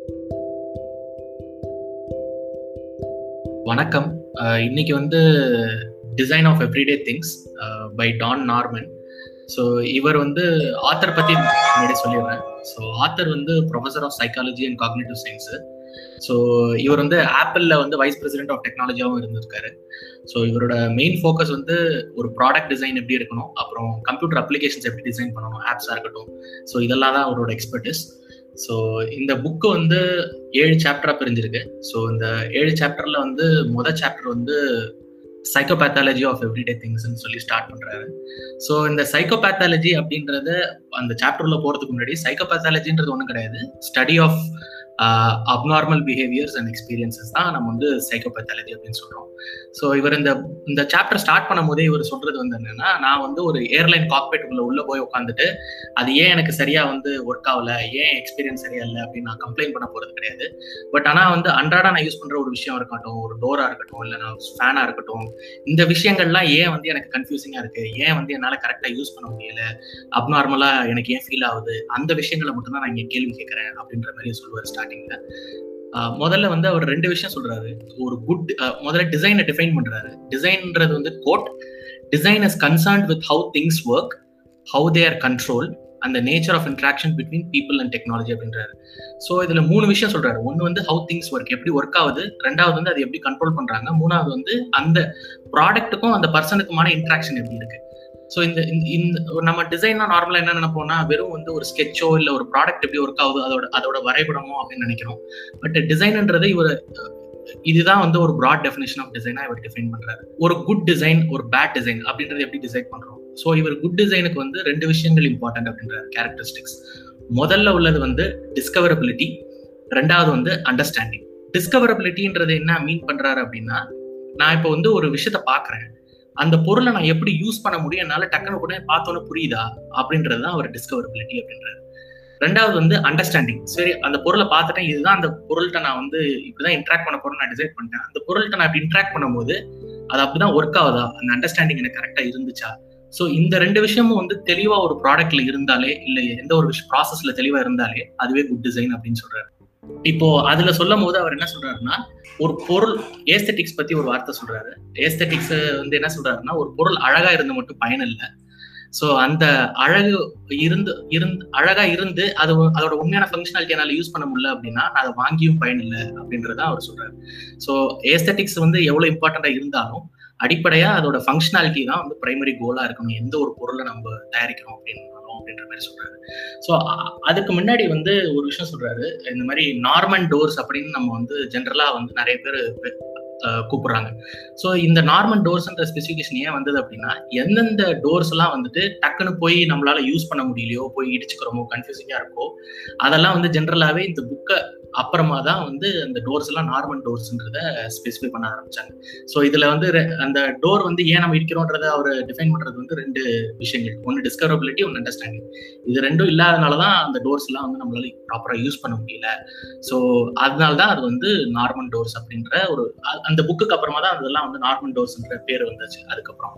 வணக்கம் இன்னைக்கு வந்து design of everyday things by Don Norman so இவர் வந்து ஆத்தர் பற்றி முன்னாடி சொல்லிடுறேன் ஸோ ஆத்தர் வந்து professor of psychology and cognitive science so இவர் வந்து ஆப்பிளில் வந்து வைஸ் பிரசிடென்ட் ஆஃப் டெக்னாலஜியாகவும் இருந்திருக்காரு ஸோ இவரோட மெயின் ஃபோக்கஸ் வந்து ஒரு ப்ராடக்ட் டிசைன் எப்படி இருக்கணும் அப்புறம் கம்ப்யூட்டர் அப்ளிகேஷன்ஸ் எப்படி டிசைன் பண்ணணும் ஆப்ஸாக இருக்கட்டும் ஸோ இதெல்லாம் தான் அவரோட எக்ஸ்பர்டிஸ் ஸோ இந்த புக்கு வந்து ஏழு சாப்டரா பிரிஞ்சிருக்கு ஸோ இந்த ஏழு சாப்டர்ல வந்து மொதல் சாப்டர் வந்து சைக்கோபேத்தாலஜி ஆஃப் எவ்ரிடே திங்ஸ்னு சொல்லி ஸ்டார்ட் பண்றாரு ஸோ இந்த சைக்கோபேத்தாலஜி அப்படின்றத அந்த சாப்டர்ல போறதுக்கு முன்னாடி சைக்கோபேத்தாலஜின்றது ஒன்றும் கிடையாது study of abnormal behaviours and experiences தான் நம்ம வந்து சைக்கோபேத்தாலஜி அப்படின்னு சொல்றோம் ஸோ இவர் இந்த இந்த சாப்டர் ஸ்டார்ட் பண்ணும் போதே இவர் சொல்றது வந்து என்னன்னா நான் வந்து ஒரு ஏர்லைன் காக்பேட் உள்ள உள்ள போய் உட்காந்துட்டு அது ஏன் எனக்கு சரியா வந்து ஒர்க் ஆகல ஏன் எக்ஸ்பீரியன்ஸ் சரியா இல்லை அப்படின்னு நான் கம்ப்ளைண்ட் பண்ண போறது கிடையாது பட் ஆனா வந்து அன்றாட நான் யூஸ் பண்ற ஒரு விஷயம் இருக்கட்டும் ஒரு டோரா இருக்கட்டும் இல்லை நான் ஃபேனா இருக்கட்டும் இந்த விஷயங்கள்லாம் ஏன் வந்து எனக்கு கன்ஃபியூசிங்கா இருக்கு ஏன் வந்து என்னால கரெக்டா யூஸ் பண்ண முடியல அப்நார்மலா எனக்கு ஏன் ஃபீல் ஆகுது அந்த விஷயங்களை மட்டும் தான் நான் இங்க கேள்வி கேட்கறேன் அப்படின்ற மாதிரி சொல்லுவார் ஸ்டார்டிங்ல முதல்ல வந்து அவர் ரெண்டு விஷயம் சொல்றாரு ஒரு குட் முதல்ல டிசைனை டிஃபைன் பண்றாரு டிசைன்ன்றது வந்து quote design is concerned with how things work how they are control அந்த nature of interaction between people and technology அப்படின்றாரு ஸோ இதுல மூணு விஷயம் சொல்றாரு ஒன்று வந்து ஹவு திங்ஸ் ஒர்க் எப்படி ஒர்க் ஆகுது ரெண்டாவது வந்து அது எப்படி கண்ட்ரோல் பண்றாங்க மூணாவது வந்து அந்த ப்ராடக்ட்டுக்கும் அந்த பர்சனுக்குமான இன்ட்ராக்ஷன் எப்படி இருக்கு ஸோ இந்த இந்த நம்ம டிசைனா நார்மலா என்ன நினைப்போம்னா வெறும் வந்து ஒரு ஸ்கெட்சோ இல்ல ஒரு ப்ராடக்ட் எப்படி ஒர்க் ஆகுது அதோட அதோட வரைபடமோ அப்படின்னு நினைக்கிறோம் பட் டிசைன்ன்றது இவர் இதுதான் வந்து ஒரு ப்ராட் டெஃபினேஷன் ஆஃப் டிசைனா இவர் டிஃபைன் பண்றாரு ஒரு குட் டிசைன் ஒரு பேட் டிசைன் அப்படின்றது எப்படி டிசைன் பண்றோம் ஸோ இவர் குட் டிசைனுக்கு வந்து ரெண்டு விஷயங்கள் இம்பார்ட்டன்ட் அப்படின்றாரு கேரக்டரிஸ்டிக்ஸ் முதல்ல உள்ளது வந்து டிஸ்கவரபிலிட்டி ரெண்டாவது வந்து அண்டர்ஸ்டாண்டிங் டிஸ்கவரபிலிட்டின்றது என்ன மீன் பண்றாரு அப்படின்னா நான் இப்போ வந்து ஒரு விஷயத்த பாக்குறேன் அந்த பொருளை நான் எப்படி யூஸ் பண்ண முடியும் என்னால டக்குனு உடனே பார்த்தோன்னே புரியுதா அப்படின்றது தான் அவர் டிஸ்கவரபிலிட்டி அப்படின்றாரு ரெண்டாவது வந்து அண்டர்ஸ்டாண்டிங் சரி அந்த பொருளை பார்த்துட்டேன் இதுதான் அந்த பொருள்கிட்ட நான் வந்து இப்படிதான் இன்ட்ராக்ட் பண்ண போறேன் நான் டிசைட் பண்ணிட்டேன் அந்த பொருள்கிட்ட நான் இப்படி இன்ட்ராக்ட் பண்ணும்போது அது அப்படிதான் ஒர்க் ஆகுதா அந்த அண்டர்ஸ்டாண்டிங் எனக்கு கரெக்டா இருந்துச்சா ஸோ இந்த ரெண்டு விஷயமும் வந்து தெளிவா ஒரு ப்ராடக்ட்ல இருந்தாலே இல்ல எந்த ஒரு விஷயம் ப்ராசஸ்ல தெளிவா இருந்தாலே அதுவே குட் டிசைன் அப்படின்னு சொல்றாரு இப்போ அதுல சொல்லும் போது அவர் என்ன சொல்றாருன்னா ஒரு பொருள் ஏஸ்தட்டிக்ஸ் பத்தி ஒரு வார்த்தை சொல்றாரு ஏஸ்தட்டிக்ஸ் வந்து என்ன சொல்றாருன்னா ஒரு பொருள் அழகா இருந்து மட்டும் பயன் இல்லை ஸோ அந்த அழகு இருந்து இருந்து அழகா இருந்து அது அதோட உண்மையான ஃபங்க்ஷனாலிட்டி என்னால் யூஸ் பண்ண முடியல அப்படின்னா நான் அதை வாங்கியும் பயன் இல்லை அப்படின்றத அவர் சொல்றாரு ஸோ ஏஸ்தட்டிக்ஸ் வந்து எவ்வளவு இம்பார்ட்டண்டா இருந்தாலும் அடிப்படையா அதோட ஃபங்க்ஷனாலிட்டி தான் வந்து பிரைமரி கோலா இருக்கணும் எந்த ஒரு பொருளை நம்ம தயாரிக்கிறோம் அப்படின்னாலும் அப்படின்ற மாதிரி சொல்றாரு ஸோ அதுக்கு முன்னாடி வந்து ஒரு விஷயம் சொல்றாரு இந்த மாதிரி நார்மன் டோர்ஸ் அப்படின்னு நம்ம வந்து ஜென்ரலா வந்து நிறைய பேர் கூப்பிடுறாங்க ஸோ இந்த நார்மல் டோர்ஸ்ன்ற ஸ்பெசிஃபிகேஷன் ஏன் வந்தது அப்படின்னா எந்தெந்த டோர்ஸ் எல்லாம் வந்துட்டு டக்குன்னு போய் நம்மளால யூஸ் பண்ண முடியலையோ போய் இடிச்சுக்கிறோமோ கன்ஃபியூசிங்கா இருக்கோ அதெல்லாம் வந்து ஜென்ரலாவே இந்த புக்கை அப்புறமா தான் வந்து அந்த டோர்ஸ் எல்லாம் நார்மல் டோர்ஸ்ன்றத ஸ்பெசிஃபை பண்ண ஆரம்பிச்சாங்க ஸோ இதுல வந்து அந்த டோர் வந்து ஏன் நம்ம இடிக்கிறோன்றத அவர் டிஃபைன் பண்றது வந்து ரெண்டு விஷயங்கள் ஒன்று டிஸ்கவரபிலிட்டி ஒன்று அண்டர்ஸ்டாண்டிங் இது ரெண்டும் இல்லாதனால தான் அந்த டோர்ஸ் எல்லாம் வந்து நம்மளால ப்ராப்பரா யூஸ் பண்ண முடியல ஸோ அதனால தான் அது வந்து நார்மல் டோர்ஸ் அப்படின்ற ஒரு அந்த புக்குக்கு அப்புறமா தான் அதெல்லாம் வந்து நார்மல் டோர்ஸ்ன்ற பேர் வந்துச்சு அதுக்கப்புறம்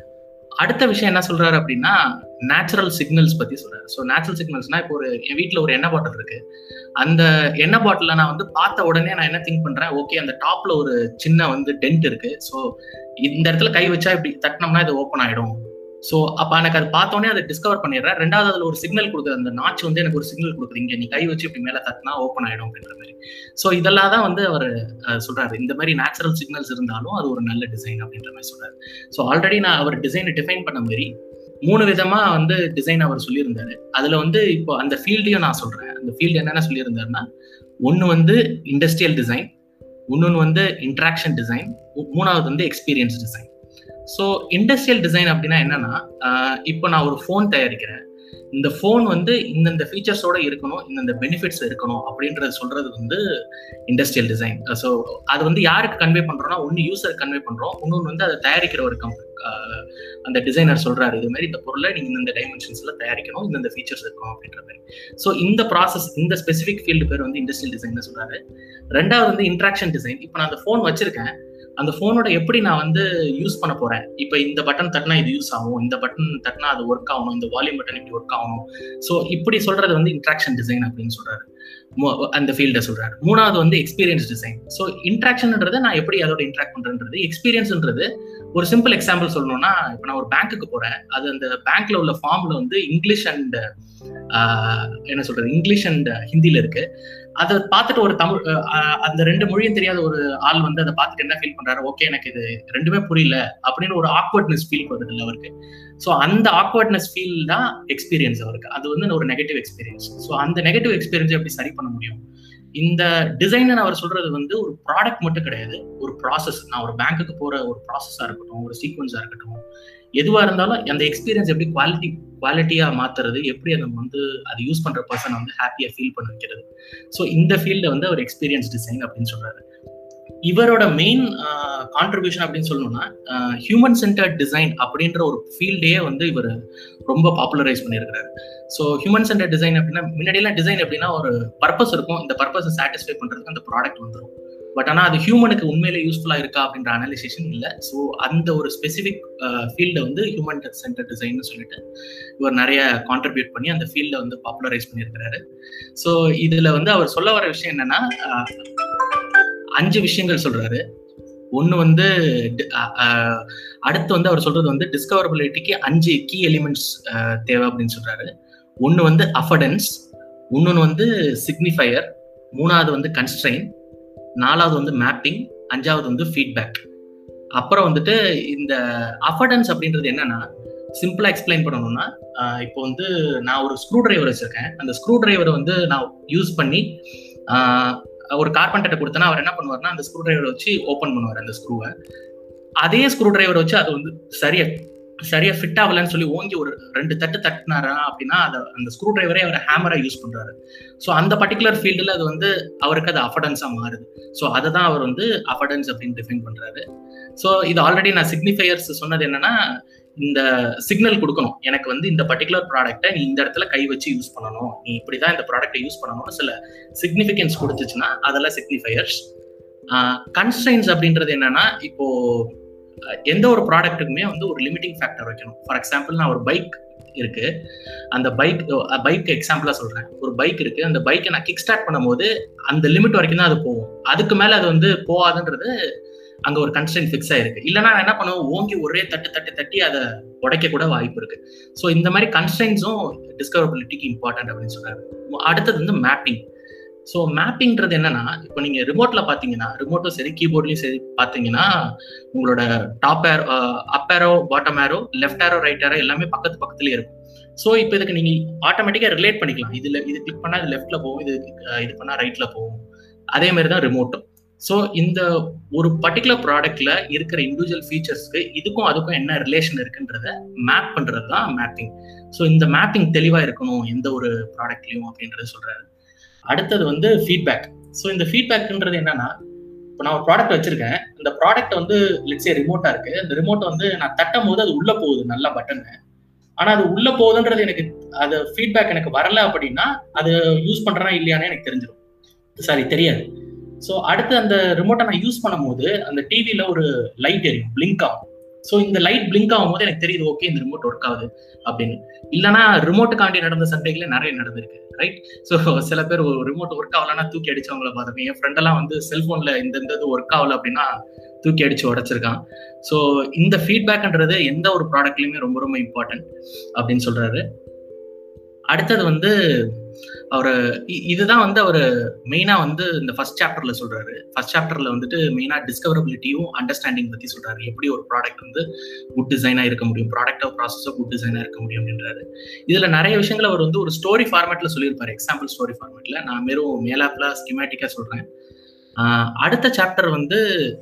அடுத்த விஷயம் என்ன சொல்றாரு அப்படின்னா நேச்சுரல் சிக்னல்ஸ் பத்தி சொல்றாரு ஸோ நேச்சுரல் சிக்னல்ஸ்னா இப்போ ஒரு என் வீட்டில் ஒரு எண்ணெய் பாட்டில் இருக்கு அந்த எண்ணெய் பாட்டில நான் வந்து பார்த்த உடனே நான் என்ன திங்க் பண்றேன் ஓகே அந்த டாப்ல ஒரு சின்ன வந்து டென்ட் இருக்கு ஸோ இந்த இடத்துல கை வச்சா இப்படி தட்டினோம்னா இது ஓப்பன் ஆயிடும் ஸோ அப்போ எனக்கு அது பார்த்தோன்னே அதை டிஸ்கவர் பண்ணிடுறேன் ரெண்டாவது அதில் ஒரு சிக்னல் கொடுக்குது அந்த நாச்சு வந்து எனக்கு ஒரு சிக்னல் கொடுக்குது இங்கே நீ கை வச்சு இப்படி மேலே தட்டினா ஓப்பன் ஆயிடும் அப்படின்ற மாதிரி ஸோ இதெல்லாம் தான் வந்து அவர் சொல்றாரு இந்த மாதிரி நேச்சுரல் சிக்னல்ஸ் இருந்தாலும் அது ஒரு நல்ல டிசைன் அப்படின்ற மாதிரி சொல்றாரு ஸோ ஆல்ரெடி நான் அவர் டிசைனை டிஃபைன் பண்ண மாதிரி மூணு விதமா வந்து டிசைன் அவர் சொல்லியிருந்தாரு அதுல வந்து இப்போ அந்த ஃபீல்டையும் நான் சொல்றேன் அந்த ஃபீல்டு என்னென்ன சொல்லியிருந்தாருன்னா ஒன்று வந்து இண்டஸ்ட்ரியல் டிசைன் இன்னொன்று வந்து இன்ட்ராக்ஷன் டிசைன் மூணாவது வந்து experience design so industrial design அப்படின்னா என்னன்னா இப்போ நான் ஒரு ஃபோன் தயாரிக்கிறேன் இந்த ஃபோன் வந்து இந்தந்த ஃபீச்சர்ஸோட இருக்கணும் இந்தந்த பெனிஃபிட்ஸ் இருக்கணும் அப்படின்றது சொல்றது வந்து இண்டஸ்ட்ரியல் டிசைன் ஸோ அது வந்து யாருக்கு கன்வே பண்றோம்னா ஒன்று யூசர் கன்வே பண்றோம் இன்னொன்று வந்து அதை தயாரிக்கிற ஒரு கம்பெனி அந்த டிசைனர் சொல்றாரு இது மாதிரி இந்த பொருளை நீங்க இந்த டைமென்ஷன்ஸ்ல தயாரிக்கணும் இந்த ஃபீச்சர்ஸ் இருக்கணும் அப்படின்ற மாதிரி ஸோ இந்த ப்ராசஸ் இந்த ஸ்பெசிஃபிக் ஃபீல்டு பேர் வந்து இண்டஸ்ட்ரியல் டிசைன் சொல்றாரு ரெண்டாவது வந்து இன்ட்ராக்ஷன் டிசைன் இப்போ நான் அந்த ஃபோன் வச்சிருக்கேன் அந்த ஃபோனோட எப்படி நான் வந்து யூஸ் பண்ண போறேன் இப்போ இந்த பட்டன் தட்டினா இது யூஸ் ஆகும் இந்த பட்டன் தட்டினா அது ஒர்க் ஆகணும் இந்த வால்யூம் பட்டன் இப்படி ஒர்க் ஆகணும் ஸோ இப்படி சொல்றது வந்து இன்ட்ராக்ஷன் டிசைன் அப்படின்னு சொல்றாரு அந்த ஃபீல்டை சொல்றாரு மூணாவது வந்து எக்ஸ்பீரியன்ஸ் டிசைன் ஸோ இன்ட்ராக்ஷன்ன்றது நான் எப்படி அதோட இன்ட்ராக்ட் பண்றேன்றது எக்ஸ்பீரியன்ஸ்ன்றது ஒரு சிம்பிள் எக்ஸாம்பிள் சொல்லணும்னா இப்போ நான் ஒரு பேங்க்குக்கு போறேன் அது அந்த பேங்க்ல உள்ள ஃபார்ம்ல வந்து இங்கிலீஷ் அண்ட் என்ன சொல்றது இங்கிலீஷ் அண்ட் ஹிந்தில இருக்கு அதை பார்த்துட்டு ஒரு தமிழ் அந்த ரெண்டு மொழியும் தெரியாத ஒரு ஆள் வந்து அதை பார்த்துட்டு என்ன ஃபீல் பண்றாரு ஓகே எனக்கு இது ரெண்டுமே புரியல அப்படின்னு ஒரு ஆக்வர்ட்னஸ் ஃபீல் வருது இல்லை அவருக்கு ஸோ அந்த ஆக்வர்ட்னஸ் ஃபீல் தான் எக்ஸ்பீரியன்ஸ் அவருக்கு அது வந்து ஒரு நெகட்டிவ் எக்ஸ்பீரியன்ஸ் ஸோ அந்த நெகட்டிவ் எக்ஸ்பீரியன்ஸ் எப்படி சரி பண்ண முடியும் இந்த டிசைனர் அவர் சொல்றது வந்து ஒரு ப்ராடக்ட் மட்டும் கிடையாது ஒரு ப்ராசஸ் நான் ஒரு பேங்க்குக்கு போற ஒரு ப்ராசஸா இருக்கட்டும் ஒரு சீக்வன்ஸா இருக்கட்டும் எதுவா இருந்தாலும் அந்த எக்ஸ்பீரியன்ஸ் எப்படி குவாலிட்டி குவாலிட்டியா மாத்துறது எப்படி நம்ம வந்து அதை யூஸ் பண்ற பர்சன் வந்து ஹாப்பியா ஃபீல் பண்ண வைக்கிறது ஸோ இந்த ஃபீல்ட வந்து அவர் எக்ஸ்பீரியன்ஸ் டிசைன் அப்படின்னு சொல்றாரு இவரோட மெயின் கான்ட்ரிபியூஷன் அப்படின்னு சொல்லணும்னா ஹியூமன் சென்டர்ட் டிசைன் அப்படின்ற ஒரு ஃபீல்டே வந்து இவர் ரொம்ப பாப்புலரைஸ் பண்ணியிருக்கிறாரு ஸோ ஹியூமன் சென்டர் டிசைன் அப்படின்னா முன்னாடியெல்லாம் டிசைன் எப்படின்னா ஒரு பர்பஸ் இருக்கும் இந்த பர்பஸை சாட்டிஸ்ஃபை பண்றதுக்கு அந்த ப்ராடக்ட் வந்துடும் பட் ஆனால் அது ஹியூமனுக்கு உண்மையிலே யூஸ்ஃபுல்லாக இருக்கா அப்படின்ற அனாலிசேஷன் இல்லை ஸோ அந்த ஒரு ஸ்பெசிஃபிக் ஃபீல்டை வந்து ஹியூமன் சென்டர் டிசைன் சொல்லிட்டு இவர் நிறைய கான்ட்ரிபியூட் பண்ணி அந்த ஃபீல்டை வந்து பாப்புலரைஸ் பண்ணியிருக்கிறாரு ஸோ இதில் வந்து அவர் சொல்ல வர விஷயம் என்னன்னா அஞ்சு விஷயங்கள் சொல்றாரு ஒன்று வந்து அடுத்து வந்து அவர் சொல்றது வந்து டிஸ்கவரபிலிட்டிக்கு அஞ்சு கீ எலிமெண்ட்ஸ் தேவை அப்படின்னு சொல்றாரு ஒன்று வந்து அஃபடன்ஸ் இன்னொன்று வந்து சிக்னிஃபயர் மூணாவது வந்து கன்ஸ்ட்ரைன் நாலாவது வந்து மேப்பிங் அஞ்சாவது வந்து ஃபீட்பேக் அப்புறம் வந்துட்டு இந்த அஃபர்டன்ஸ் அப்படின்றது என்னன்னா சிம்பிளா எக்ஸ்பிளைன் பண்ணணும்னா இப்போ வந்து நான் ஒரு ஸ்க்ரூ டிரைவர் வச்சிருக்கேன் அந்த ஸ்க்ரூ டிரைவரை வந்து நான் யூஸ் பண்ணி ஒரு கார்பெண்டர்ட்ட கொடுத்தனா அவர் என்ன பண்ணுவார்னா அந்த ஸ்க்ரூ டிரைவரை வச்சு ஓப்பன் பண்ணுவார் அந்த ஸ்க்ரூவை அதே ஸ்க்ரூ டிரைவரை வச்சு அது வந்து சரியா சரியா ஃபிட் ஆகலன்னு சொல்லி ஓங்கி ஒரு ரெண்டு தட்டு தட்டினாரா அப்படின்னா அதை அந்த ஸ்க்ரூ டிரைவரே அவர் ஹேமரா யூஸ் பண்றாரு ஸோ அந்த பர்டிகுலர் ஃபீல்டில் அது வந்து அவருக்கு அது அஃபர்டன்ஸா மாறுது ஸோ அதை தான் அவர் வந்து அஃபர்டன்ஸ் அப்படின்னு டிஃபைன் பண்றாரு ஸோ இது ஆல்ரெடி நான் சிக்னிஃபையர்ஸ் சொன்னது என்னன்னா இந்த சிக்னல் கொடுக்கணும் எனக்கு வந்து இந்த பர்டிகுலர் ப்ராடக்ட்டை நீ இந்த இடத்துல கை வச்சு யூஸ் பண்ணணும் நீ இப்படிதான் இந்த ப்ராடக்ட்டை யூஸ் பண்ணணும்னு சில சிக்னிஃபிகன்ஸ் கொடுத்துச்சுன்னா அதெல்லாம் சிக்னிஃபையர்ஸ் கன்ஸ்டைன்ஸ் அப்படின்றது என்னன்னா இப்போ எந்த ஒரு ப்ராடக்ட்டுக்குமே வந்து ஒரு லிமிட்டிங் ஃபேக்டர் வைக்கணும் ஃபார் எக்ஸாம்பிள் நான் ஒரு பைக் இருக்கு அந்த பைக் பைக் எக்ஸாம்பிளா சொல்றேன் ஒரு பைக் இருக்கு அந்த பைக்கை நான் கிக் ஸ்டார்ட் பண்ணும்போது அந்த லிமிட் வரைக்கும் தான் அது போகும் அதுக்கு மேல அது வந்து போகாதுன்றது அங்க ஒரு கன்ஸ்டன்ட் ஃபிக்ஸ் ஆயிருக்கு இல்லைன்னா என்ன பண்ணுவோம் ஓங்கி ஒரே தட்டு தட்டு தட்டி அதை உடைக்க கூட வாய்ப்பு இருக்கு ஸோ இந்த மாதிரி கன்ஸ்டன்ஸும் டிஸ்கவரபிலிட்டிக்கு இம்பார்ட்டன்ட் அப்படின்னு சொல்றாரு அடுத்தது வந்து மேப்பிங் ஸோ மேப்பிங்கிறது என்னன்னா இப்போ நீங்க ரிமோட்ல பாத்தீங்கன்னா ரிமோட்டும் சரி கீபோர்ட்லயும் சரி பாத்தீங்கன்னா உங்களோட top arrow up arrow bottom arrow left arrow right arrow எல்லாமே பக்கத்து பக்கத்துலயே இருக்கும் ஸோ இப்போ இதுக்கு நீங்க ஆட்டோமேட்டிக்கா ரிலேட் பண்ணிக்கலாம் இதுல இது கிளிக் பண்ணா இது லெஃப்ட்ல போகும் இது இது பண்ணா ரைட்ல போகும் அதே மாதிரி தான் ரிமோட்டும் ஸோ இந்த ஒரு பர்டிகுலர் ப்ராடக்ட்ல இருக்கிற இண்டிவிஜுவல் ஃபீச்சர்ஸ்க்கு இதுக்கும் அதுக்கும் என்ன ரிலேஷன் இருக்குன்றத மேப் பண்றது தான் மேப்பிங் ஸோ இந்த மேப்பிங் தெளிவா இருக்கணும் எந்த ஒரு ப்ராடக்ட்லயும் அப்படின்றத சொல்றாரு அடுத்தது வந்து ஃபீட்பேக் ஸோ இந்த ஃபீட்பேக்ன்றது என்னன்னா இப்போ நான் ஒரு ப்ராடக்ட் வச்சிருக்கேன் இந்த ப்ராடக்ட் வந்து லிட்ஸே ரிமோட்டா இருக்கு இந்த ரிமோட் வந்து நான் தட்டும் போது அது உள்ள போகுது நல்ல பட்டன் ஆனா அது உள்ள போகுதுன்றது எனக்கு அது ஃபீட்பேக் எனக்கு வரல அப்படின்னா அது யூஸ் பண்றேனா இல்லையானே எனக்கு தெரிஞ்சிடும் சாரி தெரியாது ஸோ அடுத்து அந்த ரிமோட்டை நான் யூஸ் பண்ணும்போது அந்த டிவியில ஒரு லைட் எரியும் பிளிங்க் ஆகும் ஸோ இந்த லைட் பிளிங்க் ஆகும் போது எனக்கு தெரியுது ஓகே இந்த ரிமோட் ஒர்க் ஆகுது அப்படின்னு இல்லைன்னா ரிமோட்டுக்காண்டி நடந்த சண்டைகளே நிறைய நடந்திருக்கு ரைட் ஸோ சில பேர் ஒரு ரிமோட் ஒர்க் ஆகலன்னா தூக்கி அடிச்சவங்கள பார்த்துருக்கேன் என் ஃப்ரெண்டெல்லாம் வந்து செல்போன்ல இந்த இந்த இது ஒர்க் ஆகல அப்படின்னா தூக்கி அடிச்சு உடைச்சிருக்கான் ஸோ இந்த ஃபீட்பேக்ன்றது எந்த ஒரு ப்ராடக்ட்லயுமே ரொம்ப ரொம்ப இம்பார்ட்டன்ட் அப்படின்னு சொல்றாரு அடுத்தது வந்து அவர் இதுதான் வந்து அவர் மெயினா வந்து இந்த ஃபர்ஸ்ட் சாப்டர்ல சொல்றாரு ஃபர்ஸ்ட் சாப்டர்ல வந்துட்டு மெயினா டிஸ்கவரபிலிட்டியும் அண்டர்ஸ்டாண்டிங் பத்தி சொல்றாரு எப்படி ஒரு ப்ராடக்ட் வந்து குட் டிசைனா இருக்க முடியும் ப்ராடக்டோ ப்ராசஸோ குட் டிசைனா இருக்க முடியும் அப்படின்றாரு இதுல நிறைய விஷயங்கள் அவர் வந்து ஒரு ஸ்டோரி ஃபார்மேட்ல சொல்லியிருப்பாரு எக்ஸாம்பிள் ஸ்டோரி ஃபார்மேட்ல நான் வெறும் மேலாப்ல ஸ்கிமேட்டிக்கா சொல்றேன் அடுத்த சாப்டர் வந்து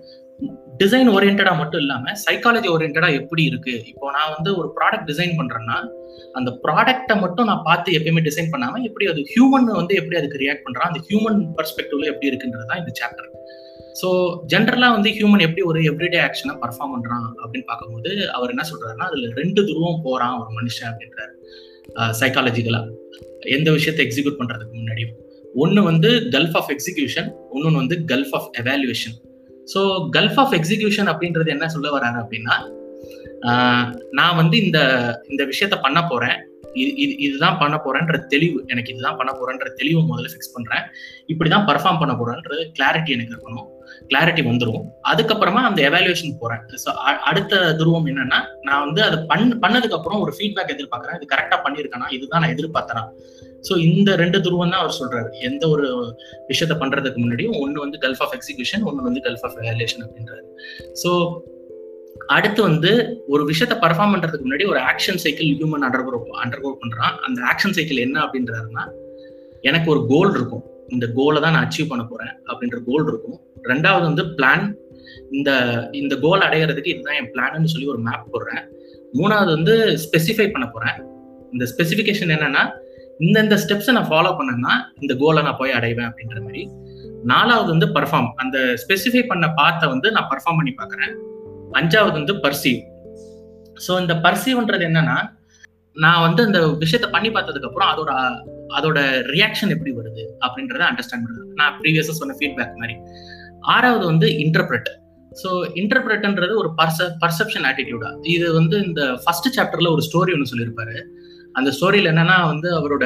டிசைன் ஓரியன்டா மட்டும் இல்லாம சைக்காலஜி ஓரியன்டா எப்படி இருக்கு இப்போ நான் வந்து ஒரு ப்ராடக்ட் டிசைன் பண்றேன்னா அந்த ப்ராடக்ட்டை மட்டும் நான் பார்த்து எப்பயுமே டிசைன் பண்ணாம எப்படி அது ஹியூமன் வந்து எப்படி அதுக்கு ரியாக்ட் பண்றான் அந்த ஹியூமன் பர்ஸ்பெக்டிவ்ல எப்படி இருக்குன்றது தான் இந்த சாப்டர் ஸோ ஜென்ரலா வந்து ஹியூமன் எப்படி ஒரு எவ்ரிடே ஆக்ஷனை பர்ஃபார்ம் பண்றான் அப்படின்னு பார்க்கும்போது அவர் என்ன சொல்றாருன்னா அதுல ரெண்டு துருவம் போறான் ஒரு மனுஷன் அப்படின்றாரு சைக்காலஜிக்கலா எந்த விஷயத்தை எக்ஸிக்யூட் பண்றதுக்கு முன்னாடியும் ஒன்னு வந்து கல்ஃப் ஆஃப் எக்ஸிகியூஷன் இன்னொன்னு வந்து gulf of evaluation so gulf of execution அப்படின்றது என்ன சொல்ல வராரு அப்படின்னா நான் வந்து இந்த இந்த விஷயத்த பண்ண போறேன் இது இது இதுதான் பண்ண போறேன்ற தெளிவு எனக்கு இதுதான் பண்ண போறேன்ற தெளிவு முதல்ல ஃபிக்ஸ் பண்றேன் இப்படிதான் பர்ஃபார்ம் பண்ண போறேன்றது கிளாரிட்டி எனக்கு இருக்கணும் கிளாரிட்டி வந்துடும் அதுக்கப்புறமா அந்த எவாலுவேஷன் போறேன் ஸோ அடுத்த துருவம் என்னன்னா நான் வந்து அதை பண் பண்ணதுக்கு அப்புறம் ஒரு ஃபீட்பேக் எதிர்பார்க்கறேன் இது கரெக்டா பண்ணியிருக்கேனா இதுதான் நான் எதிர்பார்த்தனா ஸோ இந்த ரெண்டு துருவம் தான் அவர் சொல்றாரு எந்த ஒரு விஷயத்த பண்றதுக்கு முன்னாடியும் ஒன்று வந்து கல்ஃப் ஆஃப் எக்ஸிகியூஷன் ஒன்று வந்து கல்ஃப் ஆஃப் எவாலுவேஷன் அப்படின்றாரு ஸோ அடுத்து வந்து ஒரு விஷயத்த பர்ஃபார்ம் பண்றதுக்கு முன்னாடி ஒரு action cycle human undergo undergo பண்றான் அந்த ஆக்ஷன் சைக்கிள் என்ன அப்படின்றாருன்னா எனக்கு ஒரு கோல் இருக்கும் இந்த கோலை தான் நான் அச்சீவ் பண்ண போறேன் அப்படின்ற கோல் இருக்கும் ரெண்டாவது வந்து பிளான் இந்த இந்த கோல் அடையிறதுக்கு இதுதான் என் பிளான்னு சொல்லி ஒரு மேப் போடுறேன் மூணாவது வந்து ஸ்பெசிஃபை பண்ண போறேன் இந்த ஸ்பெசிஃபிகேஷன் என்னன்னா இந்தந்த ஸ்டெப்ஸை நான் ஃபாலோ பண்ணேன்னா இந்த கோலை நான் போய் அடைவேன் அப்படின்ற மாதிரி நாலாவது வந்து பர்ஃபார்ம் அந்த ஸ்பெசிஃபை பண்ண பார்த்த வந்து நான் பர்ஃபார்ம் பண்ணி பார்க்குறேன் அஞ்சாவது வந்து பர்சீவ் ஸோ இந்த பர்சீவ்ன்றது என்னன்னா நான் வந்து அந்த விஷயத்த பண்ணி பார்த்ததுக்கு அப்புறம் அதோட அதோட ரியாக்ஷன் எப்படி வருது அப்படின்றத அண்டர்ஸ்டாண்ட் பண்ணுறது நான் ப்ரீவியஸாக சொன்ன ஃபீட்பேக் மாதிரி ஆறாவது வந்து இன்டர்பிரட் ஸோ இன்டர்பிரட்ன்றது ஒரு பர்ச பர்செப்ஷன் ஆட்டிடியூடா இது வந்து இந்த ஃபர்ஸ்ட் சாப்டர்ல ஒரு ஸ்டோரி ஒன்று சொல்லியிருப்பாரு அந்த ஸ்டோரியில் என்னன்னா வந்து அவரோட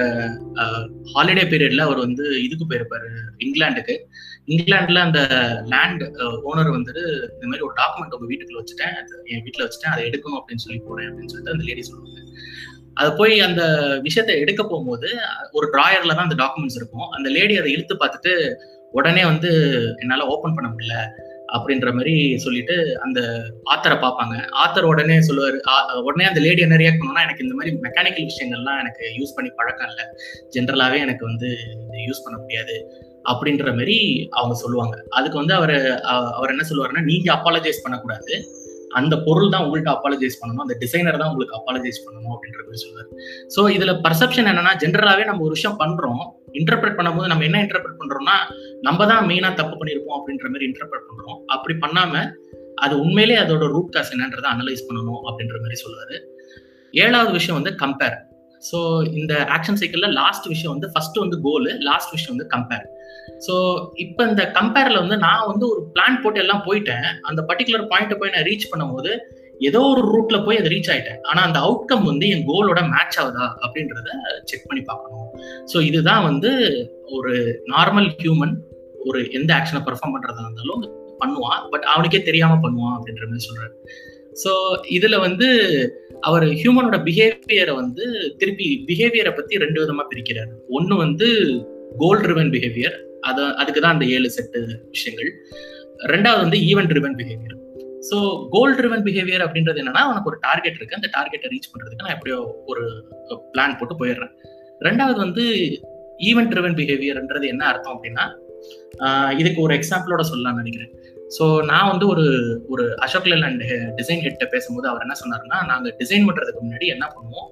ஹாலிடே பீரியட்ல அவர் வந்து இதுக்கு போயிருப்பாரு இங்கிலாந்துக்கு இங்கிலாந்துல அந்த லேண்ட் ஓனர் வந்துட்டு இந்த மாதிரி ஒரு டாக்குமெண்ட் உங்க வீட்டுக்குள்ள வச்சுட்டேன் என் வீட்டுல வச்சுட்டேன் அதை எடுக்கணும் அப்படின்னு சொல்லி போறேன் அப்படின்னு சொல்லிட்டு அந்த லேடி சொல்லுவாங்க அது போய் அந்த விஷயத்த எடுக்க போகும்போது ஒரு டிராயர்ல தான் அந்த டாக்குமெண்ட்ஸ் இருக்கும் அந்த லேடி அதை இழுத்து பார்த்துட்டு உடனே வந்து என்னால ஓபன் பண்ண முடியல அப்படின்ற மாதிரி சொல்லிட்டு அந்த ஆத்தரை பார்ப்பாங்க ஆத்தர் உடனே சொல்லுவாரு உடனே அந்த லேடி என்ன ரியாக்ட் பண்ணணும்னா எனக்கு இந்த மாதிரி மெக்கானிக்கல் விஷயங்கள்லாம் எனக்கு யூஸ் பண்ணி பழக்கம் இல்லை ஜென்ரலாவே எனக்கு வந்து யூஸ் பண்ண முடியாது அப்படின்ற மாதிரி அவங்க சொல்லுவாங்க அதுக்கு வந்து அவர் அவர் என்ன சொல்லுவாருன்னா நீங்க அப்பாலஜைஸ் பண்ணக்கூடாது அந்த பொருள் தான் உங்கள்கிட்ட அப்பாலஜைஸ் பண்ணணும் அந்த டிசைனர் தான் உங்களுக்கு அப்பாலஜைஸ் பண்ணணும் அப்படின்ற மாதிரி சொல்லுவார் ஸோ இதுல பர்செப்ஷன் என்னன்னா ஜென்ரலாவே நம்ம ஒரு விஷயம் பண்றோம் இன்டர்பிரட் பண்ணும்போது நம்ம என்ன இன்டர்பிரட் பண்றோம்னா நம்ம தான் மெயினா தப்பு பண்ணியிருப்போம் அப்படின்ற மாதிரி இன்டர்பிரட் பண்றோம் அப்படி பண்ணாம அது உண்மையிலே அதோட ரூட் காஸ் என்னன்றதை அனலைஸ் பண்ணணும் அப்படின்ற மாதிரி சொல்லுவாரு ஏழாவது விஷயம் வந்து கம்பேர் ஸோ இந்த ஆக்ஷன் சைக்கிள்ல லாஸ்ட் விஷயம் வந்து ஃபர்ஸ்ட் வந்து கோல் லாஸ்ட் விஷயம் வந்து கம்பேர் ஸோ இப்போ இந்த கம்பேர்ல வந்து நான் வந்து ஒரு பிளான் போட்டு எல்லாம் போயிட்டேன் அந்த பர்டிகுலர் பாயிண்ட்டை போய் நான் ரீச் பண்ணும்போது ஏதோ ஒரு ரூட்ல போய் அதை ரீச் ஆயிட்டேன் ஆனா அந்த அவுட்கம் வந்து என் கோலோட மேட்ச் ஆகுதா அப்படின்றத செக் பண்ணி பார்க்கணும் ஸோ இதுதான் வந்து ஒரு நார்மல் ஹியூமன் ஒரு எந்த ஆக்ஷனை பெர்ஃபார்ம் பண்றதா இருந்தாலும் பண்ணுவான் பட் அவனுக்கே தெரியாம பண்ணுவான் அப்படின்ற மாதிரி சொல்றாரு ஸோ இதுல வந்து அவர் ஹியூமனோட பிஹேவியரை வந்து திருப்பி பிஹேவியரை பத்தி ரெண்டு விதமா பிரிக்கிறார் ஒன்னு வந்து கோல் ட்ரிவன் பிஹேவியர் அது அதுக்கு தான் அந்த ஏழு செட்டு விஷயங்கள் ரெண்டாவது வந்து event driven behaviour so goal driven behaviour அப்படின்றது என்னன்னா உனக்கு ஒரு டார்கெட் இருக்கு அந்த டார்கெட்டை ரீச் பண்றதுக்கு நான் எப்படியோ ஒரு பிளான் போட்டு போயிடுறேன் ரெண்டாவது வந்து ஈவென்ட் ட்ரிவன் பிஹேவியர்ன்றது என்ன அர்த்தம் அப்படின்னா இதுக்கு ஒரு எக்ஸாம்பிளோட சொல்லலாம்னு நினைக்கிறேன் ஸோ நான் வந்து ஒரு ஒரு அசோக் லேண்ட் டிசைன் ஹெட்ட பேசும்போது அவர் என்ன சொன்னாருன்னா நாங்கள் டிசைன் பண்றதுக்கு முன்னாடி என்ன பண்ணுவோம்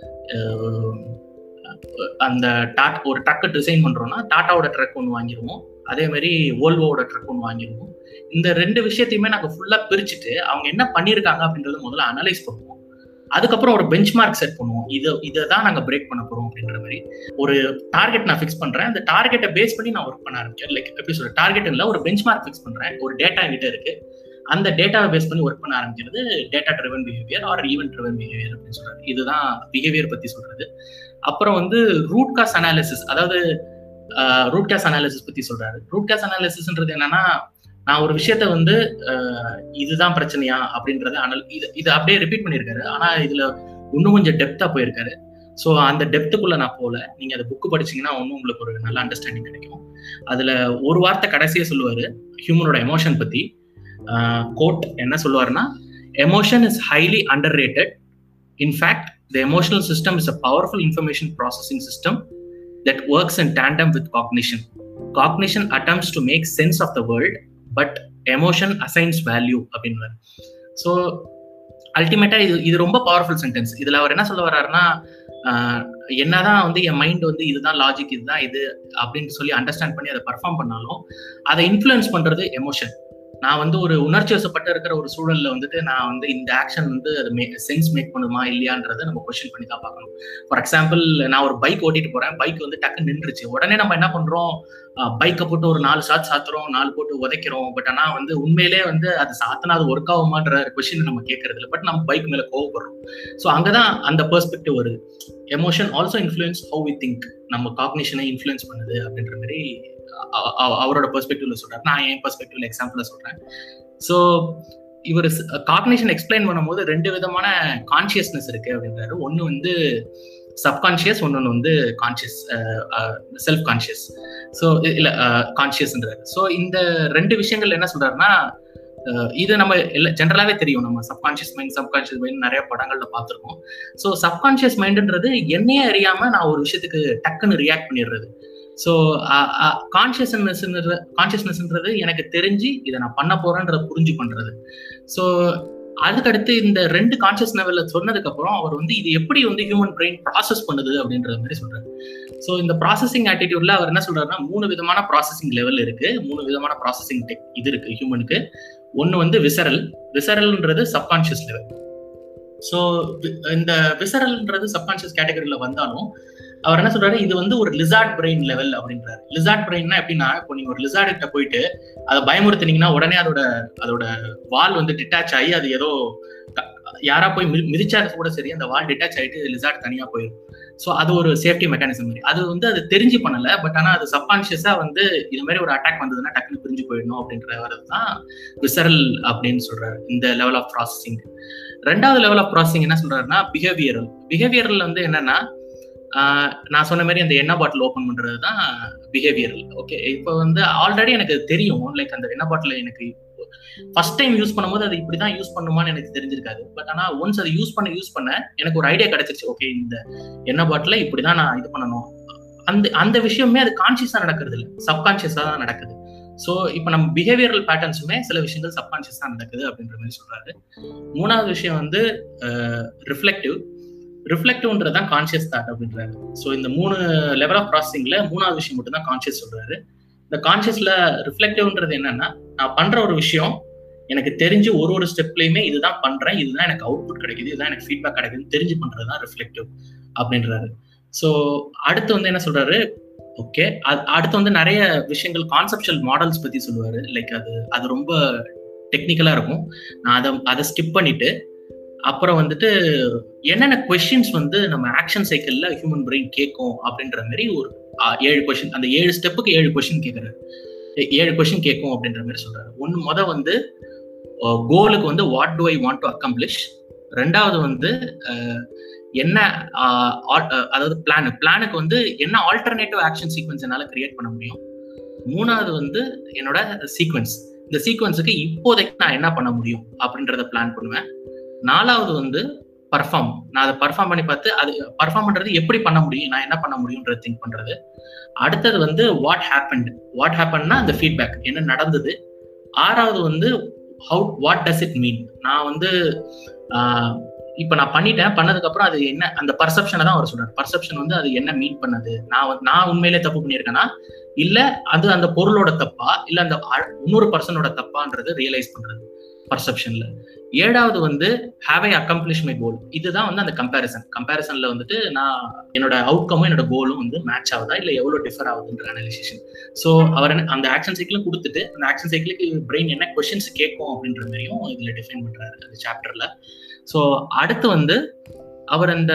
அந்த டாட் ஒரு ட்ரக் டிசைன் பண்றோம்னா டாட்டாவோட ட்ரக் ஒன்று வாங்கிடுவோம் அதே மாதிரி ஓல்வோட ட்ரக் ஒன்று வாங்கிடுவோம் இந்த ரெண்டு விஷயத்தையுமே நாங்கள் ஃபுல்லா பிரிச்சுட்டு அவங்க என்ன பண்ணியிருக்காங்க அப்படின்றத முதல்ல அனலைஸ் பண்ணுவோம் அதுக்கப்புறம் ஒரு பெஞ்ச் மார்க் செட் பண்ணுவோம் இதை இதை தான் நாங்கள் பிரேக் பண்ண போறோம் அப்படின்ற மாதிரி ஒரு டார்கெட் நான் ஃபிக்ஸ் பண்றேன் அந்த டார்கெட்டை பேஸ் பண்ணி நான் ஒர்க் பண்ண ஆரம்பிச்சேன் லைக் எப்படி சொல்ற டார்கெட் இல்லை ஒரு பெஞ்ச் மார்க் ஃபிக்ஸ் பண்றேன் ஒரு டேட்டா என்கிட்ட இருக்கு அந்த டேட்டாவை பேஸ் பண்ணி ஒர்க் பண்ண ஆரம்பிக்கிறது data driven behaviour or event driven behaviour அப்படின்னு சொல்றாரு இதுதான் பிஹேவியர் பத்தி சொல்றது அப்புறம் வந்து ரூட் காஸ் அனாலிசிஸ் அதாவது ரூட் காஸ் அனாலிசிஸ் பத்தி சொல்றாரு ரூட் காஸ் அனாலிசிஸ்ன்றது என்னன்னா நான் ஒரு விஷயத்த வந்து இதுதான் பிரச்சனையா அப்படின்றத அனல் இது இது அப்படியே ரிப்பீட் பண்ணியிருக்காரு ஆனா இதுல இன்னும் கொஞ்சம் டெப்தா போயிருக்காரு ஸோ அந்த டெப்த்துக்குள்ள நான் போல நீங்க அந்த புக்கு படிச்சீங்கன்னா இன்னும் உங்களுக்கு ஒரு நல்ல அண்டர்ஸ்டாண்டிங் கிடைக்கும் அதுல ஒரு வார்த்தை கடைசியே சொல்லுவாரு ஹியூமனோட எமோஷன் பத்தி கோட் என்ன சொல்லுவாருன்னா emotion is highly underrated in fact the emotional system is a powerful information processing system that works in tandem with cognition cognition attempts to make sense of the world but emotion assigns value அப்படின்னு so அல்டிமேட்டா இது இது ரொம்ப powerful sentence இதுல அவர் என்ன சொல்ல வர்றாருன்னா என்னதான் வந்து என் மைண்ட் வந்து இதுதான் லாஜிக் இதுதான் இது அப்படின்னு சொல்லி அண்டர்ஸ்டாண்ட் பண்ணி அதை பர்ஃபார்ம் பண்ணாலும் அதை இன்ஃப்ளூயன்ஸ் பண்றது எமோஷன் நான் வந்து ஒரு உணர்ச்சி வசப்பட்டு இருக்கிற ஒரு சூழல்ல வந்துட்டு நான் வந்து இந்த ஆக்ஷன் வந்து அது சென்ஸ் மேக் பண்ணுமா இல்லையான்றதை நம்ம கொஸ்டின் பண்ணி தான் பார்க்கணும் ஃபார் எக்ஸாம்பிள் நான் ஒரு பைக் ஓட்டிட்டு போறேன் பைக் வந்து டக்கு நின்றுச்சு உடனே நம்ம என்ன பண்றோம் பைக்கை போட்டு ஒரு நாலு சாத்து சாத்துறோம் நாலு போட்டு உதைக்கிறோம் பட் ஆனா வந்து உண்மையிலே வந்து அது சாத்தினா அது ஒர்க் ஆகுமான்ற கொஸ்டின் நம்ம கேட்கறது இல்லை பட் நம்ம பைக் மேல கோவப்படுறோம் ஸோ அங்கதான் அந்த பெர்ஸ்பெக்டிவ் வருது emotion also influence how we think நம்ம காக்னிஷனை இன்ஃபுளுன்ஸ் பண்ணுது அப்படின்ற மாதிரி அவரோட பெர்ஸ்பெக்டிவ்ல சொல்றாரு நான் என் பெர்ஸ்பெக்டிவ்ல எக்ஸாம்பிள்ல சொல்றேன் ஸோ இவர் காக்னிஷன் எக்ஸ்பிளைன் பண்ணும்போது ரெண்டு விதமான கான்சியஸ்னஸ் இருக்கு அப்படின்றாரு ஒன்னு வந்து சப்கான்ஷியஸ் ஒன்று வந்து கான்சியஸ் செல்ஃப் கான்சியஸ் ஸோ இல்லை கான்சியஸ்ன்றாரு ஸோ இந்த ரெண்டு விஷயங்கள் என்ன சொல்றாருன்னா இது நம்ம எல்லா ஜென்ரலாகவே தெரியும் நம்ம சப்கான்ஷியஸ் மைண்ட் சப்கான்ஷியஸ் மைண்ட் நிறைய படங்கள்ல பார்த்துருக்கோம் ஸோ சப்கான்ஷியஸ் மைண்டுன்றது என்னையே அறியாம நான் ஒரு விஷயத்துக்கு டக்குன்னு ரியாக்ட் பண்ணிடுறது ஸோ கான்சியஸ்னஸ் கான்சியஸ்னஸ்ன்றது எனக்கு தெரிஞ்சு இதை நான் பண்ண போறேன்றத புரிஞ்சு பண்றது ஸோ அதுக்கடுத்து இந்த ரெண்டு கான்சியஸ் லெவல்ல சொன்னதுக்கு அப்புறம் அவர் வந்து இது எப்படி வந்து ஹியூமன் பிரெயின் ப்ராசஸ் பண்ணுது அப்படின்ற மாதிரி சொல்றாரு ஸோ இந்த ப்ராசஸிங் ஆட்டிடியூட்ல அவர் என்ன சொல்றாருன்னா மூணு விதமான ப்ராசஸிங் லெவல் இருக்கு மூணு விதமான ப்ராசஸிங் டெக் இது இருக்கு ஹியூமனுக்கு ஒன்று வந்து விசரல் விசரல்ன்றது சப்கான்ஷியஸ் லெவல் ஸோ இந்த விசரல்ன்றது சப்கான்ஷியஸ் கேட்டகரியில வந்தாலும் அவர் என்ன சொல்றாரு இது வந்து ஒரு லிசார்ட் பிரெயின் லெவல் அப்படின்றாரு லிசார்ட் பிரெயின்னா எப்படின்னா இப்போ நீங்க ஒரு லிசார்ட் கிட்ட போயிட்டு அதை பயமுறுத்தினீங்கன்னா உடனே அதோட அதோட வால் வந்து டிட்டாச் ஆகி அது ஏதோ யாரா போய் மிதிச்சா கூட சரி அந்த வால் டிட்டாச் ஆகிட்டு லிசார்ட் தனியா போயிடும் ஸோ அது ஒரு சேஃப்டி மெக்கானிசம் மாதிரி அது வந்து அது தெரிஞ்சு பண்ணல பட் ஆனால் அது சப்கான்ஷியஸா வந்து இது மாதிரி ஒரு அட்டாக் வந்ததுன்னா டக்குனு பிரிஞ்சு போயிடணும் அப்படின்ற தான் விசரல் அப்படின்னு சொல்றாரு இந்த லெவல் ஆஃப் ப்ராசஸிங் ரெண்டாவது லெவல் ஆஃப் ப்ராசஸிங் என்ன சொல்றாருன்னா பிஹேவியரல் பிஹேவியரல் வந்து என்னன்னா நான் சொன்ன மாதிரி அந்த எண்ணெய் பாட்டில் ஓப்பன் பண்றது தான் பிஹேவியரல் ஓகே இப்போ வந்து ஆல்ரெடி எனக்கு தெரியும் லைக் அந்த எண்ணெய் பாட்டில் எனக்கு ஃபர்ஸ்ட் டைம் யூஸ் பண்ணும்போது அது இப்படிதான் யூஸ் பண்ணுமான்னு எனக்கு தெரிஞ்சிருக்காது பட் ஆனா ஒன்ஸ் அதை யூஸ் பண்ண யூஸ் பண்ண எனக்கு ஒரு ஐடியா கிடைச்சிருச்சு ஓகே இந்த எண்ணெய் பாட்டில் இப்படிதான் நான் இது பண்ணணும் அந்த அந்த விஷயமே அது கான்சியஸா நடக்கிறது இல்லை சப்கான்சியஸா தான் நடக்குது ஸோ இப்போ நம்ம பிஹேவியரல் பேட்டர்ன்ஸுமே சில விஷயங்கள் சப்கான்சியஸா நடக்குது அப்படின்ற மாதிரி சொல்றாரு மூணாவது விஷயம் வந்து ரிஃப்ளெக்டிவ் ரிஃப்ளெக்டிவ்ன்றது தான் கான்சியஸ் தாட் அப்படின்றாரு ஸோ இந்த மூணு லெவல் ஆஃப் ப்ராசஸிங்ல மூணாவது விஷயம் மட்டும் தான் கான்சியஸ் சொல்றாரு இந்த கான்சியஸ்ல ரிஃப்ளெக்டிவ்ன்றது என்னன்னா நான் பண்ற ஒரு விஷயம் எனக்கு தெரிஞ்சு ஒரு ஒரு ஸ்டெப்லயுமே இதுதான் பண்றேன் இதுதான் எனக்கு அவுட்புட் கிடைக்குது இதுதான் எனக்கு ஃபீட்பேக் கிடைக்குது தெரிஞ்சு பண்றது தான் ரிஃப்ளெக்டிவ் அப்படின்றாரு ஸோ அடுத்து வந்து என்ன சொல்றாரு ஓகே அடுத்து வந்து நிறைய விஷயங்கள் கான்செப்டுவல் மாடல்ஸ் பத்தி சொல்லுவாரு லைக் அது அது ரொம்ப டெக்னிக்கலா இருக்கும் நான் அதை அதை ஸ்கிப் பண்ணிட்டு அப்புறம் வந்துட்டு என்னென்ன கொஸ்டின்ஸ் வந்து நம்ம ஆக்ஷன் சைக்கிள்ல ஹியூமன் பிரெயின் கேட்கும் அப்படின்ற மாதிரி ஒரு ஏழு கொஸ்டின் அந்த ஏழு ஸ்டெப்புக்கு ஏழு கொஸ்டின் கேட்குறாரு ஏழு கொஸ்டின் கேட்கும் அப்படின்ற மாதிரி சொல்றாரு ஒன்று முத வந்து கோலுக்கு வந்து what do I want to accomplish ரெண்டாவது வந்து என்ன அதாவது பிளான் பிளானுக்கு வந்து என்ன ஆல்டர்னேட்டிவ் ஆக்ஷன் சீக்வன்ஸ் என்னால் கிரியேட் பண்ண முடியும் மூணாவது வந்து என்னோட சீக்வன்ஸ் இந்த சீக்வன்ஸுக்கு இப்போதைக்கு நான் என்ன பண்ண முடியும் அப்படின்றத பிளான் பண்ணுவேன் நாலாவது வந்து பர்ஃபார்ம் நான் அதை பர்ஃபார்ம் பண்ணி பார்த்து அது பர்ஃபார்ம் பண்றது எப்படி பண்ண முடியும் நான் என்ன பண்ண முடியும்ன்றது திங்க் பண்றது அடுத்தது வந்து வாட் ஹேப்பன்ட் வாட் ஹேப்பன்னா அந்த ஃபீட்பேக் என்ன நடந்தது ஆறாவது வந்து how what does it mean நான் வந்து இப்போ நான் பண்ணிட்டேன் பண்ணதுக்கு அப்புறம் அது என்ன அந்த பர்செப்ஷனை தான் அவர் சொல்றாரு பர்செப்ஷன் வந்து அது என்ன மீன் பண்ணது நான் நான் உண்மையிலே தப்பு பண்ணியிருக்கேன்னா இல்ல அது அந்த பொருளோட தப்பா இல்ல அந்த இன்னொரு பர்சனோட தப்பான்றது ரியலைஸ் பண்றது பர்செப்ஷன்ல ஏழாவது வந்து have I accomplish my goal இதுதான் வந்து அந்த கம்பேரிசன் கம்பேரிசன்ல வந்துட்டு நான் என்னோட அவுட்கமும் என்னோட கோலும் வந்து மேட்ச் ஆகுதா இல்ல எவ்வளவு டிஃபர் ஆகுதுன்ற அனலைசேஷன் ஸோ அவர் அந்த ஆக்ஷன் சைக்கிளும் கொடுத்துட்டு அந்த ஆக்ஷன் சைக்கிளுக்கு பிரெயின் என்ன கொஸ்டின்ஸ் கேட்கும் அப்படின்ற மாதிரியும் இதுல டிஃபைன் பண்றாரு அந்த சாப்டர்ல ஸோ அடுத்து வந்து அவர் அந்த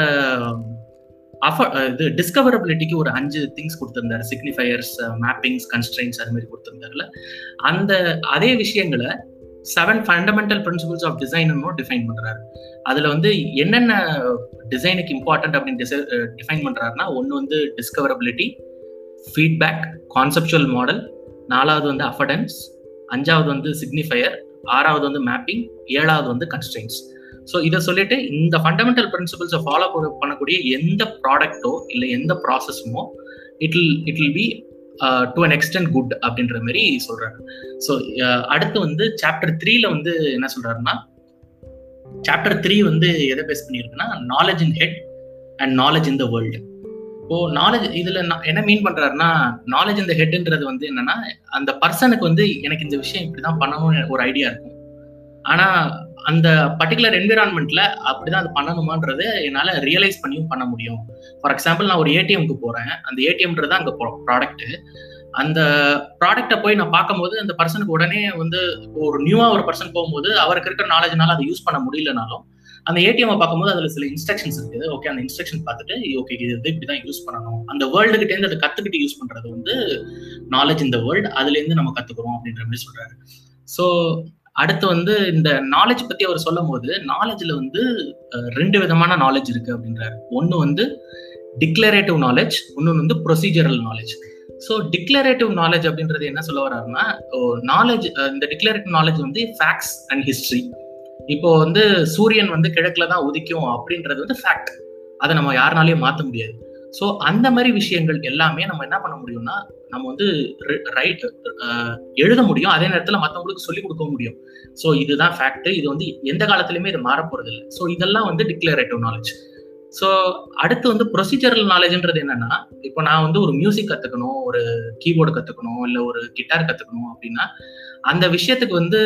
இது டிஸ்கவரபிலிட்டிக்கு ஒரு அஞ்சு திங்ஸ் கொடுத்திருந்தாரு சிக்னிஃபயர்ஸ் மேப்பிங்ஸ் கன்ஸ்ட்ரெயின்ஸ் அது மாதிரி கொடுத்திருந்தாருல அந்த அதே விஷயங்களை seven fundamental principles of design define பண்றாரு அதுல வந்து என்னென்ன டிசைனுக்கு இம்பார்ட்டன்ட் அப்படின்னு டிஃபைன் பண்றாருன்னா ஒன்று வந்து டிஸ்கவரபிலிட்டி ஃபீட்பேக் கான்செப்டுவல் மாடல் நாலாவது வந்து அஃபடன்ஸ் அஞ்சாவது வந்து சிக்னிஃபயர் ஆறாவது வந்து மேப்பிங் ஏழாவது வந்து கன்ஸ்ட்ரெயின்ஸ் ஸோ இதை சொல்லிட்டு இந்த ஃபண்டமெண்டல் பிரின்சிபல்ஸை ஃபாலோ பண்ணக்கூடிய எந்த ப்ராடக்ட்டோ இல்லை எந்த ப்ராசஸுமோ it will it will be to an extent good அப்படின்ற மாதிரி சொல்றாரு ஸோ அடுத்து வந்து சாப்டர் த்ரீல வந்து என்ன சொல்றாருன்னா சாப்டர் த்ரீ வந்து எதை பேஸ் பண்ணியிருக்குன்னா knowledge in head and knowledge in the world இப்போ நாலேஜ் இதுல என்ன மீன் பண்றாருன்னா நாலேஜ் இந்த ஹெட்ன்றது வந்து என்னன்னா அந்த பர்சனுக்கு வந்து எனக்கு இந்த விஷயம் இப்படிதான் பண்ணணும்னு ஒரு ஐடியா இருக்கும் ஆனா அந்த பர்டிகுலர் என்விரான்மெண்ட்ல அப்படிதான் அது பண்ணணுமான்றது என்னால ரியலைஸ் பண்ணியும் பண்ண முடியும் ஃபார் எக்ஸாம்பிள் நான் ஒரு ஏடிஎம்க்கு போறேன் அந்த ஏடிஎம்ன்றது அங்க ப்ராடக்ட் அந்த ப்ராடக்டை போய் நான் பார்க்கும்போது அந்த பர்சனுக்கு உடனே வந்து ஒரு நியூவா ஒரு பர்சன் போகும்போது அவருக்கு இருக்கிற நாலேஜ்னால அதை யூஸ் பண்ண முடியலனாலும் அந்த ஏடிஎம் பார்க்கும்போது அதுல சில இன்ஸ்ட்ரக்ஷன்ஸ் இருக்குது ஓகே அந்த இன்ஸ்ட்ரக்ஷன் பார்த்துட்டு ஓகே இது வந்து இப்படிதான் யூஸ் பண்ணணும் அந்த வேர்ல்டு கிட்டே இருந்து அதை கத்துக்கிட்டு யூஸ் பண்றது வந்து நாலேஜ் இந்த வேர்ல்டு அதுல இருந்து நம்ம கத்துக்கிறோம் அப்படின்ற மாதிரி சொல்றாரு ஸோ அடுத்து வந்து இந்த நாலேஜ் பத்தி அவர் சொல்லும் போது நாலேஜ்ல வந்து ரெண்டு விதமான நாலேஜ் இருக்கு அப்படின்றாரு ஒன்னு வந்து டிக்ளரேட்டிவ் நாலேஜ் இன்னொன்று வந்து procedural knowledge so declarative knowledge அப்படின்றது என்ன சொல்ல வர்றாருன்னா நாலேஜ் இந்த டிக்ளரேட்டிவ் நாலேஜ் வந்து ஃபேக்ட்ஸ் அண்ட் ஹிஸ்ட்ரி இப்போ வந்து சூரியன் வந்து கிழக்குல தான் உதிக்கும் அப்படின்றது வந்து ஃபேக்ட் அதை நம்ம யாருனாலையும் மாற்ற முடியாது ஸோ அந்த மாதிரி விஷயங்கள் எல்லாமே நம்ம என்ன பண்ண முடியும்னா நம்ம வந்து ரைட் எழுத முடியும் அதே நேரத்தில் மற்றவங்களுக்கு சொல்லிக் கொடுக்க முடியும் ஸோ இதுதான் ஃபேக்ட் இது வந்து எந்த காலத்துலையுமே இது மாறப்போறது இல்லை ஸோ இதெல்லாம் வந்து டிக்ளரேட்டிவ் நாலேஜ் ஸோ அடுத்து வந்து ப்ரொசீஜரல் நாலேஜ்ன்றது என்னன்னா இப்போ நான் வந்து ஒரு மியூசிக் கத்துக்கணும் ஒரு கீபோர்டு கத்துக்கணும் இல்லை ஒரு கிட்டார் கத்துக்கணும் அப்படின்னா அந்த விஷயத்துக்கு வந்து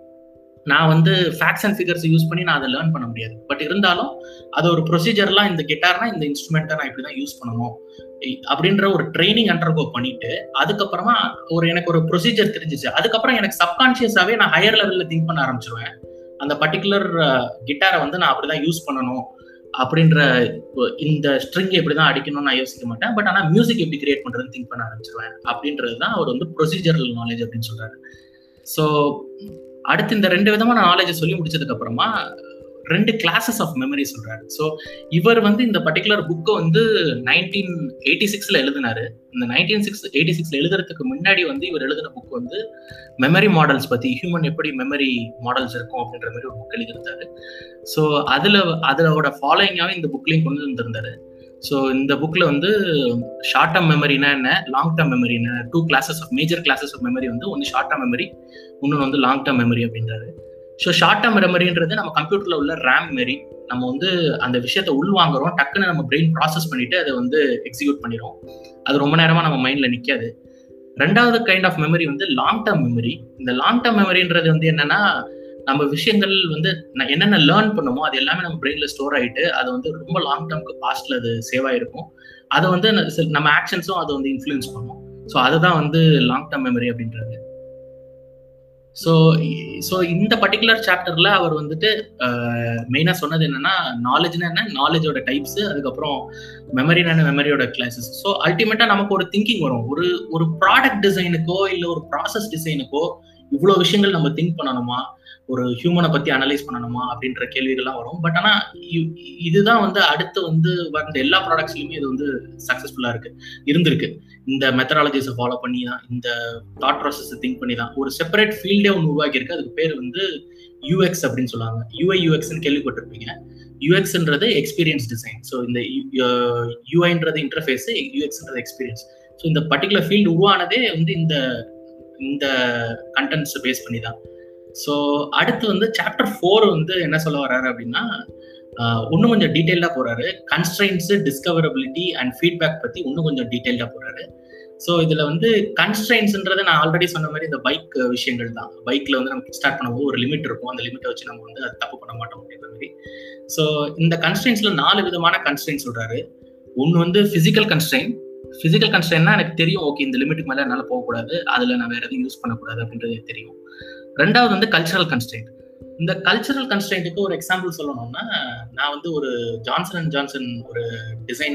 நான் வந்து ஃபேக்ட்ஸ் அண்ட் ஃபிகர்ஸ் யூஸ் பண்ணி நான் அதை லேர்ன் பண்ண முடியாது பட் இருந்தாலும் அது ஒரு ப்ரொசீஜர்லாம் இந்த கிட்டார்னா இந்த இன்ஸ்ட்ருமெண்ட்டை நான் இப்படி தான் யூஸ் பண்ணணும் அப்படின்ற ஒரு ட்ரைனிங் அண்டர்கோ பண்ணிட்டு அதுக்கப்புறமா ஒரு எனக்கு ஒரு ப்ரொசீஜர் தெரிஞ்சிச்சு அதுக்கப்புறம் எனக்கு சப்கான்சியஸாவே நான் ஹையர் லெவல்ல திங்க் பண்ண ஆரம்பிச்சிருவேன் அந்த பர்டிகுலர் கிட்டாரை வந்து நான் அப்படிதான் யூஸ் பண்ணணும் அப்படின்ற இந்த ஸ்ட்ரிங் எப்படிதான் அடிக்கணும்னு நான் யோசிக்க மாட்டேன் பட் ஆனால் மியூசிக் எப்படி கிரியேட் பண்றதுன்னு திங்க் பண்ண ஆரம்பிச்சிருவேன் அப்படின்றது தான் அவர் வந்து ப்ரொசீஜரல் நாலேஜ் அப்படின்னு சொல்றாரு ஸோ அடுத்து இந்த ரெண்டு விதமான நாலேஜை சொல்லி முடிச்சதுக்கு அப்புறமா ரெண்டு கிளாஸஸ் ஆஃப் மெமரி சொல்றாரு ஸோ இவர் வந்து இந்த பர்டிகுலர் புக்கை வந்து நைன்டீன் எயிட்டி சிக்ஸ்ல எழுதினாரு இந்த நைன்டீன் சிக்ஸ் எயிட்டி சிக்ஸ்ல எழுதுறதுக்கு முன்னாடி வந்து இவர் எழுதின புக் வந்து மெமரி மாடல்ஸ் பத்தி ஹியூமன் எப்படி மெமரி மாடல்ஸ் இருக்கும் அப்படின்ற மாதிரி ஒரு புக் எழுதியிருந்தாரு ஸோ அதுல அதோட ஃபாலோயிங்காவே இந்த புக்லையும் கொண்டு வந்திருந்தாரு ஸோ இந்த புக்ல வந்து ஷார்ட் டேர்ம் மெமரினா என்ன லாங் டேர்ம் மெமரி என்ன two classes of major classes of memory வந்து ஒன்று ஷார்ட் டேர்ம் மெமரி இன்னொன்று வந்து லாங் டேர்ம் மெமரி அப்படின்றாரு ஸோ ஷார்ட் டேர்ம் மெமரின்றது நம்ம கம்ப்யூட்டர்ல உள்ள ரேம் மெமரி நம்ம வந்து அந்த விஷயத்த உள்வாங்குறோம் டக்குன்னு நம்ம பிரெயின் ப்ராசஸ் பண்ணிட்டு அதை வந்து எக்ஸிக்யூட் பண்ணிடும் அது ரொம்ப நேரமா நம்ம மைண்ட்ல நிக்காது ரெண்டாவது கைண்ட் ஆஃப் மெமரி வந்து லாங் டேர்ம் மெமரி இந்த லாங் டேர்ம் மெமரின்றது வந்து என்னன்னா நம்ம விஷயங்கள் வந்து என்னென்ன லேர்ன் பண்ணுமோ அது எல்லாமே நம்ம பிரெயின்ல ஸ்டோர் ஆயிட்டு அது வந்து ரொம்ப லாங் டேர்ம்க்கு பாஸ்ட்ல அது சேவ் ஆயிருக்கும் அதை வந்து நம்ம ஆக்ஷன்ஸும் அதை வந்து இன்ஃப்ளூயன்ஸ் பண்ணும் ஸோ அதுதான் வந்து லாங் டேர்ம் மெமரி அப்படின்றது ஸோ ஸோ இந்த பர்டிகுலர் சாப்டர்ல அவர் வந்துட்டு மெயினாக சொன்னது என்னன்னா நாலேஜ்னா என்ன நாலேஜோட டைப்ஸ் அதுக்கப்புறம் மெமரினா மெமரியோட கிளாஸஸ் ஸோ அல்டிமேட்டா நமக்கு ஒரு திங்கிங் வரும் ஒரு ஒரு ப்ராடக்ட் டிசைனுக்கோ இல்லை ஒரு ப்ராசஸ் டிசைனுக்கோ இவ்வளோ விஷயங்கள் நம்ம திங்க் பண்ணணுமா ஒரு ஹியூமனை பத்தி அனலைஸ் பண்ணணுமா அப்படின்ற கேள்விகள்லாம் வரும் பட் ஆனா இதுதான் வந்து அடுத்து வந்து வந்த எல்லா ப்ராடக்ட்ஸ்லயுமே இது வந்து சக்சஸ்ஃபுல்லா இருக்கு இருந்திருக்கு இந்த மெத்தடாலஜிஸை ஃபாலோ பண்ணி தான் இந்த தாட் ப்ராசஸ் திங்க் பண்ணி தான் ஒரு செப்பரேட் ஃபீல்டே ஒன்று உருவாக்கி இருக்கு அதுக்கு பேர் வந்து யூஎக்ஸ் அப்படின்னு சொல்லுவாங்க யூஐ யூஎக்ஸ்ன்னு கேள்விப்பட்டிருப்பீங்க யூஎக்ஸ்ன்றது எக்ஸ்பீரியன்ஸ் டிசைன் ஸோ இந்த யூஐன்றது இன்டர்ஃபேஸ் யூஎக்ஸ்ன்றது எக்ஸ்பீரியன்ஸ் ஸோ இந்த பர்டிகுலர் ஃபீல்டு உருவானதே வந்து இந்த இந்த கண்டென்ட்ஸ் பேஸ் பண்ணி தான் ஸோ அடுத்து வந்து சாப்டர் ஃபோர் வந்து என்ன சொல்ல வர்றாரு அப்படின்னா இன்னும் கொஞ்சம் டீட்டெயிலாக போறாரு கன்ஸ்ட்ரைன்ஸ் டிஸ்கவரபிலிட்டி அண்ட் ஃபீட்பேக் பத்தி இன்னும் கொஞ்சம் டீட்டெயிலாக போறாரு ஸோ இதுல வந்து கன்ஸ்ட்ரைன்ஸ்ன்றது நான் ஆல்ரெடி சொன்ன மாதிரி இந்த பைக் விஷயங்கள் தான் பைக்ல வந்து நம்ம ஸ்டார்ட் பண்ணும்போது ஒரு லிமிட் இருக்கும் அந்த லிமிட்டை வச்சு நம்ம வந்து அது தப்பு பண்ண மாட்டோம் அப்படின்ற மாதிரி ஸோ இந்த கன்ஸ்ட்ரைன்ஸ்ல நாலு விதமான கன்ஸ்ட்ரைன்ஸ் சொல்றாரு ஒன்று வந்து பிசிக்கல் கன்ஸ்ட்ரைன் பிசிக்கல் கன்ஸ்ட்ரைன்னா எனக்கு தெரியும் ஓகே இந்த லிமிட்டுக்கு மேலே என்னால் போகக்கூடாது அதில் நான் வேற எதுவும் யூஸ் பண்ணக்கூடாது அப்படின்றது எனக்கு தெரியும் ரெண்டாவது வந்து கல்ச்சரல் கன்ஸ்ட்ரெயின்ட் இந்த கல்ச்சரல் கன்ஸ்ட்ரெயின்ட்டுக்கு ஒரு எக்ஸாம்பிள் சொல்லணும்னா நான் வந்து ஒரு ஜான்சன் அண்ட் ஜான்சன் ஒரு டிசைன்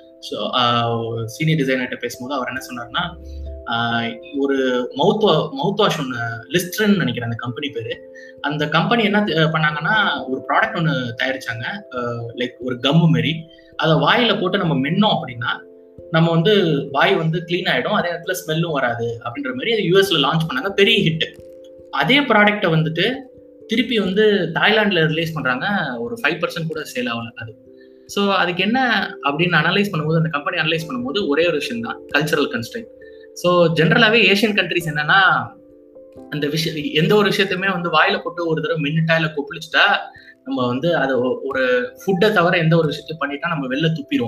சீனியர் டிசைனர்கிட்ட பேசும்போது அவர் என்ன சொன்னார்னா ஒரு மவுத் மவுத் வாஷ் ஒன்று லிஸ்ட்ரன் நினைக்கிறேன் அந்த கம்பெனி பேரு அந்த கம்பெனி என்ன பண்ணாங்கன்னா ஒரு ப்ராடக்ட் ஒன்று தயாரிச்சாங்க லைக் ஒரு கம்மு மாரி அதை வாயில போட்டு நம்ம மென்னோம் அப்படின்னா நம்ம வந்து வாய் வந்து கிளீன் ஆயிடும் அதே நேரத்தில் ஸ்மெல்லும் வராது அப்படின்ற மாதிரி அது யூஎஸ்ல லான்ச் பண்ணாங்க பெரிய ஹிட் அதே ப்ராடக்டை வந்துட்டு திருப்பி வந்து தாய்லாண்டில் ரிலீஸ் பண்ணுறாங்க ஒரு ஃபைவ் பர்சன்ட் கூட சேல் ஆகல அது ஸோ அதுக்கு என்ன அப்படின்னு அனலைஸ் பண்ணும்போது அந்த கம்பெனி அனலைஸ் பண்ணும்போது ஒரே ஒரு விஷயம் தான் கல்ச்சரல் கன்ஸ்ட்ரைன் ஸோ ஜென்ரலாகவே ஏஷியன் கண்ட்ரிஸ் என்னன்னா அந்த விஷயம் எந்த ஒரு விஷயத்தையுமே வந்து வாயில போட்டு ஒரு தடவை மின்னுட்டா இல்லை கொப்பளிச்சுட்டா நம்ம வந்து அதை ஒரு ஃபுட்டை தவிர எந்த ஒரு விஷயத்தையும் பண்ணிட்டா நம்ம வெளில துப்பிடும்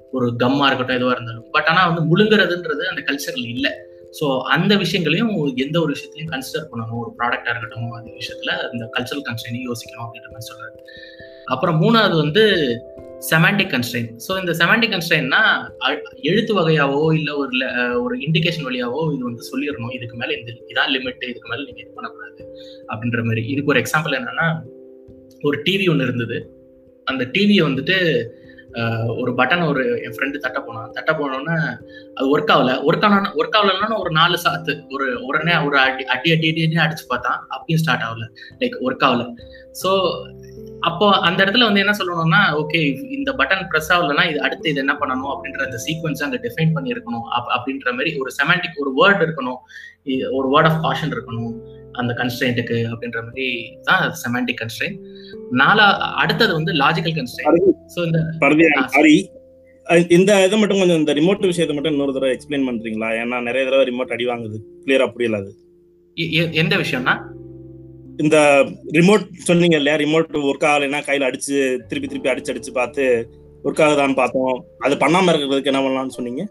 ஒரு கம்மா இருக்கட்டும் எதுவா இருந்தாலும் பட் ஆனா வந்து முழுங்குறதுன்றது அந்த கல்ச்சர்ல இல்லை ஸோ அந்த விஷயங்களையும் எந்த ஒரு விஷயத்தையும் கன்சிடர் பண்ணணும் ஒரு ப்ராடக்டா இருக்கட்டும் அந்த விஷயத்துல இந்த கல்ச்சரல் கன்ஸ்டைனையும் யோசிக்கணும் அப்படின்ற மாதிரி சொல்றாரு அப்புறம் மூணாவது வந்து செமாண்டிக் கன்ஸ்டைன் ஸோ இந்த செமாண்டிக் கன்ஸ்டைன்னா எழுத்து வகையாவோ இல்லை ஒரு ஒரு இண்டிகேஷன் வழியாவோ இது வந்து சொல்லிடணும் இதுக்கு மேலே இந்த இதான் லிமிட் இதுக்கு மேலே நீங்கள் இது பண்ணக்கூடாது அப்படின்ற மாதிரி இதுக்கு ஒரு எக்ஸாம்பிள் என்னன்னா ஒரு டிவி ஒன்று இருந்தது அந்த டிவியை வந்துட்டு ஒரு பட்டன் ஒரு என் ஃப்ரெண்டு தட்ட போனான் தட்ட போனோன்னே அது ஒர்க் ஆகல ஒர்க் ஆனா ஒர்க் ஆகலன்னா ஒரு நாலு சாத்து ஒரு உடனே ஒரு அடி அடி அடி அடி அடிச்சு பார்த்தான் அப்பயும் ஸ்டார்ட் ஆகல லைக் ஒர்க் ஆகல ஸோ அப்போ அந்த இடத்துல வந்து என்ன சொல்லணும்னா ஓகே இந்த பட்டன் ப்ரெஸ் ஆகலன்னா இது அடுத்து இது என்ன பண்ணணும் அப்படின்ற அந்த சீக்வன்ஸ் அங்கே டிஃபைன் பண்ணி இருக்கணும் அப்படின்ற மாதிரி ஒரு செமாண்டிக் ஒரு வேர்ட் இருக்கணும் ஒரு வேர்ட் ஆஃப் காஷன் இருக்கணும் அந்த கன்ஸ்ட்ரெயின்ட்டுக்கு அப்படின்ற மாதிரி தான் செமாண்டிக் கன்ஸ்ட்ரெயின் நாலா அடுத்தது வந்து லாஜிக்கல் கன்ஸ்ட்ரெயின் ஸோ இந்த சாரி இந்த இதை மட்டும் கொஞ்சம் இந்த ரிமோட் விஷயத்தை மட்டும் இன்னொரு தடவை எக்ஸ்பிளைன் பண்றீங்களா ஏன்னா நிறைய தடவை ரிமோட் அடி வாங்குது கிளியரா புரியல அது எந்த விஷயம்னா இந்த ரிமோட் சொன்னீங்க இல்லையா ரிமோட் ஒர்க் ஆகலைன்னா கையில அடிச்சு திருப்பி திருப்பி அடிச்சு அடிச்சு பார்த்து ஒர்க் ஆகுதான்னு பார்த்தோம் அது பண்ணாம இருக்கிறதுக்கு என்ன பண்ணலாம்னு சொன்னீங்க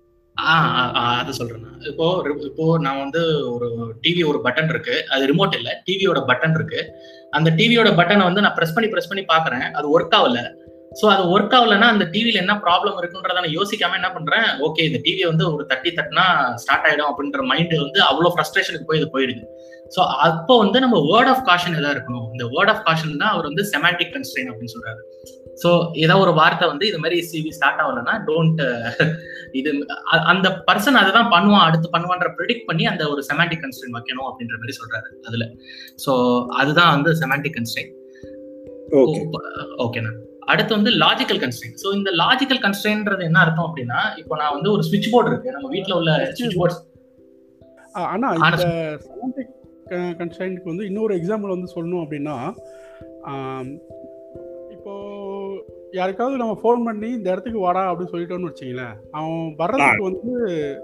அது சொல்றேன் இப்போ இப்போ நான் வந்து ஒரு டிவி ஒரு பட்டன் இருக்கு அது ரிமோட் இல்ல டிவியோட பட்டன் இருக்கு அந்த டிவியோட பட்டனை வந்து நான் ப்ரெஸ் பண்ணி ப்ரெஸ் பண்ணி பாக்குறேன் அது ஒர்க் ஆகல ஸோ அது ஒர்க் ஆகலன்னா அந்த டிவியில என்ன ப்ராப்ளம் இருக்குன்றத நான் யோசிக்காம என்ன பண்றேன் ஓகே இந்த டிவியை வந்து ஒரு தட்டி தட்டினா ஸ்டார்ட் ஆயிடும் அப்படின்ற மைண்ட் வந்து அவ்வளோ ஃப்ரஸ்ட்ரேஷனுக்கு போய் இது போயிடுது ஸோ அப்போ வந்து நம்ம வேர்ட் ஆஃப் காஷன் எதாவது இருக்கணும் இந்த வேர்ட் ஆஃப் காஷன் தான் அவர் வந்து செமாட்டிக் கன்ஸ்ட்ரெயின் அப்படின்னு சொல்றாரு ஸோ ஏதோ ஒரு வார்த்தை வந்து இது மாதிரி சிவி ஸ்டார்ட் ஆகலைன்னா டோன்ட் இது அந்த பர்சன் அதை தான் பண்ணுவான் அடுத்து பண்ணுவான்ற ப்ரிடிக்ட் பண்ணி அந்த ஒரு செமாட்டிக் கன்ஸ்ட்ரெயின் வைக்கணும் அப்படின்ற மாதிரி சொல்றாரு அதுல ஸோ அதுதான் வந்து செமாட்டிக் கன்ஸ்ட்ரெயின் ஓகேண்ணா அடுத்து வந்து லாஜிக்கல் கன்ஸ்ட்ரெயின் ஸோ இந்த லாஜிக்கல் கன்ஸ்ட்ரெயின்றது என்ன அர்த்தம் அப்படின்னா இப்போ நான் வந்து ஒரு சுவிட்ச் போர்டு இருக்கு நம்ம வீட்டில் உள்ள சுவிட்ச் போர்ட்ஸ் ஆனா இந்த செமாண்டிக் கன்ஸ்ட்ரெயின்க்கு வந்து இன்னொரு எக்ஸாம்பிள் வந்து சொல்லணும் அப்படின்னா இப்போ யாருக்காவது நம்ம ஃபோன் பண்ணி இந்த இடத்துக்கு வாடா அப்படின்னு சொல்லிட்டோம்னு வச்சிங்களேன் அவன் வர்றதுக்கு வந்து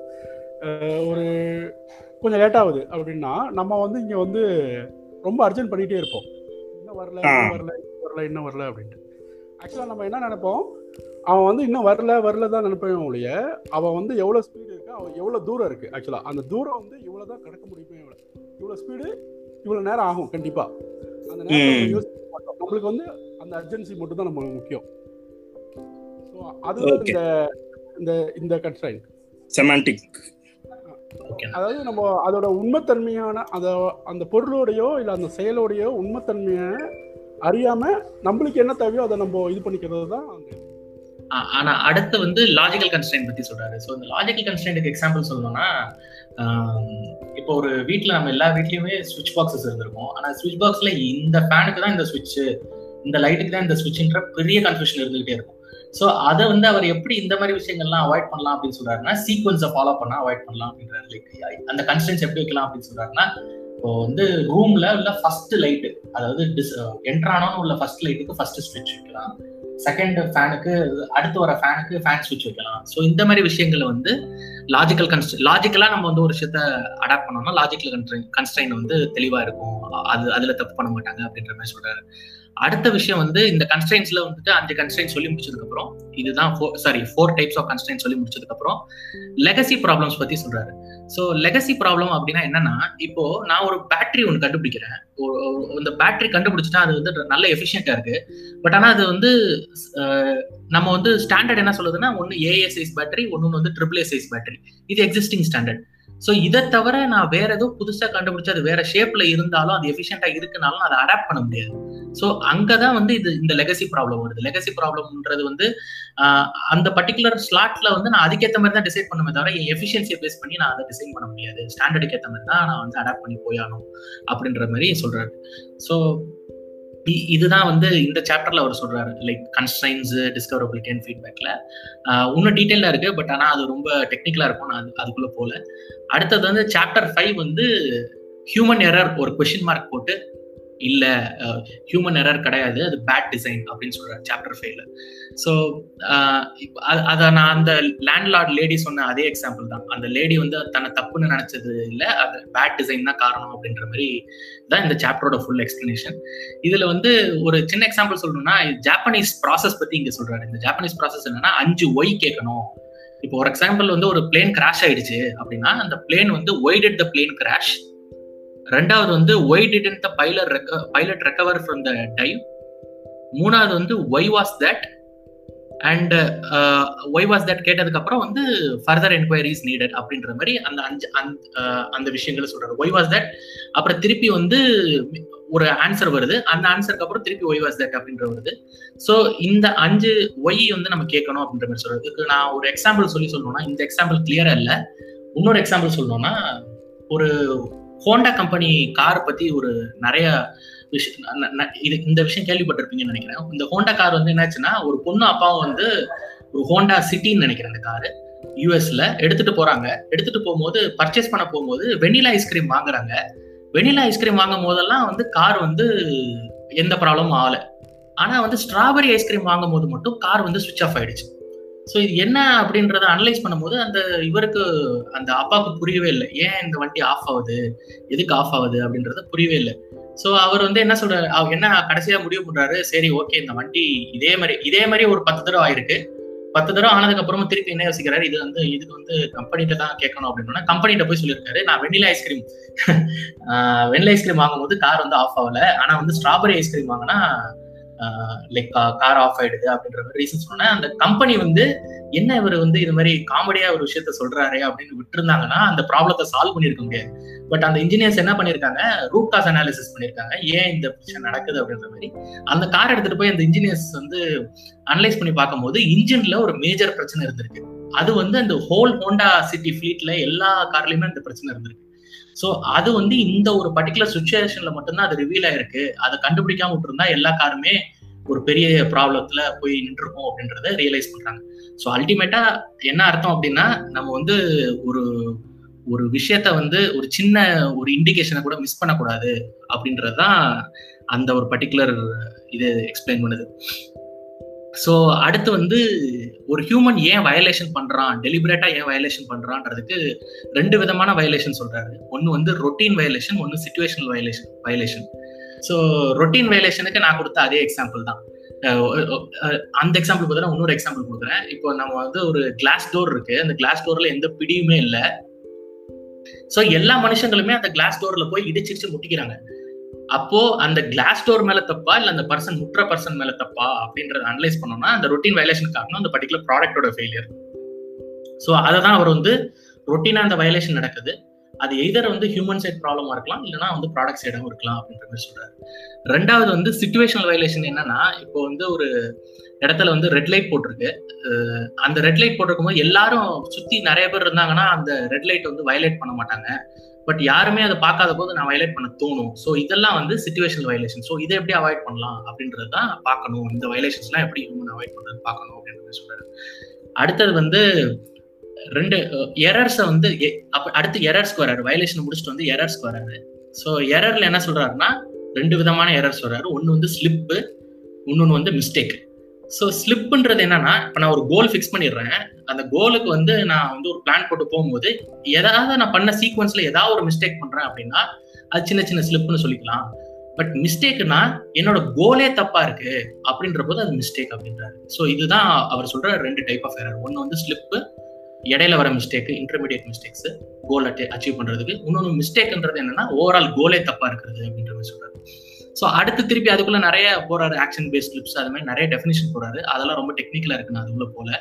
ஒரு கொஞ்சம் லேட் ஆகுது அப்படின்னா நம்ம வந்து இங்கே வந்து ரொம்ப அர்ஜென்ட் பண்ணிகிட்டே இருப்போம் இன்னும் வரல இன்னும் வரல இன்னும் வரல இன்னும் வரல அப்படின்ட்டு ஆக்சுவலாக நம்ம என்ன நினைப்போம் அவன் வந்து இன்னும் வரல வரல தான் நினைப்பேன் ஒழிய அவன் வந்து எவ்வளோ ஸ்பீடு இருக்கு அவன் எவ்வளோ தூரம் இருக்கு ஆக்சுவலாக அந்த தூரம் வந்து இவ்வளோ தான் கடக்க முடியுமே இவ்வளோ இவ்வளோ ஸ்பீடு இவ்வளோ நேரம் ஆகும் கண்டிப்பாக அந்த நேரம் யோசிக்க மாட்டோம் நம்மளுக்கு வந்து அந்த அர்ஜென்சி மட்டும் தான் நம்மளுக்கு முக்கியம் ஸோ அது இந்த இந்த இந்த கன்ஸ்ட்ரைன் செமாண்டிக் அதாவது நம்ம அதோட உண்மைத்தன்மையான அத அந்த பொருளோடையோ இல்லை அந்த செயலோடையோ உண்மைத்தன்மையை அறியாம நம்மளுக்கு என்ன தேவையோ அதை நம்ம இது பண்ணிக்கிறது தான் அந்த ஆனா அடுத்து வந்து லாஜிக்கல் கன்ஸ்டைன் பத்தி சொல்றாரு ஸோ இந்த லாஜிக்கல் கன்ஸ்டைன்ட்டுக்கு எக்ஸாம்பிள் சொல்லணும்னா இப்போ ஒரு வீட்டில் நம்ம எல்லா வீட்லயுமே சுவிட்ச் பாக்ஸஸ் இருந்திருக்கும் ஆனா சுவிட்ச் பாக்ஸ்ல இந்த ஃபேனுக்கு தான் இந்த சுவிட்ச் இந்த லைட்டுக்கு தான் இந்த சுவிட்ச்ன்ற பெரிய கன்ஃபியூஷன் இருந்துகிட்டே இருக்கும் ஸோ அதை வந்து அவர் எப்படி இந்த மாதிரி விஷயங்கள்லாம் அவாய்ட் பண்ணலாம் அப்படின்னு சொல்றாருன்னா சீக்வன்ஸை ஃபாலோ பண்ணா அவாய்ட் பண்ணலாம் அப்படின்றாரு லைக் அந்த கன்ஸ்டன்ஸ் எப்படி வைக்கலாம் அப்படின்னு சொல்றாருன்னா இப்போ வந்து ரூம்ல உள்ள ஃபர்ஸ்ட் லைட்டு அதாவது டிஸ் என்ட்ரானோன்னு உள்ள ஃபர்ஸ்ட் லைட்டுக்கு ஃபர்ஸ்ட் ஸ்விட்ச் வைக்கலாம் செகண்ட் ஃபேனுக்கு அடுத்து வர ஃபேனுக்கு ஃபேன் ஸ்விட்ச் வைக்கலாம் ஸோ இந்த மாதிரி விஷயங்களை வந்து லாஜிக்கல் கன்ஸ்ட் லாஜிக்கலாக நம்ம வந்து ஒரு விஷயத்த அடாப்ட் பண்ணோம்னா லாஜிக்கல் கன்ஸ்ட்ரைன் கன்ஸ்ட்ரைன் வந்து தெளிவாக இருக்கும் அது அதில் தப்பு பண்ண மாட்டாங்க அப்படின்ற மாதிரி சொல்றாரு அடுத்த விஷயம் வந்து இந்த கன்ஸ்ட்ரைன்ஸ்ல வந்துட்டு அஞ்சு கன்ஸ்ட்ரைன் சொல்லி முடிச்சதுக்கு அப்புறம் இதுதான் sorry four types of constraint சொல்லி முடிச்சதுக்கு அப்புறம் லெகசி ப்ராப்ளம்ஸ் பத்தி சொல்றாரு ஸோ லெகசி ப்ராப்ளம் அப்படின்னா என்னன்னா இப்போ நான் ஒரு பேட்டரி ஒன்று கண்டுபிடிக்கிறேன் இந்த பேட்டரி கண்டுபிடிச்சிட்டா அது வந்து நல்ல எஃபிஷியண்டா இருக்கு பட் ஆனால் அது வந்து நம்ம வந்து ஸ்டாண்டர்ட் என்ன சொல்லுதுன்னா ஒன்று ஏஏ சைஸ் பேட்டரி ஒன்று வந்து ட்ரிபிள் ஏ சைஸ் பேட்டரி இது எக்ஸிஸ்டிங் ஸ்டாண்டர்ட் ஸோ இதை தவிர நான் வேற ஏதோ புதுசா கண்டுபிடிச்சு அது வேற ஷேப்ல இருந்தாலும் அது எஃபிஷியண்டா இருக்குனாலும் அதை அடாப்ட் பண்ண முடியாது ஸோ அங்கதான் வந்து இது இந்த லெகசி ப்ராப்ளம் வருது லெகசி ப்ராப்ளம்ன்றது வந்து அந்த பர்டிகுலர் ஸ்லாட்ல வந்து நான் அதுக்கேற்ற மாதிரி தான் டிசைட் பண்ணுமே தவிர என் எஃபிஷியன்சியை பேஸ் பண்ணி நான் அதை டிசைன் பண்ண முடியாது ஸ்டாண்டர்டுக்கு ஏற்ற மாதிரி தான் நான் வந்து அடாப்ட் பண்ணி போயானும் அப்படின்ற மாதிரி சொல்றாரு ஸோ இதுதான் வந்து இந்த சாப்டர்ல அவர் சொல்றாரு லைக் கன்ஸ்ட்ரைன்ஸ் டிஸ்கவரபிலிட்டி அண்ட் ஃபீட்பேக்ல இன்னும் டீட்டெயிலா இருக்கு பட் ஆனா அது ரொம்ப டெக்னிக்கலா இருக்கும் நான் அதுக்குள்ள போல அடுத்தது வந்து சாப்டர் ஃபைவ் வந்து ஹியூமன் எரர் ஒரு கொஷின் மார்க் போட்டு இல்ல ஹியூமன் எரர் கிடையாது அது பேட் டிசைன் அப்படின்னு சொல்றாரு சாப்டர் ஃபைவ்ல ஸோ அதை நான் அந்த லேண்ட்லார்ட் லேடி சொன்ன அதே எக்ஸாம்பிள் தான் அந்த லேடி வந்து தன்னை தப்புன்னு நினைச்சது இல்லை அது பேட் டிசைன் தான் காரணம் அப்படின்ற மாதிரி தான் இந்த சாப்டரோட ஃபுல் எக்ஸ்பிளனேஷன் இதுல வந்து ஒரு சின்ன எக்ஸாம்பிள் சொல்லணும்னா ஜாப்பனீஸ் ப்ராசஸ் பத்தி இங்க சொல்றாரு இந்த ஜாப்பனீஸ் ப்ராசஸ் என்னன்னா அஞ்சு ஒய் கேட்கணும் இப்போ ஒரு எக்ஸாம்பிள் வந்து ஒரு பிளேன் கிராஷ் ஆயிடுச்சு அப்படின்னா அந்த பிளேன் வந்து why did the plane crash ரெண்டாவது வந்து why didn't the pilot pilot recover from the dive மூணாவது வந்து why was that and why was that கேட்டதுக்கு அப்புறம் வந்து ஃபர்தர் என்கொயரிஸ் நீடட் அப்படின்ற மாதிரி அந்த அஞ்சு அந்த விஷயங்களை சொல்றாரு ஒய் வாஸ் தட் அப்புறம் திருப்பி வந்து ஒரு ஆன்சர் வருது அந்த ஆன்சருக்கு அப்புறம் திருப்பி ஒய் வாஸ் தட் அப்படின்ற வருது ஸோ இந்த அஞ்சு ஒய் வந்து நம்ம கேட்கணும் அப்படின்ற மாதிரி சொல்றதுக்கு நான் ஒரு எக்ஸாம்பிள் சொல்லி சொல்லணும்னா இந்த எக்ஸாம்பிள் கிளியரா இல்லை இன்னொரு எக்ஸாம்பிள் சொல்லணும்னா ஒரு ஹோண்டா கம்பெனி கார் பத்தி ஒரு நிறைய விஷயம் இது இந்த விஷயம் கேள்விப்பட்டிருப்பீங்கன்னு நினைக்கிறேன் இந்த ஹோண்டா கார் வந்து என்னாச்சுன்னா ஒரு பொண்ணு அப்பாவும் வந்து ஒரு ஹோண்டா சிட்டின்னு நினைக்கிறேன் அந்த காரு யூஎஸ்ல எடுத்துட்டு போறாங்க எடுத்துட்டு போகும்போது பர்ச்சேஸ் பண்ண போகும்போது வெனிலா ஐஸ்கிரீம் வாங்குறாங்க வெனிலா ஐஸ்கிரீம் வாங்கும் போதெல்லாம் வந்து கார் வந்து எந்த ப்ராப்ளமும் ஆகல ஆனா வந்து ஸ்ட்ராபெரி ஐஸ்கிரீம் வாங்கும் போது மட்டும் கார் வந்து சுவிச் ஆஃப் ஆயிடுச்சு ஸோ இது என்ன அப்படின்றத அனலைஸ் பண்ணும்போது அந்த இவருக்கு அந்த அப்பாவுக்கு புரியவே இல்லை ஏன் இந்த வண்டி ஆஃப் ஆகுது எதுக்கு ஆஃப் ஆகுது அப்படின்றது புரியவே இல்லை ஸோ அவர் வந்து என்ன சொல்றாரு அவர் என்ன கடைசியா முடிவு பண்றாரு சரி ஓகே இந்த வண்டி இதே மாதிரி இதே மாதிரி ஒரு பத்து தடவை ஆயிருக்கு பத்து தடவை ஆனதுக்கு அப்புறமா திருப்பி என்ன யோசிக்கிறாரு இது வந்து இதுக்கு வந்து கம்பெனிட்ட தான் கேட்கணும் அப்படின்னா கம்பெனிட்ட போய் சொல்லியிருக்காரு நான் வெண்ணிலா ஐஸ்கிரீம் வெண்ணிலா ஐஸ்கிரீம் வாங்கும்போது கார் வந்து ஆஃப் ஆகல ஆனா வந்து ஸ்ட்ராபெரி ஐஸ்கிரீம் வாங்கினா லைக் கார் ஆஃப் ஆயிடுது அப்படின்ற மாதிரி ரீசன் சொன்னேன் அந்த கம்பெனி வந்து என்ன இவர் வந்து இது மாதிரி காமெடியா ஒரு விஷயத்த சொல்றாரு அப்படின்னு விட்டுருந்தாங்கன்னா அந்த ப்ராப்ளத்தை சால்வ் பண்ணிருக்க முடியாது பட் அந்த இன்ஜினியர்ஸ் என்ன பண்ணிருக்காங்க ரூட் காஸ் அனாலிசிஸ் பண்ணிருக்காங்க ஏன் இந்த பிரச்சனை நடக்குது அப்படின்ற மாதிரி அந்த கார் எடுத்துட்டு போய் அந்த இன்ஜினியர்ஸ் வந்து அனலைஸ் பண்ணி பார்க்கும்போது இன்ஜின்ல ஒரு மேஜர் பிரச்சனை இருந்திருக்கு அது வந்து அந்த ஹோல் ஹோண்டா சிட்டி ஃபிளீட்ல எல்லா கார்லயுமே அந்த பிரச்சனை இருந்திருக்கு ஸோ அது வந்து இந்த ஒரு பர்டிகுலர் சுச்சுவேஷன்ல மட்டும்தான் அது ரிவீல் ஆயிருக்கு அதை கண்டுபிடிக்காம விட்டுருந்தா எல்லா காருமே ஒரு பெரிய ப்ராப்ளத்துல போய் நின்றுருக்கும் அப்படின்றத ரியலைஸ் பண்றாங்க ஸோ அல்டிமேட்டா என்ன அர்த்தம் அப்படின்னா நம்ம வந்து ஒரு ஒரு விஷயத்த வந்து ஒரு சின்ன ஒரு இண்டிகேஷனை கூட மிஸ் பண்ணக்கூடாது அப்படின்றதுதான் அந்த ஒரு பர்டிகுலர் இது எக்ஸ்பிளைன் பண்ணுது ஸோ அடுத்து வந்து ஒரு ஹியூமன் ஏன் வயலேஷன் பண்றான் டெலிபரேட்டா ஏன் வயலேஷன் பண்றான்றதுக்கு ரெண்டு விதமான வயலேஷன் சொல்றாரு ஒன்னு வந்து ரொட்டீன் வயலேஷன் ஒன்னு situational violation violation so routine வயலேஷனுக்கு நான் கொடுத்த அதே எக்ஸாம்பிள் தான் அந்த எக்ஸாம்பிள் பார்த்தா இன்னொரு எக்ஸாம்பிள் கொடுக்குறேன் இப்போ நம்ம வந்து ஒரு கிளாஸ் டோர் இருக்கு அந்த கிளாஸ் டோர்ல எந்த பிடியுமே இல்லை ஸோ எல்லா மனுஷங்களுமே அந்த கிளாஸ் டோர்ல போய் இடிச்சிருச்சு முட்டிக்கிறாங்க அப்போ அந்த கிளாஸ் டோர் மேல தப்பா இல்ல அந்த பர்சன் முற்ற பர்சன் மேல தப்பா அப்படின்றத அனலைஸ் பண்ணோம்னா அந்த ரொட்டீன் வயலேஷன் காரணம் அந்த பர்டிகுலர் ப்ராடக்டோட ஃபெயிலியர் ஸோ அதை தான் அவர் வந்து ரொட்டீனா அந்த வயலேஷன் நடக்குது அது எய்தர் வந்து ஹியூமன் சைட் ப்ராப்ளமா இருக்கலாம் இல்லைனா வந்து ப்ராடக்ட் சைடாகவும் இருக்கலாம் அப்படின்ற மாதிரி சொல்றாரு ரெண்டாவது வந்து சிச்சுவேஷனல் வயலேஷன் என்னன்னா இப்போ வந்து ஒரு இடத்துல வந்து ரெட் லைட் போட்டிருக்கு அந்த ரெட் லைட் போட்டிருக்கும் போது எல்லாரும் சுத்தி நிறைய பேர் இருந்தாங்கன்னா அந்த ரெட் லைட் வந்து வயலேட் பண்ண மாட்டாங்க பட் யாருமே அதை பார்க்காத போது நான் வயலேட் பண்ண தோணும் ஸோ இதெல்லாம் வந்து சிச்சுவேஷனல் வயலேஷன் ஸோ இதை எப்படி அவாய்ட் பண்ணலாம் அப்படின்றது தான் பார்க்கணும் இந்த வயலேஷன்ஸ்லாம் எப்படி ஹியூமன் அவாய்ட் பண்றது பார்க்கணும் அப்படின்றத சொல்றாரு அடுத்தது வந்து ரெண்டு எரர்ஸை வந்து அடுத்து எரர்ஸ்க்கு வராரு வயலேஷன் முடிச்சுட்டு வந்து எரர்ஸ்க்கு வராரு ஸோ எரர்ல என்ன சொல்றாருன்னா ரெண்டு விதமான எரர்ஸ் வர்றாரு ஒன்று வந்து ஸ்லிப்பு இன்னொன்று வந்து மிஸ்டேக் ஸோ ஸ்லிப்புன்றது என்னன்னா இப்போ நான் ஒரு கோல் ஃபிக்ஸ் பண்ணிடுறேன் அந்த கோலுக்கு வந்து நான் வந்து ஒரு பிளான் போட்டு போகும்போது ஏதாவது நான் பண்ண சீக்வன்ஸ்ல ஏதாவது ஒரு மிஸ்டேக் பண்றேன் அப்படின்னா அது சின்ன சின்ன ஸ்லிப்னு சொல்லிக்கலாம் பட் மிஸ்டேக்னா என்னோட கோலே தப்பா இருக்கு அப்படின்ற போது அது மிஸ்டேக் அப்படின்றாரு ஸோ இதுதான் அவர் சொல்ற ரெண்டு டைப் ஆஃப் எரர் ஒன்று வந்து ஸ்லிப்பு இடையில வர mistake intermediate mistakes goal achieve பண்றதுக்கு இன்னொன்று மிஸ்டேக்ன்றது என்னன்னா ஓவரால் கோலே தப்பா இருக்கிறது அப்படின்ற மாதிரி சொல்றாரு ஸோ அடுத்து திருப்பி அதுக்குள்ள நிறைய போறாரு ஆக்ஷன் பேஸ்ட் கிளிப்ஸ் அது மாதிரி நிறைய டெஃபினேஷன் போறாரு அதெல்லாம் ரொம்ப டெக்னிக்கலா இருக்கு நான் அதுக்குள்ள போல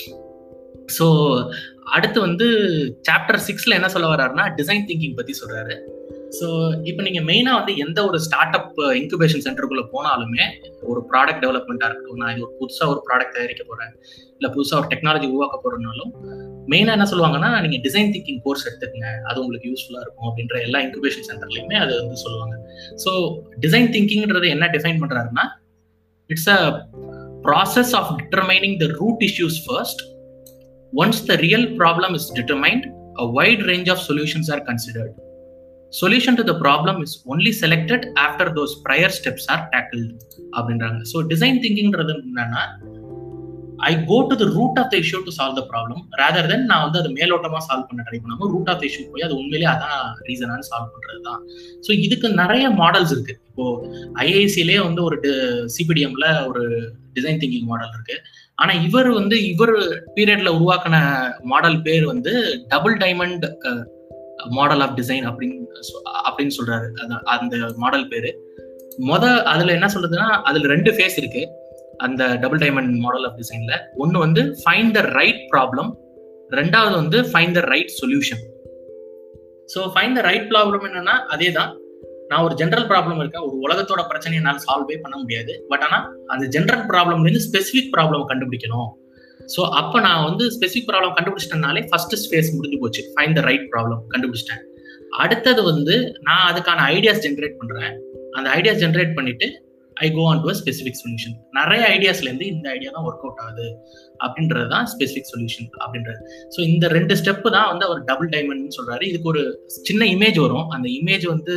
ஸோ அடுத்து வந்து சாப்டர் சிக்ஸ்ல என்ன சொல்ல வர்றாருன்னா டிசைன் திங்கிங் பத்தி சொல்றாரு ஸோ இப்போ நீங்கள் மெயினாக வந்து எந்த ஒரு ஸ்டார்ட் அப் இன்குபேஷன் சென்டருக்குள்ளே போனாலுமே ஒரு ப்ராடக்ட் டெவலப்மெண்ட்டாக இருக்கட்டும் நான் இது ஒரு புதுசாக ஒரு ப்ராடக்ட் தயாரிக்க போகிறேன் இல்லை புதுசாக ஒரு டெக்னாலஜி உருவாக்க போகிறனாலும் மெயினாக என்ன சொல்லுவாங்கன்னா நீங்கள் டிசைன் திங்கிங் கோர்ஸ் எடுத்துக்கங்க அது உங்களுக்கு யூஸ்ஃபுல்லாக இருக்கும் அப்படின்ற எல்லா இன்குபேஷன் சென்டர்லையுமே அது வந்து சொல்லுவாங்க ஸோ டிசைன் திங்கிங்கிறது என்ன டிஃபைன் பண்ணுறாருன்னா it's a process of determining the root issues first once the real problem is determined a wide range of solutions are considered solution to the problem is only selected after those prior steps are tackle அப்படின்றாங்க so design திங்கிங்கிறது என்னன்னா I go to the root of the issue to solve the problem rather than நான் வந்து அது மேலோட்டமா solve பண்ண try பண்ணாம root of the issue போய் அது உண்மையிலேயே அதான் ரீசனானு சால்வ் பண்றது தான் ஸோ இதுக்கு நிறைய மாடல்ஸ் இருக்கு இப்போ ஐஐசிலே வந்து ஒரு சிபிடிஎம்ல ஒரு டிசைன் திங்கிங் மாடல் இருக்கு ஆனா இவர் வந்து இவர் பீரியட்ல உருவாக்கின மாடல் பேர் வந்து double diamond model of design அப்படின்னு அப்படின்னு சொல்றாரு அந்த மாடல் பேரு மொத அதுல என்ன சொல்றதுன்னா அதுல ரெண்டு ஃபேஸ் இருக்கு அந்த டபுள் டைமண்ட் மாடல் ஆஃப் டிசைன்ல ஒன்னு வந்து ஃபைண்ட் த ரைட் ப்ராப்ளம் ரெண்டாவது வந்து find the right solution so find the right problem என்னன்னா அதே தான் நான் ஒரு ஜென்ரல் ப்ராப்ளம் இருக்கேன் ஒரு உலகத்தோட பிரச்சனை என்னால் சால்வே பண்ண முடியாது பட் ஆனால் அந்த ஜென்ரல் ப்ராப்ளம்லேருந்து ஸ்பெசிஃபிக் ப்ராப்ளம் கண்டுபிடிக்கணும் ஸோ அப்போ நான் வந்து ஸ்பெசிஃபிக் ப்ராப்ளம் கண்டுபிடிச்சிட்டனாலே ஃபர்ஸ்ட் ஸ்பேஸ் முடிஞ்சு போச்சு ஃபைண்ட் த ரைட் ப்ராப்ளம் கண்டுபிடிச்சிட்டேன் அடுத்தது வந்து நான் அதுக்கான ஐடியாஸ் ஜென்ரேட் பண்ணுறேன் அந்த ஐடியாஸ் ஜென்ரேட் பண்ணிட்டு I go on to specific solution நிறைய ஐடியாஸ்லேருந்து இந்த ஐடியா தான் ஒர்க் அவுட் ஆகுது அப்படின்றது தான் ஸ்பெசிஃபிக் சொல்யூஷன் அப்படின்றது ஸோ இந்த ரெண்டு ஸ்டெப்பு தான் வந்து அவர் டபுள் டைமண்ட் சொல்றாரு இதுக்கு ஒரு சின்ன இமேஜ் வரும் அந்த இமேஜ் வந்து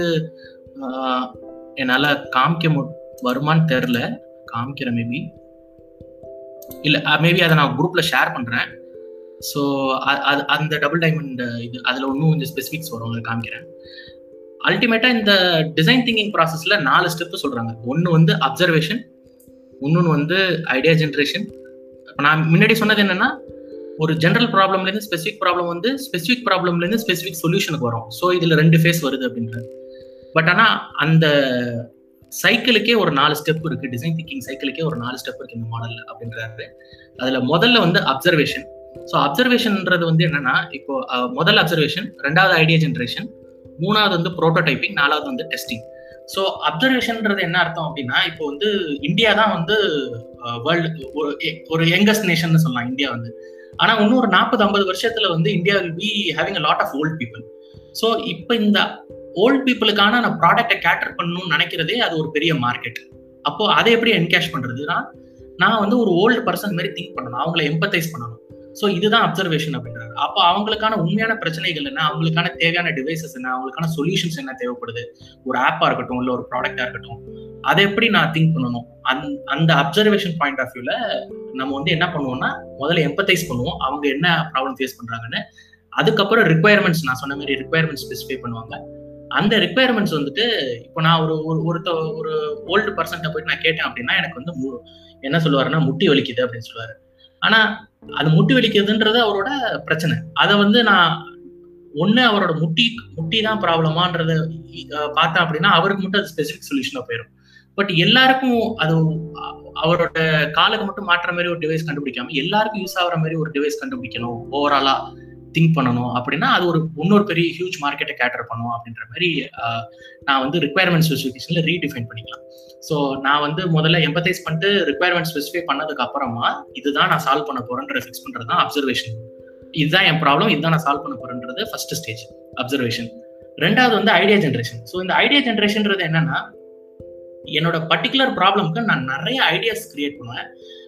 என்னால் காமிக்க வருமானு தெரில காமிக்கிறேன் மேபி இல்லை மேபி அதை நான் குரூப்பில் ஷேர் பண்ணுறேன் ஸோ அந்த டபுள் டைமண்ட் இது அதில் இன்னும் கொஞ்சம் ஸ்பெசிஃபிக்ஸ் வரும் அதை காமிக்கிறேன் அல்டிமேட்டா இந்த டிசைன் திங்கிங் ப்ராசஸ்ல நாலு ஸ்டெப் சொல்றாங்க ஒன்னு வந்து அப்சர்வேஷன் இன்னொன்று வந்து ஐடியா ஜென்ரேஷன் நான் முன்னாடி சொன்னது என்னன்னா ஒரு ஜென்ரல் ப்ராப்ளம்ல இருந்து ஸ்பெசிஃபிக் ப்ராப்ளம் வந்து ஸ்பெசிஃபிக் ப்ராப்ளம்ல இருந்து ஸ்பெசிஃபிக் சொல்யூஷனுக்கு வரும் ஸோ இதுல ரெண்டு ஃபேஸ் வருது அப்படின்றது பட் ஆனா அந்த சைக்கிளுக்கே ஒரு நாலு ஸ்டெப் இருக்கு டிசைன் திங்கிங் சைக்கிளுக்கே ஒரு நாலு ஸ்டெப் இருக்கு இந்த மாடல்ல அப்படின்றாரு அதுல முதல்ல வந்து அப்சர்வேஷன் ஸோ அப்சர்வேஷன்ன்றது வந்து என்னன்னா இப்போ முதல் அப்சர்வேஷன் ரெண்டாவது ஐடியா ஜென்ரேஷன் மூணாவது வந்து ப்ரோட்டோடைப்பிங் நாலாவது வந்து டெஸ்டிங் ஸோ அப்சர்வேஷன்ன்றது என்ன அர்த்தம் அப்படின்னா இப்போ வந்து இந்தியா தான் வந்து வேர்ல்டு ஒரு யங்கஸ்ட் நேஷன் சொல்லலாம் இந்தியா வந்து ஆனா இன்னும் ஒரு நாற்பது ஐம்பது வருஷத்துல வந்து India will be having a lot of old people so இப்போ இந்த ஓல்ட் பீப்புளுக்கான நான் ப்ராடக்டை கேட்டர் பண்ணணும்னு நினைக்கிறதே அது ஒரு பெரிய மார்க்கெட் அப்போ அதை எப்படி என்கேஷ் பண்றதுன்னா நான் வந்து ஒரு ஓல்டு பர்சன் மாதிரி திங்க் பண்ணணும் அவங்கள எம்பத்தைஸ் பண்ணணும் ஸோ இதுதான் அப்சர்வேஷன் அப்படின்றாரு அப்போ அவங்களுக்கான உண்மையான பிரச்சனைகள் என்ன அவங்களுக்கான தேவையான டிவைசஸ் என்ன அவங்களுக்கான சொல்யூஷன்ஸ் என்ன தேவைப்படுது ஒரு ஆப்பா இருக்கட்டும் இல்லை ஒரு ப்ராடக்டா இருக்கட்டும் அதை எப்படி நான் திங்க் பண்ணணும் அந் அந்த அப்சர்வேஷன் பாயிண்ட் ஆஃப் வியூல நம்ம வந்து என்ன பண்ணுவோம்னா முதல்ல எம்பத்தைஸ் பண்ணுவோம் அவங்க என்ன ப்ராப்ளம் ஃபேஸ் பண்றாங்கன்னு அதுக்கப்புறம் ரிக்குவயர்மெண்ட்ஸ் நான் சொன்ன மாதிரி ரிக்குவயர்மெண்ட்ஸ் ஸ்பெசிஃபை பண்ணுவாங்க அந்த ரிக்குவயர்மெண்ட்ஸ் வந்துட்டு இப்போ நான் ஒரு ஒருத்த ஒரு ஓல்டு பர்சன்ட்ட போயிட்டு நான் கேட்டேன் அப்படின்னா எனக்கு வந்து என்ன சொல்லுவாருன்னா முட்டி வலிக்குது அப்படின்னு சொல்லுவாரு ஆனா அது முட்டி வலிக்குதுன்றது அவரோட பிரச்சனை அதை வந்து நான் ஒண்ணு அவரோட முட்டி முட்டி தான் ப்ராப்ளமான்றத பார்த்தேன் அப்படின்னா அவருக்கு மட்டும் அது ஸ்பெசிபிக் சொல்யூஷனா போயிடும் பட் எல்லாருக்கும் அது அவரோட காலுக்கு மட்டும் மாற்ற மாதிரி ஒரு டிவைஸ் கண்டுபிடிக்காம எல்லாருக்கும் யூஸ் ஆகிற மாதிரி ஒரு டிவைஸ் கண்டுபிடிக்கணும் ஓவராலா திங்க் பண்ணணும் அப்படின்னா அது ஒரு இன்னொரு பெரிய ஹியூஜ் மார்க்கெட்டை கேட்டர் பண்ணும் அப்படின்ற மாதிரி நான் வந்து ரிக்குவயர்மெண்ட் ஸ்பெசிஃபிகேஷன்ல ரீடிஃபைன் பண்ணிக்கலாம் ஸோ நான் வந்து முதல்ல எம்பத்தைஸ் பண்ணிட்டு ரிக்குவயர்மெண்ட் ஸ்பெசிஃபை பண்ணதுக்கு அப்புறமா இதுதான் நான் சால்வ் பண்ண போறேன்ற ஃபிக்ஸ் பண்றது தான் அப்சர்வேஷன் இதுதான் என் ப்ராப்ளம் இதுதான் நான் சால்வ் பண்ண போறேன்றது ஃபர்ஸ்ட் ஸ்டேஜ் அப்சர்வேஷன் ரெண்டாவது வந்து ஐடியா ஜென்ரேஷன் ஸோ இந்த ஐடியா ஜென்ரேஷன்ன்றது என்னன்னா என்னோட பர்டிகுலர் ப்ராப்ளம்க்கு நான் நிறைய ஐடியாஸ் கிரியேட் பண்ணுவேன்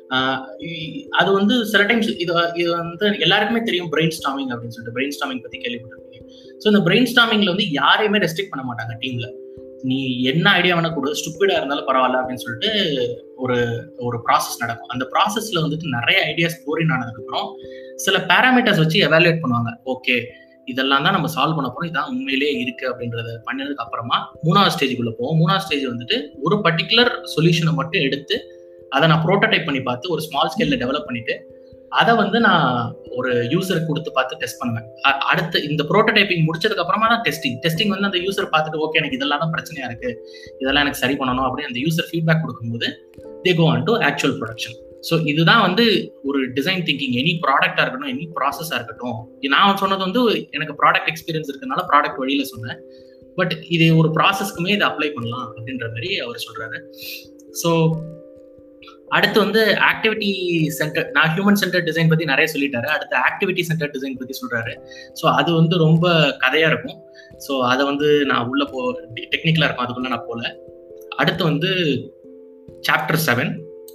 அது வந்து சில டைம்ஸ் இது இது வந்து எல்லாருக்குமே தெரியும் பிரெயின் ஸ்டாமிங் அப்படின்னு சொல்லிட்டு பிரெயின் ஸ்டாமிங் பத்தி கேள்விப்பட்டிருக்கீங்க ஸோ இந்த பிரெயின் ஸ்டாமிங்ல வந்து யாரையுமே ரெஸ்ட்ரிக்ட் பண்ண மாட்டாங்க டீம்ல நீ என்ன ஐடியா வேணா கொடு ஸ்டூப்பிடா இருந்தாலும் பரவாயில்ல அப்படின்னு சொல்லிட்டு ஒரு ஒரு ப்ராசஸ் நடக்கும் அந்த ப்ராசஸ்ல வந்துட்டு நிறைய ஐடியாஸ் போரின் ஆனதுக்கு அப்புறம் சில பேராமீட்டர்ஸ் வச்சு எவாலுவேட் பண்ணுவாங்க ஓகே இதெல்லாம் தான் நம்ம சால்வ் பண்ண போறோம் இதான் உண்மையிலேயே இருக்கு அப்படின்றத பண்ணதுக்கு அப்புறமா மூணாவது ஸ்டேஜுக்குள்ள போவோம் மூணாவது ஸ்டேஜ் வந்துட்டு ஒரு பர்டிகுலர் சொல்யூஷனை மட்டும் எடுத்து அதை நான் ப்ரோட்டோடைப் பண்ணி பார்த்து ஒரு ஸ்மால் ஸ்கேல்ல டெவலப் பண்ணிட்டு அதை வந்து நான் ஒரு யூசருக்கு கொடுத்து பார்த்து டெஸ்ட் பண்ணுவேன் அடுத்து இந்த ப்ரோட்டோடைப்பிங் முடிச்சதுக்கு அப்புறமா தான் டெஸ்டிங் டெஸ்டிங் வந்து அந்த யூசர் பார்த்துட்டு ஓகே எனக்கு இதெல்லாம் தான் பிரச்சனையா இருக்கு இதெல்லாம் எனக்கு சரி பண்ணணும் அப்படின்னு அந்த யூசர் ஃபீட்பேக் கொடுக்கும்போது they go on to actual production so இதுதான் வந்து ஒரு டிசைன் திங்கிங் எனி ப்ராடக்டா இருக்கட்டும் எனி ப்ராசஸா இருக்கட்டும் நான் சொன்னது வந்து எனக்கு ப்ராடக்ட் எக்ஸ்பீரியன்ஸ் இருக்கனால ப்ராடக்ட் வழியில சொன்னேன் பட் இது ஒரு ப்ராசஸ்க்குமே இதை அப்ளை பண்ணலாம் அப்படின்ற மாதிரி அவர் சொல்றாரு ஸோ அடுத்து வந்து ஆக்டிவிட்டி சென்டர் நான் ஹியூமன் சென்டர் டிசைன் பத்தி நிறைய சொல்லிட்டாரு அடுத்து ஆக்டிவிட்டி சென்டர் டிசைன் பத்தி சொல்றாரு ஸோ அது வந்து ரொம்ப கதையா இருக்கும் ஸோ அதை வந்து நான் உள்ள போ டெக்னிக்கலா இருக்கும் அதுக்குள்ள நான் போல அடுத்து வந்து சாப்டர் செவன்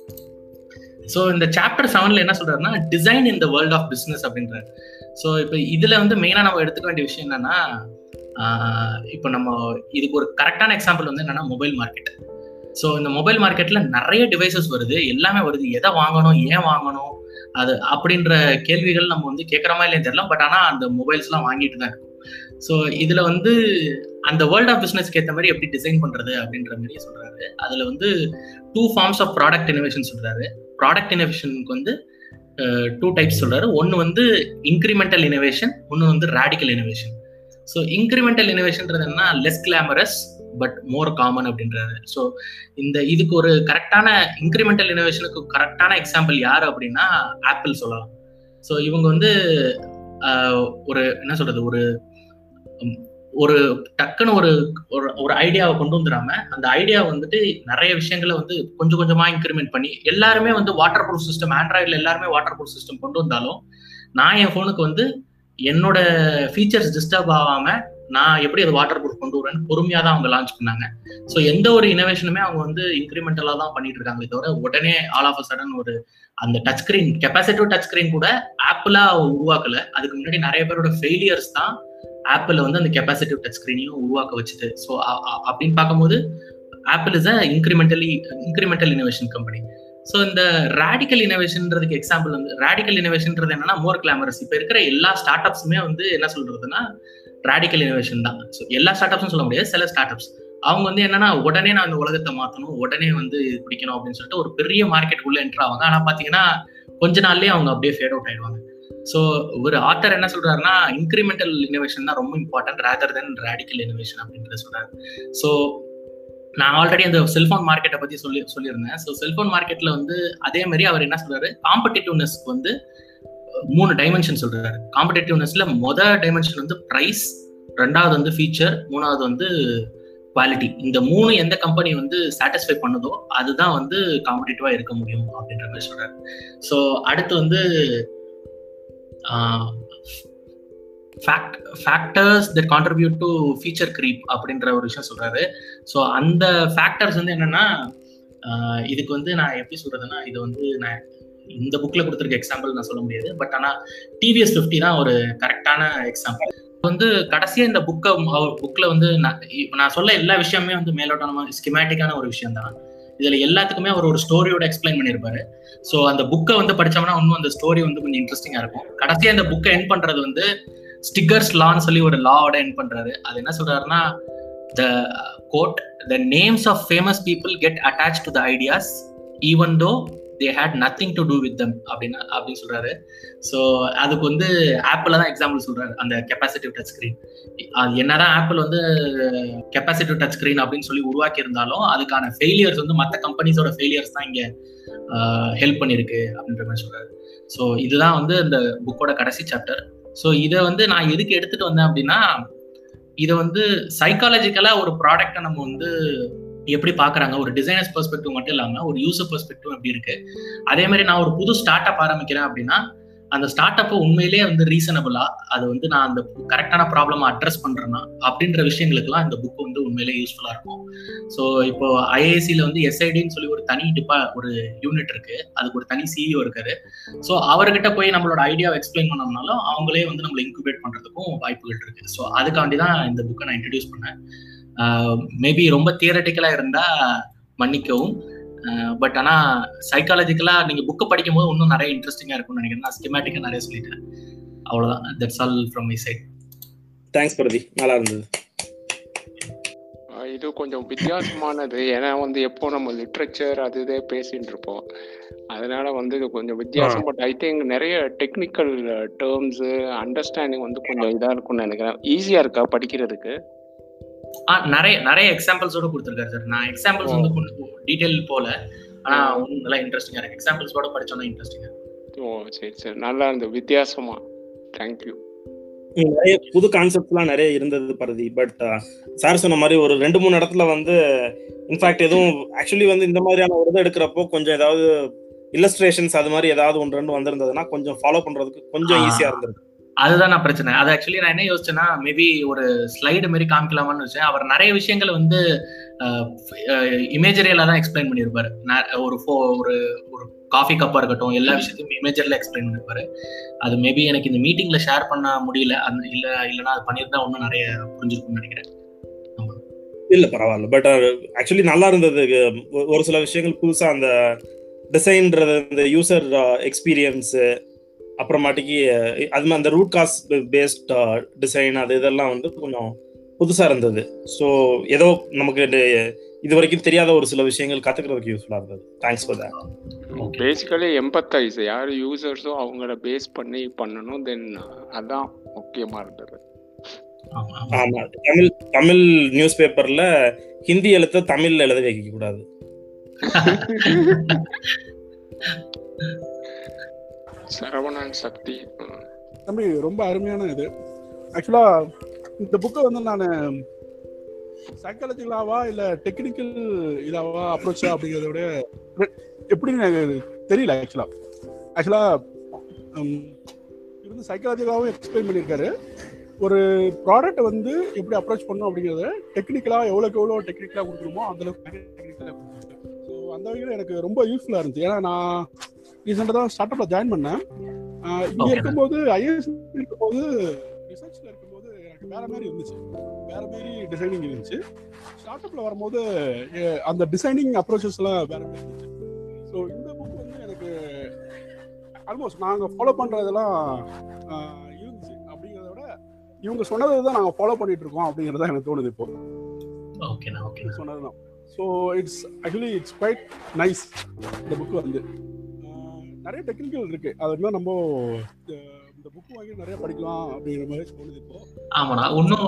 ஸோ இந்த சாப்டர் செவன்ல என்ன சொல்றாருன்னா design in the world of business அப்படின்றாரு ஸோ இப்போ இதுல வந்து மெயினா நம்ம எடுத்துக்க வேண்டிய விஷயம் என்னன்னா இப்போ நம்ம இதுக்கு ஒரு கரெக்டான எக்ஸாம்பிள் வந்து என்னன்னா மொபைல் மார்க்கெட் ஸோ இந்த மொபைல் மார்க்கெட்ல நிறைய டிவைசஸ் வருது எல்லாமே வருது எதை வாங்கணும் ஏன் வாங்கணும் அது அப்படின்ற கேள்விகள் நம்ம வந்து கேட்குறோமா இல்லையா தெரியல பட் ஆனால் அந்த மொபைல்ஸ்லாம் வாங்கிட்டு தான் இருக்கும் ஸோ இதுல வந்து அந்த வேர்ல்ட் ஆஃப் பிஸ்னஸ்க்கு ஏற்ற மாதிரி எப்படி டிசைன் பண்றது அப்படின்ற மாதிரி சொல்றாரு அதுல வந்து two forms of product innovation சொல்றாரு ப்ராடக்ட் இனோவேஷனுக்கு வந்து டூ டைப்ஸ் சொல்றாரு ஒன்று வந்து இன்க்ரிமெண்டல் இனோவேஷன் ஒன்று வந்து ரேடிக்கல் இனோவேஷன் ஸோ இன்க்ரிமெண்டல் இனோவேஷன்ன்றது என்ன less glamorous but more common அப்படின்றாரு ஸோ இந்த இதுக்கு ஒரு கரெக்டான இன்க்ரிமெண்டல் இனோவேஷனுக்கு கரெக்டான எக்ஸாம்பிள் யார் அப்படின்னா ஆப்பிள் சொல்லலாம் ஸோ இவங்க வந்து ஒரு என்ன சொல்றது ஒரு ஒரு டக்குன்னு ஒரு ஒரு ஐடியாவை கொண்டு வந்துடாம அந்த ஐடியா வந்துட்டு நிறைய விஷயங்களை வந்து கொஞ்சம் கொஞ்சமா இன்க்ரிமெண்ட் பண்ணி எல்லாருமே வந்து வாட்டர் ப்ரூஃப் சிஸ்டம் ஆண்ட்ராய்டில் எல்லாருமே வாட்டர் ப்ரூஃப் சிஸ்டம் கொண்டு வந்தாலும் நான் என் ஃபோனுக்கு வந்து என்னோட ஃபீச்சர்ஸ் டிஸ்டர்ப் ஆகாம நான் எப்படி அது வாட்டர் ப்ரூஃப் கொண்டு வரேன்னு பொறுமையாக தான் அவங்க லான்ச் பண்ணாங்க ஸோ எந்த ஒரு இனோவேஷனுமே அவங்க வந்து இன்க்ரிமெண்டலாக தான் பண்ணிட்டு இருக்காங்களே தவிர உடனே ஆல் ஆஃப் அ சடன் ஒரு அந்த touch screen capacitive touch screen கூட ஆப்பிளா உருவாக்கல அதுக்கு முன்னாடி நிறைய பேரோட ஃபெயிலியர்ஸ் தான் ஆப்பிள் வந்து அந்த கெப்பாசிட்டிவ் டச் ஸ்கிரீனையும் உருவாக்க வச்சுது ஸோ அப்படின்னு பார்க்கும்போது Apple is a incrementally incremental innovation company so இந்த ரேடிக்கல் இனோவேஷன்ன்றதுக்கு எக்ஸாம்பிள் வந்து ரேடிக்கல் இனோவேஷன்ன்றது என்னன்னா மோர் கிளாமரஸ் இப்போ இருக்கிற எல்லா ஸ்டார்ட் அப்ஸுமே வந்து என்ன சொல்றதுன்னா ரேடிக்கல் இனோவேஷன் தான் ஸோ எல்லா ஸ்டார்ட் அப்ஸும் சொல்ல முடியாது சில ஸ்டார்ட் அப்ஸ் அவங்க வந்து என்னன்னா உடனே நான் இந்த உலகத்தை மாற்றணும் உடனே வந்து பிடிக்கணும் அப்படின்னு சொல்லிட்டு ஒரு பெரிய மார்க்கெட் உள்ள என்ட்ரு ஆவாங்க ஆனால் பார்த்தீங்கன்னா கொஞ்ச நாள்லயே அவங்க அப்படியே ஃபேட் அவுட் ஆயிடுவாங்க ஸோ ஒரு ஆத்தர் என்ன சொல்றாருன்னா இன்க்ரிமெண்டல் இனோவேஷன் தான் ரொம்ப important rather than radical innovation அப்படின்றத சொல்றாரு ஸோ நான் ஆல்ரெடி அந்த செல்போன் மார்க்கெட்டை பத்தி சொல்லி சொல்லியிருந்தேன் ஸோ செல்போன் மார்க்கெட்ல வந்து அதே மாதிரி அவர் என்ன சொல்றாரு காம்படிட்டிவ்னஸ்க்கு வந்து மூணு டைமென்ஷன் சொல்றாரு காம்படிட்டிவ்னஸ்ல மொதல் டைமென்ஷன் வந்து ப்ரைஸ் ரெண்டாவது வந்து ஃபீச்சர் மூணாவது வந்து குவாலிட்டி இந்த மூணு எந்த கம்பெனி வந்து சாட்டிஸ்ஃபை பண்ணுதோ அதுதான் வந்து காம்படிட்டிவா இருக்க முடியும் அப்படின்ற மாதிரி சொல்றாரு ஸோ அடுத்து வந்து fact factors that contribute to feature creep அப்படின்ற ஒரு விஷயம் சொல்றாரு ஸோ அந்த ஃபேக்டர்ஸ் வந்து என்னன்னா இதுக்கு வந்து நான் எப்படி சொல்றதுன்னா இது வந்து நான் இந்த புக்ல கொடுத்துருக்க எக்ஸாம்பிள் நான் சொல்ல முடியாது பட் ஆனா டிவிஎஸ் ஃபிஃப்டி தான் ஒரு கரெக்டான எக்ஸாம்பிள் வந்து கடைசியா இந்த புக்கை புக்ல வந்து நான் சொல்ல எல்லா விஷயமே வந்து மேலோட்டமா ஸ்கிமேட்டிக்கான ஒரு விஷயம் தான் இதுல எல்லாத்துக்குமே அவர் ஒரு ஸ்டோரியோட எக்ஸ்பிளைன் பண்ணியிருப்பாரு ஸோ அந்த புக்கை வந்து படிச்சோம்னா இன்னும் அந்த ஸ்டோரி வந்து கொஞ்சம் இன்ட்ரெஸ்டிங்கா இருக்கும் கடைசியா இந்த புக்கை என் பண்றது வந்து ஸ்டிக்கர்ஸ் லான்னு சொல்லி ஒரு லாவோட என் பண்றாரு அது என்ன சொல்றாருன்னா the quote the names of famous people get attach to the ideas even though they had nothing to do with them அப்படின்னா அப்படின்னு சொல்றாரு ஸோ அதுக்கு வந்து ஆப்பிள் தான் எக்ஸாம்பிள் சொல்றாரு அந்த கெப்பாசிட்டிவ் டச் ஸ்கிரீன் என்னதான் ஆப்பிள் வந்து கெப்பாசிட்டிவ் டச் ஸ்கிரீன் அப்படின்னு சொல்லி உருவாக்கி இருந்தாலும் அதுக்கான ஃபெயிலியர்ஸ் வந்து மற்ற கம்பெனிஸோட ஃபெயிலியர்ஸ் தான் இங்க ஹெல்ப் பண்ணிருக்கு அப்படின்ற மாதிரி சொல்றாரு ஸோ இதுதான் வந்து இந்த புக்கோட கடைசி சாப்டர் ஸோ இதை வந்து நான் எதுக்கு எடுத்துட்டு வந்தேன் அப்படின்னா இதை வந்து சைக்காலஜிக்கலா ஒரு ப்ராடக்டை நம்ம வந்து எப்படி பாக்குறாங்க ஒரு டிசைனர்ஸ் பெர்ஸ்பெக்டிவ் மட்டும் இல்லாம ஒரு யூசர் பெர்ஸ்பெக்டிவ் எப்படி இருக்கு அதே மாதிரி நான் ஒரு புது ஸ்டார்ட் அப் ஆரம்பிக்கிறேன் அப்படின்னா அந்த ஸ்டார்ட் அப் உண்மையிலேயே வந்து ரீசனபிளா அது வந்து நான் அந்த கரெக்டான ப்ராப்ளம் அட்ரஸ் பண்றேன்னா அப்படின்ற விஷயங்களுக்குலாம் இந்த புக் வந்து உண்மையிலே யூஸ்ஃபுல்லா இருக்கும் ஸோ இப்போ ஐஏசியில வந்து எஸ்ஐடின்னு சொல்லி ஒரு தனி டிப்பா ஒரு யூனிட் இருக்கு அதுக்கு ஒரு தனி சிஇஓ இருக்காரு ஸோ அவர்கிட்ட போய் நம்மளோட ஐடியாவை எக்ஸ்பிளைன் பண்ணோம்னாலும் அவங்களே வந்து நம்மளை இன்குபேட் பண்றதுக்கும் வாய்ப்புகள் இருக்கு ஸோ அதுக்காண்டி தான் இந்த புக்கை நான் இன்ட்ரடியூஸ் பண்ணேன் மேபி ரொம்ப தியரட்டிக்கலா இருந்தா மன்னிக்கவும் பட் ஆனா சைக்காலஜிக்கலா நீங்க புக்கை படிக்கும் போது இன்னும் நிறைய இன்ட்ரெஸ்டிங்கா இருக்கும்னு நினைக்கிறேன் நான் ஸ்கிமேட்டிக்கா நிறைய சொல்லிட்டேன் அவ்வளவுதான் that's all from my side thanks Prathi நல்லா இருந்தது இது கொஞ்சம் வித்தியாசமானது ஏன்னா வந்து எப்போ நம்ம லிட்ரேச்சர் அது இதே பேசிட்டு இருப்போம் அதனால வந்து இது கொஞ்சம் வித்தியாசம் பட் ஐ திங்க் நிறைய டெக்னிக்கல் டேர்ம்ஸ் அண்டர்ஸ்டாண்டிங் வந்து கொஞ்சம் இதா இருக்கும்னு நினைக்கிறேன் ஈஸியா இருக்கா படிக்கிறதுக்கு நிறைய நிறைய எக்ஸாம்பிள்ஸோட கொடுத்துருக்காரு சார் நான் எக்ஸாம்பிள்ஸ் வந்து டீடைல் போல ஆனா நல்லா இன்ட்ரெஸ்டிங்கா இருக்கு எக்ஸாம்பிள்ஸோட படிச்சோம்னா இன்ட்ரெஸ்டிங்கா ஓ சரி சரி நல்லா இருந்தது வித்தியாசமா தேங்க்யூ நிறைய புது கான்செப்ட்லாம் நிறைய இருந்தது பரதி பட் சார் சொன்ன மாதிரி ஒரு ரெண்டு மூணு இடத்துல வந்து இன்ஃபேக்ட் எதுவும் ஆக்சுவலி வந்து இந்த மாதிரியான ஒரு இது எடுக்கிறப்போ கொஞ்சம் ஏதாவது இல்லஸ்ட்ரேஷன்ஸ் அது மாதிரி ஏதாவது ஒன்று ரெண்டு வந்திருந்ததுன்னா கொஞ்சம் ஃபாலோ பண்றதுக்கு கொஞ்சம் ஈஸியா இருந்திருக்கு அதுதான் நான் பிரச்சனை அது ஆக்சுவலி நான் என்ன யோசிச்சேன்னா மேபி ஒரு ஸ்லைடு மாதிரி காமிக்கலாமான்னு வச்சேன் அவர் நிறைய விஷயங்கள் வந்து இமேஜரியலா தான் எக்ஸ்பிளைன் பண்ணியிருப்பாரு ஒரு ஒரு ஒரு காஃபி கப்பா இருக்கட்டும் எல்லா விஷயத்தையும் இமேஜர்ல எக்ஸ்பிளைன் பண்ணிருப்பாரு அது மேபி எனக்கு இந்த மீட்டிங்ல ஷேர் பண்ண முடியல அந்த இல்ல இல்லைன்னா அது பண்ணியிருந்தா இன்னும் நிறைய புரிஞ்சிருக்கும்னு நினைக்கிறேன் ஆமா இல்ல பரவாயில்ல பட் ஆக்சுவலி நல்லா இருந்தது ஒ- ஒரு சில விஷயங்கள் புதுசா அந்த டிசைன்றது இந்த யூசர் எக்ஸ்பீரியன்ஸ் அப்புறமாட்டிக்கு அஹ், அது மாதிரி அந்த ரூட் காஸ் பேஸ்ட் டிசைன் அது இதெல்லாம் வந்து கொஞ்சம் புதுசா இருந்தது ஸோ ஏதோ நமக்கு இது- இது வரைக்கும் தெரியாத ஒரு சில விஷயங்கள் கத்துக்கிறதுக்கு யூஸ்ஃபுல்லா இருந்தது thanks for that Okay. Basically emphasize யார் யூசர்ஸோ அவங்கள பேஸ் பண்ணி பண்ணணும் தென் அதான் முக்கியமா இருந்தது ஆமா ஆமா ஆமா தமிழ் தமிழ் நியூஸ் பேப்பர்ல ஹிந்தி எழுத்த தமிழ்ல எழுத வைக்க கூடாது சரவணன் சக்தி ம். தம்பி ரொம்ப அருமையான இது ஆக்சுவலா இந்த புக்கை வந்து நான் சைக்காலஜிக்கலாவா இல்ல டெக்னிக்கல் இதாவா அப்ரோச்சா அப்படிங்கிறத விட ரெ- எப்படின்னு எனக்கு தெரியல ஆக்சுவலா ஆக்சுவலா இது வந்து சைக்காலஜிக்கலாவும் எக்ஸ்பிளைன் பண்ணியிருக்காரு ஒரு ப்ராடக்ட்டை வந்து எப்படி அப்ரோச் பண்ணணும் அப்படிங்கிறத டெக்னிக்கலாக எவ்வளோக்கு எவ்வளோ டெக்னிக்கலாக கொடுக்கணுமோ அந்தளவுக்கு டெக்னிக்கலாக கொடுத்துருக்கு ஸோ அந்த வகையில் எனக்கு ரொம்ப யூஸ்ஃபுல்லாக இருந்துச்சு ஏன்னா நான் ரீசெண்டாக தான் ஸ்டார்ட் அப்பில் ஜாயின் பண்ணேன் ஆஹ் இங்க Okay. இருக்கும்போது ஐஏஎஸ் இருக்கும்போது ரிசர்ச்ல இருக்கும்போது எனக்கு வேற மாதிரி இருந்துச்சு வேற மாதிரி டிசைனிங் இருந்துச்சு ஸ்டார்ட் அப்ல வரும்போது எ- அந்த டிசைனிங் அப்ரோச்சஸ் எல்லாம் வேற மாதிரி இருந்துச்சு ஸோ இந்த புக் வந்து எனக்கு ஆல்மோஸ்ட் நாங்க ஃபாலோ பண்றதெல்லாம் ஆஹ் இருந்துச்சு அப்படிங்கிறத விட இவங்க சொன்னதை தான் நாங்க ஃபாலோ பண்ணிட்டு இருக்கோம் அப்படிங்கிறது தான் எனக்கு தோணுது இப்போ ஓகேண்ணா ஓகே சொன்னது தான் so it's actually it's quite nice இந்த புக் வந்து ஆஹ் நிறைய டெக்னிக்கல் இருக்கு அது மாதிரி நம்ம அஹ் இந்த புக் வாங்கி நிறைய படிக்கலாம் அப்படிங்கிற மாதிரி தோணுது இப்போ ஆமாண்ணா இன்னும்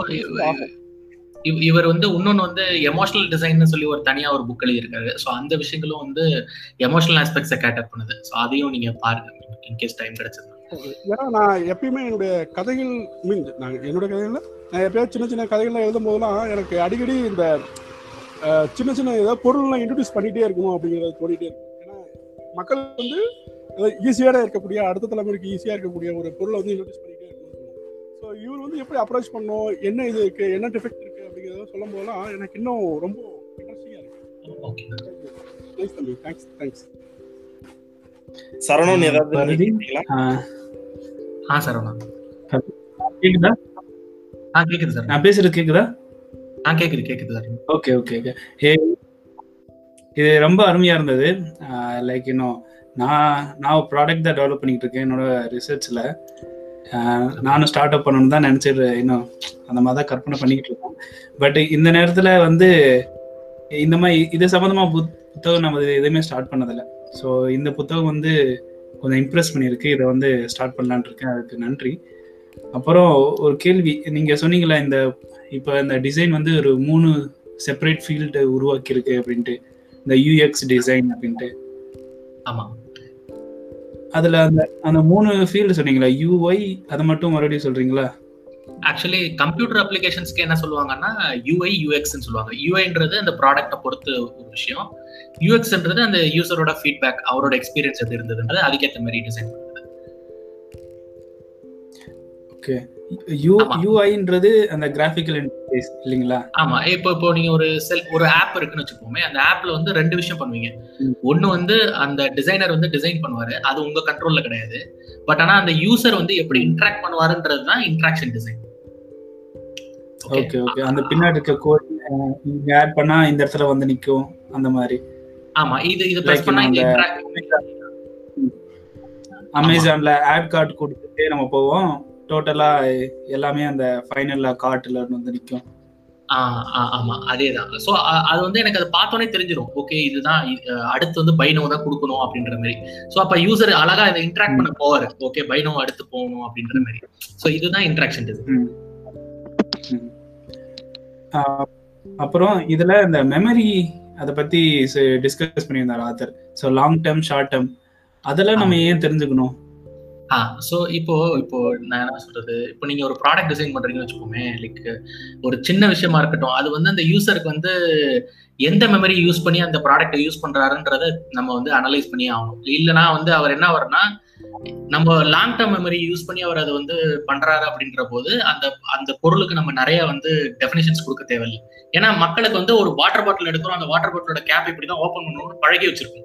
இவ- இவர் வந்து இன்னொன்னு வந்து எமோஷனல் டிசைன்னு சொல்லி ஒரு தனியா ஒரு புக் எழுதியிருக்காரு ஸோ அந்த விஷயங்களும் வந்து எமோஷனல் ஆஸ்பெக்ட்ஸை கேட்டர் பண்ணுது ஸோ அதையும் நீங்க பாருங்க இன்கேஸ் டைம் கிடைச்சது ஏன்னா நான் எப்பயுமே என்னுடைய கதைகள் மீன் நான் என்னுடைய கதைகள்ல நான் எப்பயாவது சின்ன சின்ன கதைகள்லாம் எழுதும் போதெல்லாம் எனக்கு அடிக்கடி இந்த அஹ், சின்ன சின்ன ஏதாவது பொருள்லாம் இன்ட்ரடியூஸ் பண்ணிட்டே இருக்கணும் அப்படிங்கிறது தோணிட்டே இருக்கும் ஏன்னா மக்கள் வந்து ஈஸியாக இருக்கக்கூடிய அடுத்த தலைமுறைக்கு ஈஸியாக இருக்கக்கூடிய ஒரு பொருளை வந்து இன்ட்ரடியூஸ் பண்ணிட்டே இருக்கணும் ஸோ இவர் வந்து எப்படி அப்ரோச் பண்ணணும் என்ன இது இருக்கு என்ன டிஃபெக்ட் இருக்கு அப்படிங்கிறத சொல்லும் போதெல்லாம் எனக்கு இன்னும் ரொம்ப இன்ட்ரெஸ்டிங்காக இருக்கு ஓகே நைஸ் தம்பி தேங்க்ஸ் தேங்க்ஸ் சரவணன் ஏதாவது பரதி? கேக்குறீங்களா? ஆஹ் ஆ சரவணா கேக்குதா ஆ கேக்குது சார் நான் பேசுறது கேக்குதா ஆ கேக்குது கேக்குது sir okay okay okay hey இது ரொம்ப அருமையா இருந்தது லைக் இன்னும் நான் நான் ப்ராடக்ட் தான் டெவலப் பண்ணிட்டு இருக்கேன் என்னோட ரிசர்ச்ல நானும் ஸ்டார்ட் அப் பண்ணணும்னு தான் நினைச்சிட்டு இன்னும் அந்த மாதிரி தான் கற்பனை பண்ணிக்கிட்டு இருக்கோம் பட் இந்த நேரத்துல வந்து இந்த மாதிரி இது சம்மந்தமா புத்- புத்தகம் நம்ம இது எதுவுமே ஸ்டார்ட் பண்ணதில்லை ஸோ இந்த புத்தகம் வந்து கொஞ்சம் இம்ப்ரெஸ் பண்ணியிருக்கு இதை வந்து ஸ்டார்ட் பண்ணலான்னு இருக்கேன் அதுக்கு நன்றி அப்புறம் ஒரு கேள்வி நீங்க சொன்னீங்களா இந்த இப்போ இந்த டிசைன் வந்து ஒரு மூணு செப்பரேட் ஃபீல்டு உருவாக்கியிருக்கு அப்படின்ட்டு இந்த யூஎக்ஸ் டிசைன் அப்படின்ட்டு ஆமா அதுல அந்த அந்த மூணு ஃபீல்டு சொன்னீங்களா யூஐ அதை மட்டும் மறுபடியும் சொல்றீங்களா ஆக்சுவலி கம்ப்யூட்டர் அப்ளிகேஷன்ஸ்க்கு என்ன சொல்லுவாங்கன்னா யூஐ யூஎக்ஸ்ன்னு சொல்லுவாங்க யூஐன்றது அந்த ப்ராடக்ட்டை பொறுத்து ஒரு விஷயம் யூஎக்ஸ்ன்றது அந்த யூசரோட ஃபீட்பேக் அவரோட எக்ஸ்பீரியன்ஸ் எப்படி இருந்ததுன்றது அதுக்கேற்ற மாதிரி டிசைன் பண்ணுறது ஓகே யூ ஆமா. யூஐன்றது அந்த கிராஃபிக்கல் இன்டர்ஃபேஸ் இல்லைங்களா ஆமா இப்போ இப்போ நீங்க ஒரு செல் ஒரு ஆப் இருக்குன்னு வச்சுக்கோமே அந்த ஆப்ல வந்து ரெண்டு விஷயம் பண்ணுவீங்க ம். ஒண்ணு வந்து அந்த டிசைனர் வந்து டிசைன் பண்ணுவாரு அது உங்க கண்ட்ரோல்ல கிடையாது பட் ஆனா அந்த யூசர் வந்து எப்படி இன்டராக்ட் பண்ணுவாருன்றது தான் இன்ட்ராக்ஷன் டிசைன் ஓகே ஓகே அந்த பின்னாடி இருக்க கோட் நீங்க ஆட் பண்ணா இந்த இடத்துல வந்து நிக்கும் அந்த மாதிரி ஆமா இது இது பிரஸ் Like பண்ணா இங்க இந்த- interact- அமேசான்ல ஆட் கார்டு கொடுத்துட்டே நம்ம போவோம் டோட்டலா எல்லாமே அந்த ஃபைனல்ல கார்ட்ல வந்து நிக்கும் ஆ, ஆ, ஆமா அதேதான் சோ அது வந்து எனக்கு அதை பார்த்தோன்னே தெரிஞ்சிடும் ஓகே இதுதான் அஹ், அடுத்து வந்து பைனோ தான் கொடுக்கணும் அப்படின்ற மாதிரி சோ அப்ப யூசர் அழகா இதை இன்டராக்ட் பண்ண போவாரு ஓகே பைனோ அடுத்து போகணும் அப்படின்ற மாதிரி சோ இதுதான் இன்டராக்ஷன் டிசைன் ம். ம். ஆஹ் அப்புறம் இதுல இந்த மெமரி அதை பத்தி டிஸ்கஸ் பண்ணியிருந்தார் author so long term short term அதெல்லாம் நம்ம ஏன் தெரிஞ்சுக்கணும் ஆ ஸோ இப்போ இப்போ நான் என்ன சொல்றது இப்போ நீங்க ஒரு ப்ராடக்ட் டிசைன் பண்றீங்கன்னு வச்சுக்கோமே லைக் ஒரு சின்ன விஷயமா இருக்கட்டும் அது வந்து அந்த யூசருக்கு வந்து எந்த மெமரி யூஸ் பண்ணி அந்த ப்ராடக்ட்டை யூஸ் பண்றாருன்றத நம்ம வந்து அனலைஸ் பண்ணி ஆகணும் இல்லைன்னா வந்து அவர் என்ன வரும்னா நம்ம லாங் டேர்ம் மெமரி யூஸ் பண்ணி அவர் அதை வந்து பண்றாரு அப்படின்ற போது அந்த அந்த பொருளுக்கு நம்ம நிறைய வந்து டெஃபினேஷன்ஸ் கொடுக்க தேவையில்லை ஏன்னா மக்களுக்கு வந்து ஒரு வாட்டர் பாட்டில் எடுக்கிறோம் அந்த வாட்டர் பாட்டிலோட கேப் இப்படி தான் ஓப்பன் பண்ணணும்னு பழகி வச்சிருக்கோம்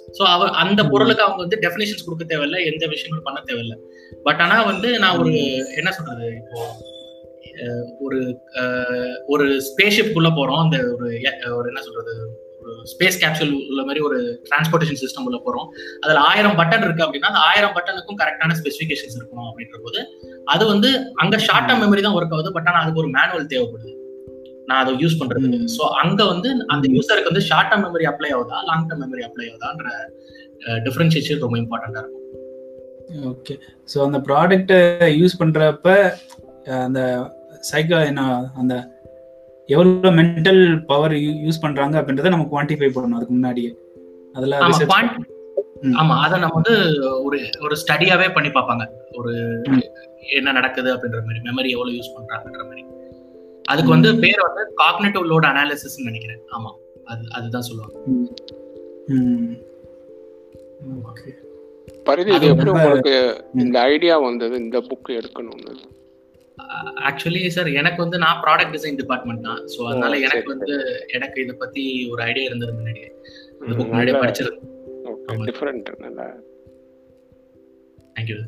ஸோ அவ அந்த பொருளுக்கு அவங்க வந்து டெஃபினேஷன்ஸ் கொடுக்க தேவையில்ல எந்த விஷயங்களும் பண்ண தேவையில்ல பட் ஆனா வந்து நான் ஒரு என்ன சொல்றது இப்போ அஹ், ஒரு அஹ், ஒரு ஸ்பேஸ்ஷிப் குள்ள போறோம் அந்த ஒரு எ- ஒரு என்ன சொல்றது ஒரு ஸ்பேஸ் கேப்சூல் உள்ள மாதிரி ஒரு டிரான்ஸ்போர்டேஷன் சிஸ்டம் உள்ள போறோம் அதுல ஆயிரம் பட்டன் இருக்கு அப்படின்னா அந்த ஆயிரம் பட்டனுக்கும் கரெக்டான ஸ்பெசிஃபிகேஷன்ஸ் இருக்கணும் அப்படின்ற போது அது வந்து அங்க ஷார்ட் டேர்ம் மெமரி தான் ஒர்க் ஆகுது பட் ஆனா அதுக்கு ஒரு மேனுவல் தேவைப்படுது நான் அதை யூஸ் பண்றதுக்கு ஸோ அங்க வந்து அந்த யூசருக்கு வந்து ஷார்ட் டேர்ம் மெமரி அப்ளை ஆகுதா லாங் டேர்ம் மெமரி அப்ளை ஆகுதான்ற டிஃபரன்ஷியேஷன் ரொம்ப இம்பார்ட்டண்டா இருக்கும் ஓகே ஸோ அந்த ப்ராடக்ட்டை யூஸ் பண்றப்ப அஹ், அந்த சைக்கோ என்ன அந்த எவ்வளோ மென்டல் பவர் யூஸ் பண்றாங்க அப்படின்றத நம்ம குவான்டிஃபை பண்ணணும் அதுக்கு முன்னாடியே அதுல ஆமா research quant- ம். ஆமா அதை நம்ம வந்து ஒரு ஒரு ஸ்டடியாவே பண்ணி பார்ப்பாங்க ஒரு ம். என்ன நடக்குது அப்படின்ற மாதிரி மெமரி எவ்வளவு யூஸ் பண்றாங்கன்ற மாதிரி அதுக்கு வந்து பேர் வந்து காக்னேட்டிவ் லோட் அனாலிசிஸ் நினைக்கிறேன் ஆமா அது அதுதான் சொல்லுவாங்க ம் ஓகே பரிதி இது அது எப்படி ரொம்ப- உங்களுக்கு ம். இந்த ஐடியா வந்தது இந்த புக் எடுக்கணும்னு ஆக்சுவலி சார் எனக்கு வந்து நான் ப்ராடக்ட் டிசைன் டிபார்ட்மெண்ட் தான் ஸோ அதனால சரி, எனக்கு சரி. வந்து எனக்கு இதை பத்தி ஒரு ஐடியா இருந்தது முன்னாடியே இந்த ம், புக் முன்னாடியே நல்ல- படிச்சிருந்தேன் ஓகே ஆமா. டிஃப்ரெண்ட் நல்லா தேங்க்யூ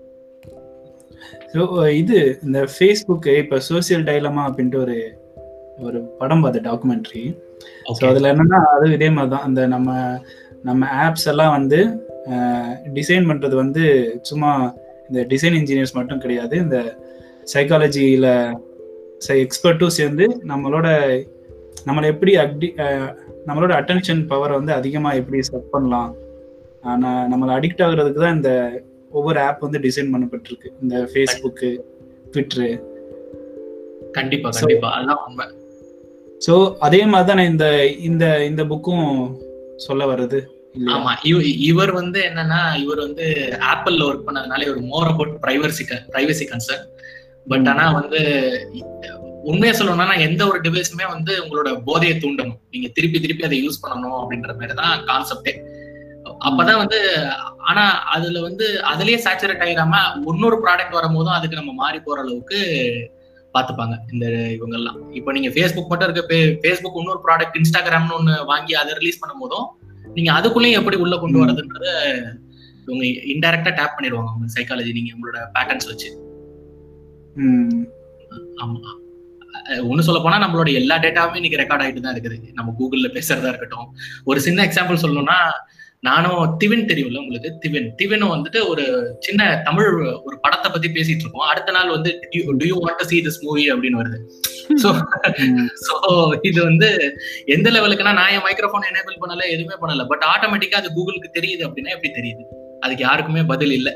ஸோ இது இந்த ஃபேஸ்புக்கு இப்போ சோசியல் டைலமா அப்படின்ட்டு ஒரு ஒரு படம் பார்த்த டாக்குமெண்ட்ரி ஸோ ஓகே அதில் என்னன்னா அது இதே மாதிரி தான் அந்த நம்ம நம்ம ஆப்ஸ் எல்லாம் வந்து டிசைன் பண்ணுறது வந்து சும்மா இந்த டிசைன் இன்ஜினியர்ஸ் மட்டும் கிடையாது இந்த சைக்காலஜியில் எக்ஸ்பர்ட்டும் சேர்ந்து நம்மளோட நம்மளை எப்படி அக்டி அஹ், நம்மளோட அட்டென்ஷன் பவரை வந்து அதிகமாக எப்படி செட் பண்ணலாம் ஆனால் நம்மளை அடிக்ட் ஆகுறதுக்கு தான் இந்த ஒவ்வொரு ஆப் வந்து டிசைன் பண்ணப்பட்டிருக்கு இந்த ஃபேஸ்புக்கு ட்விட்டரு கண்டிப்பா So- கண்டிப்பா அதான் உண்மை ஸோ அதே மாதிரி தான் இந்த இந்த இந்த புக்கும் சொல்ல வருது இல்லையா ஆமா இவ- இவர் வந்து என்னன்னா இவர் வந்து ஆப்பிள்ல ஒர்க் பண்ணதுனால இவர் more about privacy privacy concern but ம். ஆனா வந்து உண்மையா சொல்லணும்னா எந்த ஒரு டிவைஸுமே வந்து உங்களோட போதையை தூண்டணும் நீங்க திருப்பி திருப்பி அதை யூஸ் பண்ணணும் அப்படின்ற மாதிரி தான் கான்செப்டே அப்பதான் வந்து ஆனா அதுல வந்து அதுலயே சேச்சுரேட் ஆயிராம இன்னொரு ப்ராடக்ட் வரும்போதும் அதுக்கு நம்ம மாறி போற அளவுக்கு பாத்துப்பாங்க இந்த இவங்க எல்லாம் இப்போ நீங்க ஃபேஸ்புக் மட்டும் இருக்க ஃபேஸ்புக் இன்னொரு ப்ராடக்ட் இன்ஸ்டாகிராம்னு ஒண்ணு வாங்கி அதை ரிலீஸ் பண்ணும் போதும் நீங்க அதுக்குள்ளேயும் எப்படி உள்ள கொண்டு ம். வரதுன்றத இவங்க இன்டைரக்டா டேப் பண்ணிடுவாங்க உங்க சைக்காலஜி நீங்க உங்களோட பேட்டர்ன்ஸ் வச்சு ம் ஆமா அஹ் ஒண்ணு சொல்ல போனா நம்மளோட எல்லா டேட்டாவுமே இன்னைக்கு ரெக்கார்ட் ஆயிட்டு தான் இருக்குது நம்ம கூகுள்ல பேசுறதா இருக்கட்டும் ஒரு சின்ன எக்ஸாம்பிள் சொல்லணும்னா நானும் திவின் தெரியும்ல உங்களுக்கு திவின் திவினும் வந்துட்டு ஒரு சின்ன தமிழ் ஒரு படத்தை பத்தி பேசிட்டு இருக்கோம் அடுத்த நாள் வந்து do you want to see this movie அப்படின்னு வருது ஸோ ம். ஸோ இது வந்து எந்த லெவலுக்குன்னா நான் என் மைக்ரோஃபோன் எனேபிள் பண்ணல எதுவுமே பண்ணல பட் ஆட்டோமேட்டிக்கா அது கூகுளுக்கு தெரியுது அப்படின்னா எப்படி தெரியுது அதுக்கு யாருக்குமே பதில் இல்லை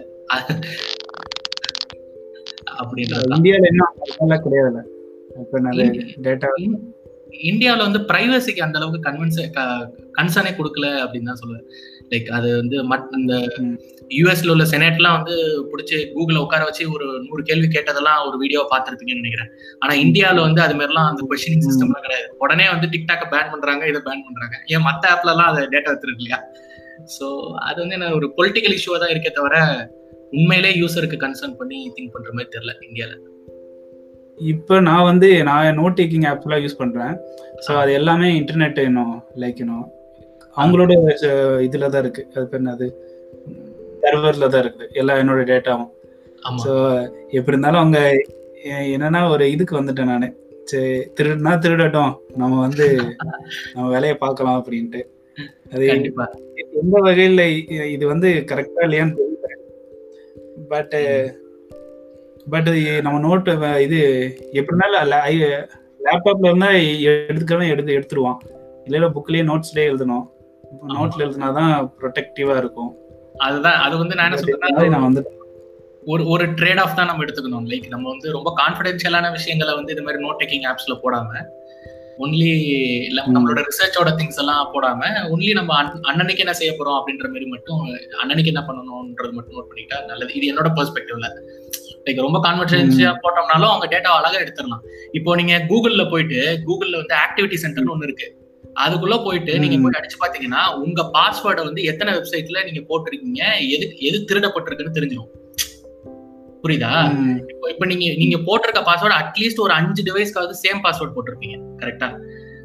அப்படின்றது இந்தியால என்ன அதெல்லாம் கிடையாதுல்ல இப்ப என்னது டேட்டா இந்தியாவில் வந்து பிரைவசிக்கு அந்த அளவுக்கு கன்வென்ஸ் கன்சர்னே கொடுக்கல அப்படின்னு தான் சொல்லுவேன் லைக் அது வந்து மட் இந்த ம். யூஎஸ்ல உள்ள செனேட்லாம் வந்து பிடிச்சி கூகுள உட்கார வச்சு ஒரு நூறு கேள்வி கேட்டதெல்லாம் ஒரு வீடியோ பார்த்துருப்பீங்கன்னு நினைக்கிறேன் ஆனா இந்தியாவில் வந்து அது மாதிரிலாம் அந்த கொஸ்டினிங் சிஸ்டம்லாம் கிடையாது உடனே வந்து டிக்டாக்க பேன் பண்றாங்க இதை பேன் பண்றாங்க ஏன் மத்த ஆப்ல எல்லாம் அதை டேட்டா எடுத்துருக்கு இல்லையா ஸோ அது வந்து என்ன ஒரு பொலிட்டிக்கல் இஷ்யூவா தான் இருக்கே தவிர உண்மையிலே யூசருக்கு கன்சர்ன் பண்ணி திங்க் பண்ற மாதிரி தெரியல இந்தியால இப்ப நான் வந்து நான் நோட் டேக்கிங் ஆப்லாம் யூஸ் பண்றேன் ஸோ அது எல்லாமே இன்டர்நெட் இன்னும் லைக் இன்னும் அவங்களோட அஹ், இதுல தான் இருக்கு அது பேர் என்னது சர்வர்ல தான் இருக்குது எல்லா என்னோட டேட்டாவும் ஆமா ஸோ எப்படி இருந்தாலும் அவங்க எ- என்னன்னா ஒரு இதுக்கு வந்துட்டேன் நான் சரி திருடுனா திருடட்டும் நம்ம வந்து நம்ம வேலையை பார்க்கலாம் அப்படின்ட்டு அது கண்டிப்பா எந்த வகையில இ- இது வந்து கரெக்டா இல்லையான்னு தெரியல பட் பட் நம்ம நோட் இது எப்படினாலும் லேப்டாப்ல இருந்தா எடுத்துக்கலாம் எடுத்து எடுத்துருவான் இல்லைன்னா புக்லயே நோட்ஸ்லயே எழுதணும் நோட்ல எழுதினாதான் ப்ரொடெக்டிவா இருக்கும் அதுதான் அது வந்து நான் என்ன அது சொல்றேன்னா நான் வந்து ஒரு ஒரு ட்ரேட் ஆஃப் தான் நம்ம எடுத்துக்கணும் லைக் நம்ம வந்து ரொம்ப கான்ஃபிடென்ஷியலான விஷயங்களை வந்து இது மாதிரி நோட் டேக்கிங் ஆப்ஸ்ல போடாம ஒன்லி நம்மளோட ரிசர்ச்சோட திங்ஸ் எல்லாம் போடாம ஒன்லி நம்ம அன்- அன்னன்னைக்கு என்ன செய்ய போறோம் அப்படின்ற மாதிரி மட்டும் அன்னன்னைக்கு என்ன பண்ணணும்ன்றது மட்டும் நோட் பண்ணிக்கிட்டா நல்லது இது என்னோட பெர்ஸ்பெக்டிவ்ல லைக் ரொம்ப கான்ஃபிடென்ஷியா போட்டோம்னாலும் அவங்க டேட்டா அழகா எடுத்துடலாம் இப்போ நீங்க கூகுள்ல போயிட்டு கூகுள்ல வந்து ஆக்டிவிட்டி சென்டர்னு ஒண்ணு இருக்கு அதுக்குள்ள போயிட்டு நீங்க ம். போய் அடிச்சு பாத்தீங்கன்னா உங்க பாஸ்வேர்டை வந்து எத்தனை வெப்சைட்ல நீங்க போட்டிருக்கீங்க எது எது திருடப்பட்டிருக்குன்னு தெரிஞ்சிடும் புரியுதா ம், இப்போ இப்போ நீங்க நீங்க போட்டிருக்க பாஸ்வேர்டு அட்லீஸ்ட் ஒரு அஞ்சு டிவைஸ்க்காவது சேம் பாஸ்வேர்ட் போட்டிருப்பீங்க கரெக்டா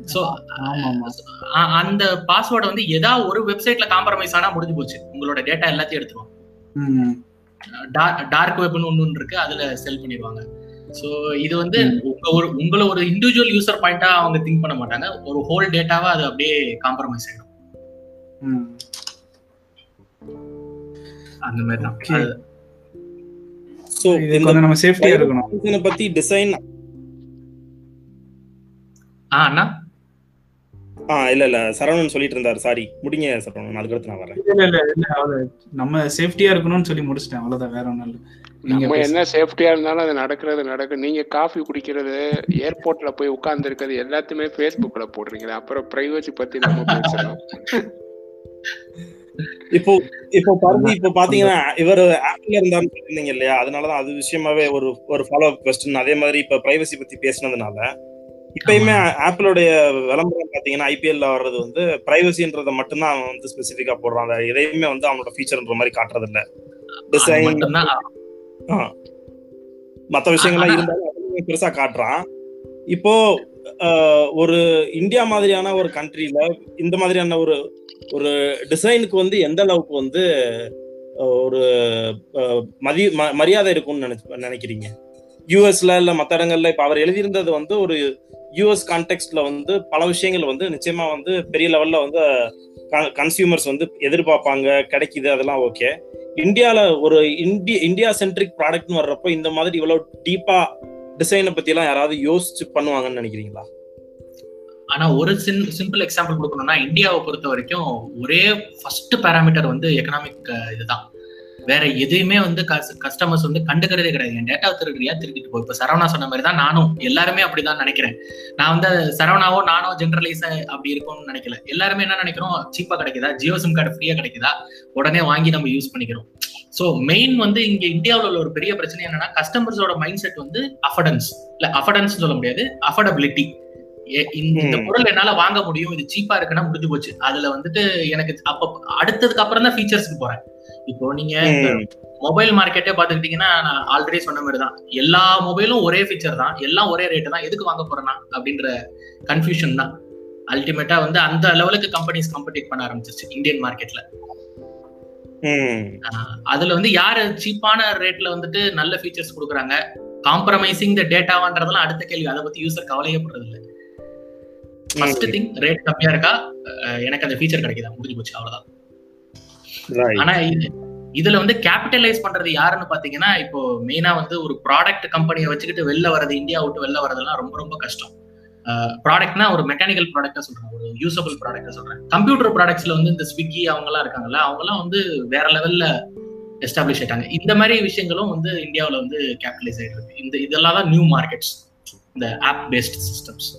ஸோ ஆமா ஆமா அந்த பாஸ்வேர்டை வந்து ஏதாவது ஒரு வெப்சைட்ல காம்ப்ரமைஸ் ஆனா முடிஞ்சு போச்சு உங்களோட டேட்டா எல்லாத்தையும் எடுத்துருவோம் ம் டார்க் வெப்னு ஒன்று இருக்கு அதுல செல் பண்ணிடுவாங்க ஸோ இது வந்து உங்க ஒரு உங்களை ஒரு இண்டிவிஜுவல் யூசர் பாயிண்டா அவங்க திங்க் பண்ண மாட்டாங்க ஒரு ஹோல் டேட்டாவா அது அப்படியே காம்ப்ரமைஸ் ஆயிடும் ம் அந்த மாதிரி தான் Okay. அது- சோ இது இந்த கொஞ்சம் நம்ம சேஃப்டியா இருக்கணும் இதனை பத்தி டிசைன் ஆ அண்ணா ஆ இல்ல இல்ல சரவணன் சொல்லிட்டு இருந்தாரு சாரி முடிங்க சரவணன் அதுக்கடுத்து நான் வரேன் இல்ல இல்ல இல்ல அது நம்ம சேஃப்டியா இருக்கணும்னு சொல்லி முடிச்சிட்டேன் அவ்வளவுதான் வேற ஒண்ணும் இல்ல நீங்க நம்ம பேசுங்க. என்ன சேஃப்டியா இருந்தாலும் அது நடக்கிறது நடக்கும் நீங்க காஃபி குடிக்கிறது ஏர்போர்ட்ல போய் உட்கார்ந்து இருக்கிறது எல்லாத்தையுமே Facebookல போடுறீங்க அப்புறம் பிரைவசி பத்தி நம்ம பேசுறோம் இப்போ இப்போ பாருங்க இப்போ பாத்தீங்கன்னா இவர் ஆப்பிள் இருந்தாலும் இருந்தீங்க இல்லையா அதனாலதான் அது விஷயமாவே ஒரு ஒரு ஃபாலோ அப் கொஸ்டின் அதே மாதிரி இப்ப பிரைவசி பத்தி பேசினதுனால இப்பயுமே ஆப்பிளோடைய விளம்பரம் பாத்தீங்கன்னா ஐபிஎல்ல வர்றது வந்து பிரைவசின்றத மட்டும்தான் அவன் வந்து ஸ்பெசிபிக்கா போடுறான் வேற எதையுமே வந்து அவனோட ஃபீச்சர்ன்ற மாதிரி காட்டுறது இல்ல அது டிசைன் மட்டும்தான் மத்த விஷயங்கள்லாம் இருந்தாலும் அதுலயும் பெருசா காட்டுறான் இப்போ ஆஹ், ஒரு இந்தியா மாதிரியான ஒரு கண்ட்ரில இந்த மாதிரியான ஒரு ஒரு டிசைனுக்கு வந்து எந்த அளவுக்கு வந்து ஆஹ், ஒரு ஆஹ், மதி ம- மரியாதை இருக்கும்னு நினைச்சு நினைக்கிறீங்க யூஎஸ்ல இல்ல மத்த இடங்கள்ல இப்ப அவர் எழுதியிருந்தது வந்து ஒரு யூஎஸ் கான்டெக்ட்ல வந்து பல விஷயங்கள் வந்து நிச்சயமா வந்து பெரிய லெவல்ல வந்து கன்சியூமர்ஸ் வந்து எதிர்பார்ப்பாங்க கிடைக்குது அதெல்லாம் ஓகே இந்தியால ஒரு இந்திய இந்தியா சென்ட்ரிக் ப்ராடக்ட்னு வர்றப்போ இந்த மாதிரி இவ்வளவு டீப்பா டிசைனை பத்தி எல்லாம் யாராவது யோசிச்சு பண்ணுவாங்கன்னு நினைக்கிறீங்களா ஆனா ஒரு சின் சிம்பிள் எக்ஸாம்பிள் கொடுக்கணும்னா இந்தியாவை பொறுத்த வரைக்கும் ஒரே ஃபர்ஸ்ட் பேராமீட்டர் வந்து எக்கனாமிக் இதுதான் வேற எதையுமே வந்து கஸ்டமர்ஸ் வந்து கண்டுக்கிறதே கிடையாது என் டேட்டா திருடுறியா திருடிட்டு போ இப்ப சரவணா சொன்ன மாதிரி தான் நானும் எல்லாருமே அப்படிதான் நினைக்கிறேன் நான் வந்து சரவணாவோ நானோ ஜென்ரலைஸ் அப்படி இருக்கும்னு நினைக்கல எல்லாருமே என்ன நினைக்கிறோம் சீப்பா கிடைக்குதா ஜியோ சிம் கார்டு ஃப்ரீயா கிடைக்குதா உடனே வாங்கி நம்ம யூஸ் பண்ணிக்கிறோம் ஸோ மெயின் வந்து இங்க இந்தியாவில் உள்ள ஒரு பெரிய பிரச்சனை என்னன்னா கஸ்டமர்ஸோட மைண்ட் செட் வந்து அஃபர்டன்ஸ் இல்ல அஃபர்டன்ஸ் சொல்ல முடியாது அஃபர்டபிலிட்டி இந்த ம். பொருள் என்னால வாங்க முடியும் இது சீப்பா இருக்குன்னா முடிஞ்சு போச்சு அதுல வந்துட்டு எனக்கு அப்ப அடுத்ததுக்கு அப்புறம் தான் ஃபீச்சர்ஸ்க்கு போறேன் இப்போ நீங்க ம். மொபைல் மார்க்கெட்டே பாத்துக்கிட்டீங்கன்னா நான் ஆல்ரெடி சொன்ன மாதிரி தான் எல்லா மொபைலும் ஒரே ஃபீச்சர் தான் எல்லாம் ஒரே ரேட்டு தான் எதுக்கு வாங்க போறேன்னா அப்படின்ற கன்ஃபியூஷன் தான் அல்டிமேட்டா வந்து அந்த லெவலுக்கு கம்பெனிஸ் காம்படிட் பண்ண ஆரம்பிச்சிருச்சு இந்தியன் மார்க்கெட்ல ம். அதுல வந்து யாரு சீப்பான ரேட்ல வந்துட்டு நல்ல ஃபீச்சர்ஸ் கொடுக்குறாங்க காம்ப்ரமைசிங் த டேட்டாவான்றதெல்லாம் அடுத்த கேள்வி அதை பத்தி யூசர் கவலையே படுறது இல்ல ஃபர்ஸ்ட் திங் ரேட் கம்மியா இருக்கா அஹ் எனக்கு அந்த ஃபீச்சர் கிடைக்குதா முடிஞ்சு போச்சு அவ்வளவுதான் Right. ஆனா இது- இதுல வந்து கேபிட்டலைஸ் பண்றது யாருன்னு பாத்தீங்கன்னா இப்போ மெயினா வந்து ஒரு ப்ராடக்ட் கம்பெனியை வச்சுக்கிட்டு வெளில வர்றது இந்தியா விட்டு வெளில வரதெல்லாம் ரொம்ப ரொம்ப கஷ்டம் ப்ராடக்ட்னா ஒரு மெக்கானிக்கல் ப்ராடக்டா சொல்றேன் ஒரு யூசபிள் ப்ராடக்டா சொல்றேன் கம்ப்யூட்டர் ப்ராடக்ட்ஸ்ல வந்து இந்த ஸ்விக்கி அவங்க எல்லாம் இருக்காங்கல்ல அவங்க எல்லாம் வந்து வேற லெவல்ல எஸ்டாப்ளிஷ் ஆயிட்டாங்க இந்த மாதிரி விஷயங்களும் வந்து இந்தியாவுல வந்து கேபிட்டலைஸ் ஆயிட்டு இருக்கு இந்த இதெல்லாம் தான் நியூ மார்க்கெட்ஸ் இந்த ஆப் பேஸ்ட் சிஸ்டம்ஸ்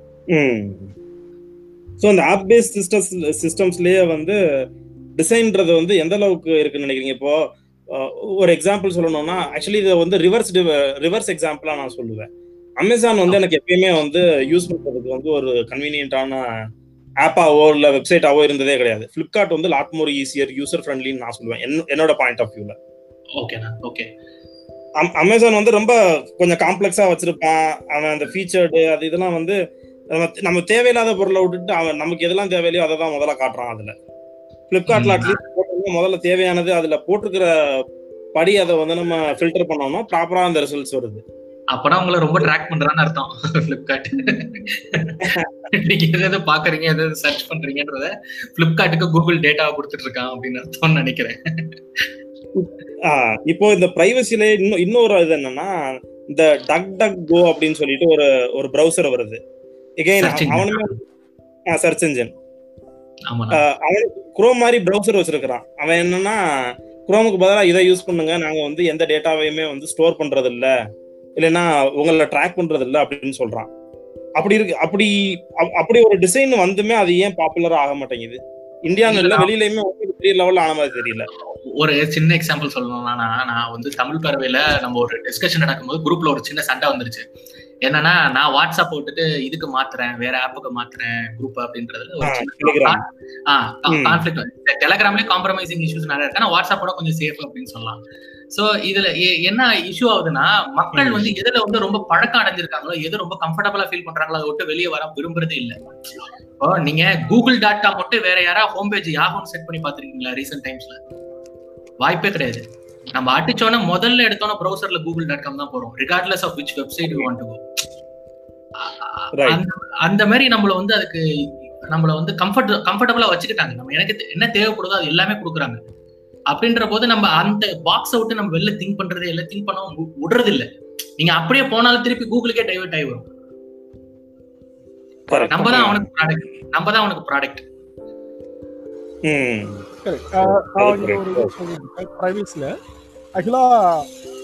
ஸோ இந்த ஆப் பேஸ்ட் சிஸ்டம்ஸ் சிஸ்டம்ஸ்லயே வந்து டிசைன்றது வந்து எந்த அளவுக்கு இருக்குன்னு நினைக்கிறீங்க இப்போ அஹ், ஒரு எக்ஸாம்பிள் சொல்லணும்னா ஆக்சுவலி இதை வந்து ரிவர்ஸ் ரிவர்ஸ் எக்ஸாம்பிளா நான் சொல்லுவேன் அமேசான் வந்து எனக்கு எப்பயுமே வந்து யூஸ் பண்றதுக்கு வந்து ஒரு கன்வீனியன்டான ஆப்பாவோ இல்ல வெப்சைட்டாவோ இருந்ததே கிடையாது ஃபிளிப்கார்ட் வந்து லாட் மோர் ஈஸியர் யூசர் ஃப்ரெண்ட்லின்னு நான் சொல்லுவேன் என்- என்னோட பாயிண்ட் ஆஃப் வியூல ஓகேண்ணா ஓகே அமேசான் வந்து ரொம்ப கொஞ்சம் காம்ப்ளெக்ஸா வச்சிருப்பான் அவன் அந்த ஃபீச்சர்டு அது இதெல்லாம் வந்து நம்ம நம்ம தேவையில்லாத பொருளை விட்டுட்டு அவன் நமக்கு எதெல்லாம் தேவையில்லையோ அதை தான் முதல்ல காட்டுறான் அதுல பிளிப்கார்ட்ல ம். அட்லீஸ்ட் போட்டோம்னா முதல்ல தேவையானது அதுல போட்டிருக்கிற படி அதை வந்து நம்ம ஃபில்டர் பண்ணோம்னா ப்ராப்பரா அந்த ரிசல்ட்ஸ் வருது அப்பனா உங்களை ரொம்ப ட்ராக் பண்றான்னு அர்த்தம் பிளிப்கார்ட் நீங்க எதாவது பாக்குறீங்க எதாவது சர்ச் பண்றீங்கன்றத பிளிப்கார்ட்டுக்கு கூகுள் டேட்டாவை கொடுத்துட்டு இருக்கான் அப்படின்னு அர்த்தம்னு நினைக்கிறேன் ஆஹ் இப்போ இந்த பிரைவசில இன்னும் இன்னொரு இது என்னன்னா இந்த டக் டக் கோ அப்படின்னு சொல்லிட்டு ஒரு ஒரு ப்ரௌசர் வருது எகைன் Search engine. அவனுமே சர்ச் இன்ஜின் ஆமா அவன் குரோம் மாதிரி ப்ரௌசர் வச்சிருக்கிறான் அவன் என்னன்னா குரோமுக்கு பதிலாக இதை யூஸ் பண்ணுங்க நாங்க வந்து எந்த டேட்டாவையுமே வந்து ஸ்டோர் பண்றது இல்ல இல்லைன்னா உங்களை ட்ராக் பண்றது இல்ல அப்படின்னு சொல்றான் அப்படி இருக்கு அப்படி அப்- அப்படி ஒரு டிசைன் வந்துமே அது ஏன் பாப்புலரா ஆக மாட்டேங்குது இந்தியான்னு இல்ல வெளியிலயுமே வந்து பெரிய லெவல்ல ஆன மாதிரி தெரியல ஒரு சின்ன எக்ஸாம்பிள் சொல்லணும்னா நான் நான் வந்து தமிழ் பறவையில நம்ம ஒரு டிஸ்கஷன் நடக்கும்போது குரூப்ல ஒரு சின்ன சண்டை வந்துருச்சு என்னன்னா நான் வாட்ஸ்அப் விட்டுட்டு இதுக்கு மாத்துறேன் வேற ஆப்புக்கு மாத்துறேன் குரூப் அப்படின்றதுல ஒரு ஆ, சின்ன Telegram. ம். கான்ஃபிளிக் டெலகிராம்லயே காம்ப்ரமைசிங் இஷ்யூஸ் நிறைய இருக்கு ஆனா வாட்ஸ்அப்போட கொஞ்சம் சேஃப் அப்படின்னு சொல்லலாம் சோ இதுல எ- என்ன இஷ்யூ ஆகுதுன்னா மக்கள் வந்து எதுல வந்து ரொம்ப பழக்கம் அடைஞ்சிருக்காங்களோ எது ரொம்ப கம்ஃபர்டபுளா ஃபீல் பண்றாங்களோ அதை விட்டு வெளியே வர விரும்புறதே இல்ல இப்போ நீங்க கூகுள் டாட்டா மட்டும் வேற யாரா ஹோம் பேஜ் யாகும் செட் பண்ணி பாத்திருக்கீங்களா ரீசெண்ட் டைம்ஸ்ல வாய்ப்பே கிடையாது நம்ம அடிச்சோன்னே முதல்ல எடுத்தோன்னே ப்ரௌசர்ல கூகுள் டாட் காம் தான் போறோம் regardless of which website you want to go Right. அந்த மாதிரி நம்மள வந்து அதுக்கு நம்மள வந்து கம்ஃபர்ட் கம்ஃபர்டபுளா வச்சுக்கிட்டாங்க நம்ம எனக்கு தே- என்ன தேவைப்படுதோ அது எல்லாமே கொடுக்குறாங்க அப்படின்ற போது நம்ம அந்த பாக்ஸை விட்டு நம்ம வெளில திங்க் பண்றதே இல்லை திங்க் பண்ண வி- விடுறது இல்ல நீங்க அப்படியே போனாலும் திருப்பி கூகுளுக்கே டைவர்ட் ஆகி வரும் Correct. நம்ம தான் அவனுக்கு ப்ராடக்ட் நம்ம தான் அவனுக்கு ப்ராடக்ட் ம். Correct. ஆஹ் நான் இங்க Correct. ஒரு இது சொல்லியிருக்கேன் ப்ரைவேட்ஸில் ஆக்சுவலாக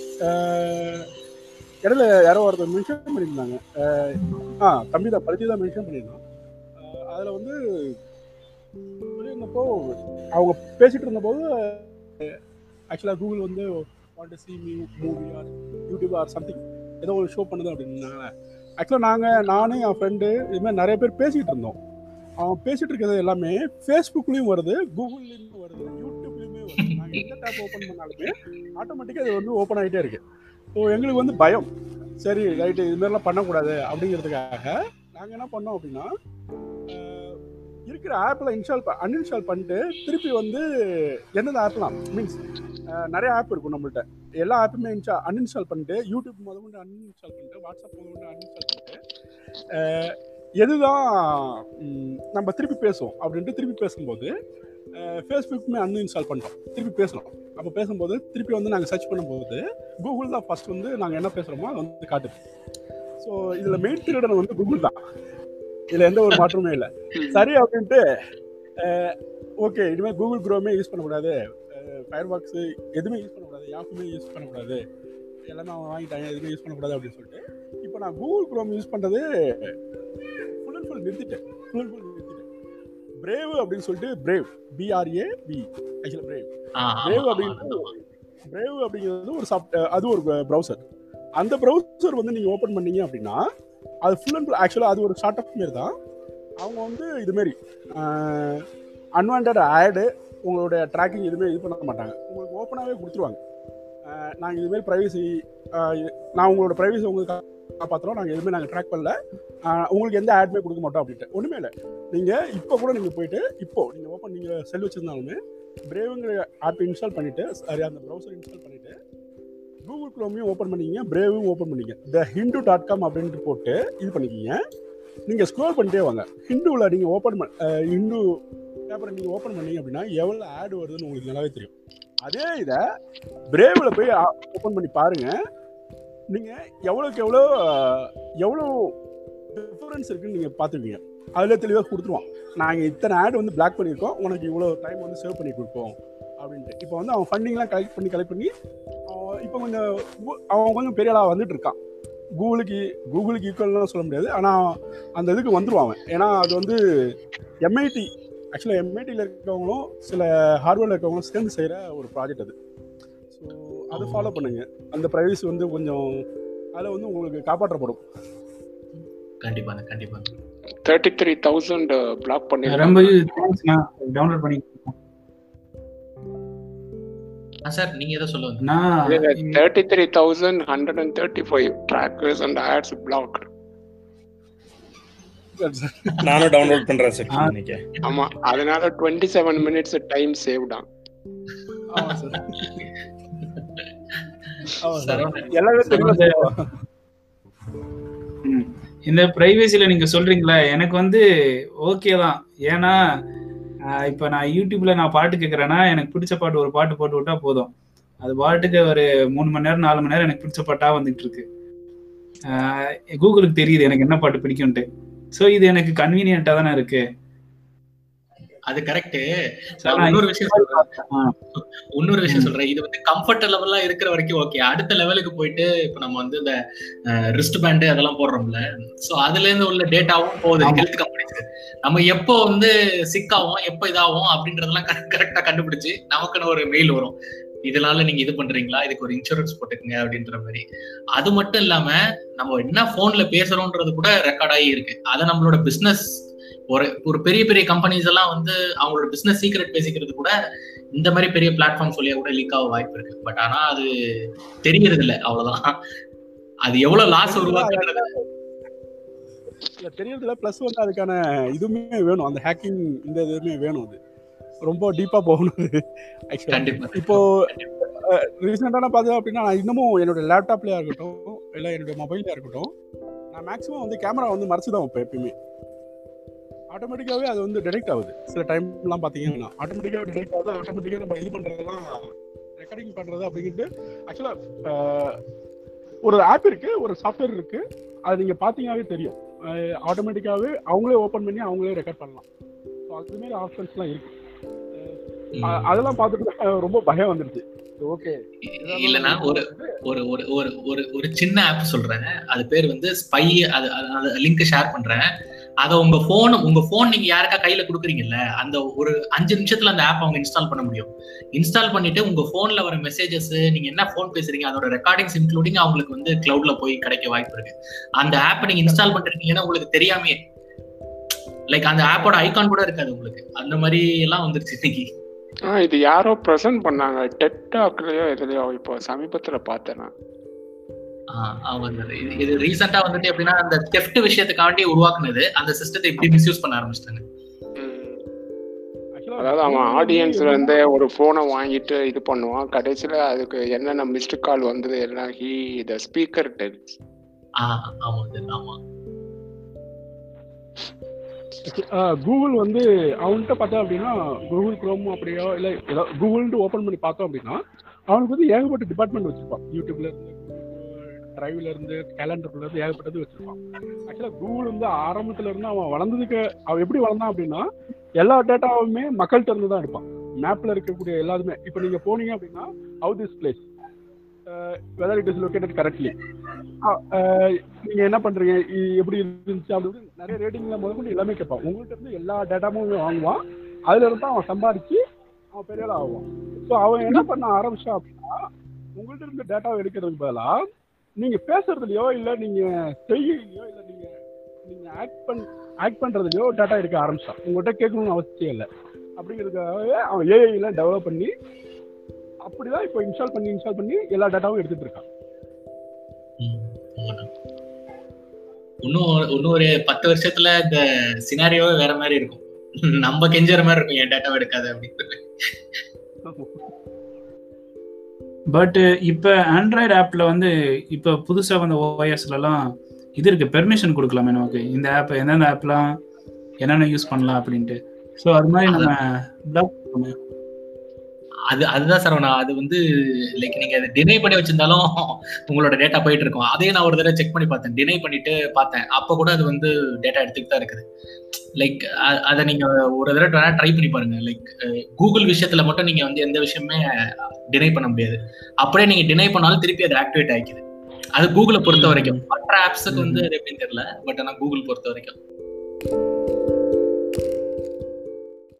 இடையில யாரோ ஒருத்தர் மென்ஷன் பண்ணியிருந்தாங்க ஆஹ் ஆ தம்பி தான் பருத்தி தான் மென்ஷன் பண்ணியிருந்தான் அதில் வந்து சொல்லியிருந்தப்போ அவங்க பேசிட்டு இருந்தபோது ஆக்சுவலாக கூகுள் வந்து want see me movie or YouTube or something ஏதோ ஒரு ஷோ பண்ணுது அப்படின்னாங்க ஆக்சுவலாக நாங்கள் நானும் என் ஃப்ரெண்டு இது மாதிரி நிறைய பேர் பேசிக்கிட்டு இருந்தோம் அவன் பேசிட்டு இருக்கிறது எல்லாமே ஃபேஸ்புக்லயும் வருது கூகுள்லயும் வருது யூடியூப்லயுமே வருது நாங்க எந்த டேப் ஓபன் பண்ணாலுமே ஆட்டோமேட்டிக்கா அது வந்து ஓப்பன் ஆகிட்டே இருக்கு ஸோ எங்களுக்கு வந்து பயம் சரி ரைட்டு இது மாதிரிலாம் பண்ணக்கூடாது அப்படிங்கிறதுக்காக நாங்கள் என்ன பண்ணோம் அப்படின்னா அஹ், இருக்கிற ஆப்பில் இன்ஸ்டால் அன்இன்ஸ்டால் பண்ணிட்டு திருப்பி வந்து எந்தெந்த ஆப்லாம் மீன்ஸ் நிறைய ஆப் இருக்கும் நம்மள்ட்ட எல்லா ஆப்புமே இன்ஸ்டா அன்இன்ஸ்டால் பண்ணிட்டு யூடியூப் முத கொண்டு அன்இன்ஸ்டால் பண்ணிட்டு வாட்ஸ்அப் முத கொண்டு அன்இன்ஸ்டால் பண்ணிட்டு அஹ், எதுதான் ம், நம்ம திருப்பி பேசுவோம் அப்படின்ட்டு திருப்பி பேசும்போது ஃபேஸ்புக்குமே அன்இன்ஸ்டால் பண்ணிட்டோம் திருப்பி பேசணும் அப்போ பேசும்போது திருப்பி வந்து நாங்கள் சர்ச் பண்ணும்போது கூகுள் தான் ஃபர்ஸ்ட் வந்து நாங்கள் என்ன பேசுகிறோமோ அது வந்து காட்டுது ஸோ இதில் மெயின் திருடன் வந்து கூகுள் தான் இதில் எந்த ஒரு மாற்றமுமே இல்லை சரி அப்படின்ட்டு ஓகே இனிமேல் கூகுள் குரோமே யூஸ் பண்ணக்கூடாது ஃபயர் பாக்ஸு எதுவுமே யூஸ் பண்ணக்கூடாது யாக்குமே யூஸ் பண்ணக்கூடாது எல்லாமே அவன் வாங்கிட்டாங்க எதுவுமே யூஸ் பண்ணக்கூடாது அப்படின்னு சொல்லிட்டு இப்போ நான் கூகுள் குரோம் யூஸ் பண்ணுறது ஃபுல் அண்ட் ஃபுல் நிறுத்திட்டேன் ஃபுல் அண்ட் ஃபுல் நிறுத்திட்டேன் பிரேவ் அப்படின்னு சொல்லிட்டு பிரேவ் பிஆர்ஏ பி ஆக்சுவலாக பிரேவ் பிரேவ் அப்படிங்கிறது பிரேவ் அப்படிங்கிறது ஒரு சாஃப்ட் அது ஒரு ப்ரௌசர் அந்த ப்ரௌசர் வந்து நீங்கள் ஓப்பன் பண்ணீங்க அப்படின்னா அது ஃபுல் அண்ட் ஃபுல் ஆக்சுவலாக அது ஒரு ஸ்டார்ட் அப் மாரி தான் அவங்க வந்து இதுமாரி அன்வான்ட் ஆடு உங்களுடைய ட்ராக்கிங் எதுவுமே இது பண்ண மாட்டாங்க உங்களுக்கு ஓப்பனாகவே கொடுத்துருவாங்க நாங்கள் இதுமாரி ப்ரைவசி நான் உங்களோட ப்ரைவசி உங்களுக்கு காப்பாற்றுறோம் நாங்கள் எதுவுமே நாங்கள் ட்ராக் பண்ணல ஆஹ் உங்களுக்கு எந்த ஆட்மே கொடுக்க மாட்டோம் அப்படின்ட்டு ஒன்றுமே இல்லை நீங்கள் இப்போ கூட நீங்கள் போயிட்டு இப்போ நீங்கள் ஓப்பன் நீங்கள் செல் வச்சுருந்தாலுமே பிரேவுங்கிற ஆப் இன்ஸ்டால் பண்ணிவிட்டு சாரி அந்த ப்ரௌசர் இன்ஸ்டால் பண்ணிவிட்டு கூகுள் க்ரோமையும் ஓப்பன் பண்ணிக்கிங்க பிரேவும் ஓப்பன் பண்ணிக்க த ஹிந்து டாட் காம் அப்படின்ட்டு போட்டு இது பண்ணிக்கிங்க நீங்கள் ஸ்க்ரோல் பண்ணிட்டே வாங்க ஹிந்துவில் நீங்கள் ஓப்பன் பண்ண அஹ் ஹிந்து பேப்பரை நீங்கள் ஓப்பன் பண்ணீங்க அப்படின்னா எவ்வளோ ஆட் வருதுன்னு உங்களுக்கு நல்லாவே தெரியும் அதே இதை பிரேவில் போய் ஓப்பன் பண்ணி பாருங்கள் நீங்கள் எவ்வளோக்கு எவ்வளோ அஹ், எவ்வளோ டிஃபரன்ஸ் இருக்குன்னு நீங்கள் பார்த்துருவீங்க அதில் தெளிவாக கொடுத்துருவான் நாங்கள் இத்தனை ஆட் வந்து பிளாக் பண்ணியிருக்கோம் உனக்கு இவ்வளோ டைம் வந்து சேவ் பண்ணி கொடுப்போம் அப்படின்ட்டு இப்போ வந்து அவன் ஃபண்டிங்லாம் கலெக்ட் பண்ணி கலெக்ட் பண்ணி அவன் இப்போ கொஞ்சம் கு- அவன் கொஞ்சம் பெரிய ஆளாக வந்துட்டு இருக்கான் கூகுளுக்கு கூகுளுக்கு ஈக்குவல்லாம் சொல்ல முடியாது ஆனால் அந்த இதுக்கு வந்துருவான் அவன் ஏன்னா அது வந்து எம்ஐடி ஆக்சுவலாக எம்ஐடியில் இருக்கவங்களும் சில ஹார்ட்வேர்டில் இருக்கவங்களும் சேர்ந்து செய்கிற ஒரு ப்ராஜெக்ட் அது ஸோ அதை ஃபாலோ பண்ணுங்க அந்த ப்ரைவசி வந்து கொஞ்சம் அதில் வந்து உங்களுக்கு காப்பாற்றப்படும் கண்டிப்பா கண்டிப்பா தேர்ட்டி த்ரீ தௌசண்ட் பிளாக் பண்ணி ரொம்ப தேங்க்ஸ்ண்ணா டவுன்லோட் பண்ணி சார் நீங்க எதை சொல்ல வந்தீங்க? நான் thirty three thousand hundred and thirty five trackers and ads block நானும் டவுன்லோட் பண்றேன் சார் ஆ. இன்னைக்கு ஆமா அதனால twenty seven minutes time save தான் ஆமாம் சார் ஆமாம் சார் சரவணன் எல்லாமே தெளிவாக வந்து- ம். இந்த பிரைவேசில நீங்க சொல்றீங்களா எனக்கு வந்து ஓகே தான் ஏன்னா ஆஹ் இப்ப நான் யூடியூப்ல நான் பாட்டு கேட்கறேன்னா எனக்கு பிடிச்ச பாட்டு ஒரு பாட்டு போட்டு விட்டா போதும் அது பாட்டுக்கு ஒரு மூணு மணி நேரம் நாலு மணி நேரம் எனக்கு பிடிச்ச பாட்டா வந்துட்டு இருக்கு ஆஹ் கூகுளுக்கு தெரியுது எனக்கு என்ன பாட்டு பிடிக்கும்ட்டு ஸோ இது எனக்கு கன்வீனியன்ட்டா தானே இருக்கு அது கரெக்ட் ஆனா இன்னொரு விஷயம் சொல்றேன் ஆ. இன்னொரு விஷயம் ம். சொல்றேன் இது வந்து கம்ஃபர்ட் லெவலா இருக்கிற வரைக்கும் ஓகே அடுத்த லெவலுக்கு போயிட்டு இப்ப நம்ம வந்து இந்த ரிஸ்ட் பேண்ட் அதெல்லாம் போடுறோம்ல சோ அதுல இருந்து உள்ள டேட்டாவும் போகுது ஆமா. ஹெல்த் கம்பெனிஸ் நம்ம எப்போ வந்து சிக் ஆகும் எப்போ இதாகும் அப்படின்றதெல்லாம் கரெக்டா கண்டுபிடிச்சு நமக்குன்னு ஒரு மெயில் வரும் இதனால நீங்க இது பண்றீங்களா இதுக்கு ஒரு இன்சூரன்ஸ் போட்டுக்கங்க அப்படின்ற மாதிரி அது மட்டும் இல்லாம நம்ம என்ன போன்ல பேசுறோம்ன்றது கூட ரெக்கார்ட் ஆகி இருக்கு அதை நம்மளோட பிசினஸ் ஒரு ஒரு பெரிய பெரிய கம்பெனிஸ் எல்லாம் வந்து அவங்களோட பிசினஸ் சீக்ரெட் பேசிக்கிறது கூட இந்த மாதிரி பெரிய பிளாட்ஃபார்ம் சொல்லியா கூட லீக் ஆக வாய்ப்பு இருக்கு பட் ஆனா அது தெரியறது இல்ல அவ்வளவுதான் அது எவ்வளவு லாஸ் உருவாக்குறது இல்ல தெரியறதுல ப்ளஸ் வந்து அதுக்கான இதுவுமே வேணும் அந்த ஹேக்கிங் இந்த இதுவுமே வேணும் அது ரொம்ப டீப்பா போகணும் ஆக்சுவலா கண்டிப்பா இப்போ ரீசெண்டான பார்த்தது அப்படின்னா நான் இன்னமும் என்னோட லேப்டாப்லயா இருக்கட்டும் இல்லை என்னோட மொபைல்லையா இருக்கட்டும் நான் மேக்ஸிமம் வந்து கேமரா வந்து மறைச்சு தான் வைப்பேன் எப்பயுமே ஆட்டோமேட்டிக்காவே அது வந்து டிடெக்ட் ஆகுது சில டைம்லாம் பார்த்தீங்கன்னா ஆட்டோமேட்டிக்காக டிடெக்ட் ஆகுது ஆட்டோமேட்டிக்காக நம்ம இது பண்றதெல்லாம் ரெக்கார்டிங் பண்றது அப்படின்ட்டு ஆக்சுவலா ஒரு ஆப் இருக்கு ஒரு சாஃப்ட்வேர் இருக்கு அது நீங்க பாத்தீங்கன்னாவே தெரியும் ஆட்டோமேட்டிக்காவே அவங்களே ஓபன் பண்ணி அவங்களே ரெக்கார்ட் பண்ணலாம் ஸோ அது மாதிரி ஆப்ஷன்ஸ்லாம் இருக்கு அ- அதெல்லாம் பார்த்துட்டு அஹ், ரொம்ப பயம் வந்துருச்சு ஓகே இல்லைன்னா ஒரு ஒரு ஒரு ஒரு ஒரு ஒரு சின்ன ஆப் சொல்றேன் அது பேர் வந்து ஸ்பை அது அது லிங்க் ஷேர் பண்றேன் அதை உங்க போன் உங்க போன் நீங்க யாருக்கா கையில கொடுக்குறீங்கல்ல அந்த ஒரு அஞ்சு நிமிஷத்துல அந்த ஆப் அவங்க இன்ஸ்டால் பண்ண முடியும் இன்ஸ்டால் பண்ணிட்டு உங்க போன்ல வர மெசேஜஸ் நீங்க என்ன போன் பேசுறீங்க அதோட ரெக்கார்டிங்ஸ் இன்க்ளூடிங் அவங்களுக்கு வந்து கிளவுட்ல போய் கிடைக்க வாய்ப்பு இருக்கு அந்த ஆப்பை நீங்க இன்ஸ்டால் பண்றீங்கன்னா உங்களுக்கு தெரியாமே லைக் அந்த ஆப்போட ஐகான் கூட இருக்காது உங்களுக்கு அந்த மாதிரி எல்லாம் வந்துருச்சு இன்னைக்கு ஆ இது யாரோ ப்ரெசென்ட் பண்ணாங்க டெட் டாக்லயோ எதுலயோ இப்போ சமீபத்துல பார்த்தேன் நான் ஆஹ் அவங்க இது- இது ரீசெண்டா வந்துட்டு எப்படின்னா அந்த தெஃப்ட் விஷயத்துக்காண்டி உருவாக்குனது அந்த சிஸ்டத்தை இப்படி மிஸ்யூஸ் பண்ண ஆரம்பிச்சிட்டாங்க ம். அதாவது அவன் ஆடியன்ஸ்ல இருந்தே ஒரு போனை வாங்கிட்டு இது பண்ணுவான் கடைசியில அதுக்கு என்னென்ன மிஸ்டு கால் வந்தது எல்லாம் ஹி த ஸ்பீக்கர் டெல்ஸ் ஆஹ் ஆமா sir, ஆமா கூகுள் வந்து அவன்கிட்ட பார்த்தா அப்படின்னா கூகுள் குரோம் அப்படியோ இல்லை ஏதோ கூகுள்ட்டு ஓப்பன் பண்ணி பார்த்தோம் அப்படின்னா அவனுக்கு வந்து ஏகப்பட்ட டிபார்ட்மெண்ட் வச்சிருப்பான் யூடியூப்ல இருந்து டிரைவ்ல இருந்து கேலண்டர்ல இருந்து ஏகப்பட்டது வச்சிருப்பான் ஆக்சுவலா கூகுள் வந்து ஆரம்பத்துல இருந்து அவன் வளர்ந்ததுக்கு அவன் எப்படி வளர்ந்தான் அப்படின்னா எல்லா டேட்டாவுமே மக்கள்கிட்ட இருந்து தான் எடுப்பான் மேப்ல இருக்கக்கூடிய எல்லாருமே இப்போ நீங்க போனீங்க அப்படின்னா how this place whether it is located correctly நீங்க என்ன பண்றீங்க இ- எப்படி இருந்துச்சு அப்படி இப்படி நிறைய ரேட்டிங்ல முதல்கொண்டு எல்லாமே கேட்பான் உங்கள்கிட்ட இருந்து எல்லா டேட்டாவும் வாங்குவான் அதுல இருந்து அவன் சம்பாதிச்சு அவன் பெரிய ஆள் ஆகுவான் ஸோ அவன் என்ன பண்ண ஆரம்பிச்சான் அப்படின்னா உங்கள்கிட்ட இருந்து டேட்டாவை எடுக்கிறதுக்கு பதிலா நீங்க பேசுறதுலயோ இல்ல நீங்க செய்யலையோ இல்ல நீங்க நீங்க ஆக்ட் பண் ஆக்ட் பண்றதுலயோ டேட்டா எடுக்க ஆரம்பிச்சான் உங்கள்கிட்ட கேட்கணும்னு அவசியம் இல்லை அப்படிங்கிறதுக்காகவே அவன் ஏஐல டெவலப் பண்ணி அப்படிதான் இப்போ இன்ஸ்டால் பண்ணி இன்ஸ்டால் பண்ணி எல்லா டேட்டாவும் எடுத்துட்டு இருக்கான் ம், ஆமாண்ணா. இன்னும் ஒரு- இன்னும் ஒரு பத்து வருஷத்துல இந்த சினாரியோவே வேற மாதிரி இருக்கும் நம்ம கெஞ்சற மாதிரி இருக்கும் என் டேட்டாவை எடுக்காது அப்படின்னு பட் இப்போ ஆண்ட்ராய்டு ஆப்ல வந்து இப்போ புதுசா வந்த ஓஎஸ்லலாம் இது இருக்கு பெர்மிஷன் கொடுக்கலாமே நமக்கு இந்த ஆப் எந்தெந்த ஆப்லாம் என்னென்ன யூஸ் பண்ணலாம் அப்படின்ட்டு ஸோ அது மாதிரி நம்ம பிளாக் பண்ணணும் அது அதுதான் சார் நான் அது வந்து லைக் நீங்க அதை டினை பண்ணி வச்சிருந்தாலும் உங்களோட டேட்டா போயிட்டு இருக்கும் அதையும் நான் ஒரு தடவை செக் பண்ணி பார்த்தேன் டினை பண்ணிட்டு பார்த்தேன் அப்ப கூட அது வந்து டேட்டா எடுத்துக்கிட்டு தான் இருக்குது லைக் அதை நீங்க ஒரு தடவை ட்ரை பண்ணி பாருங்க லைக் கூகுள் விஷயத்துல மட்டும் நீங்க வந்து எந்த விஷயமே டினை பண்ண முடியாது அப்படியே நீங்க டினை பண்ணாலும் திருப்பி அது ஆக்டிவேட் ஆகிக்குது அது கூகுளை பொறுத்த வரைக்கும் மற்ற ஆப்ஸுக்கு வந்து அது எப்படின்னு தெரியல பட் ஆனா கூகுள் பொறுத்த வரைக்கும்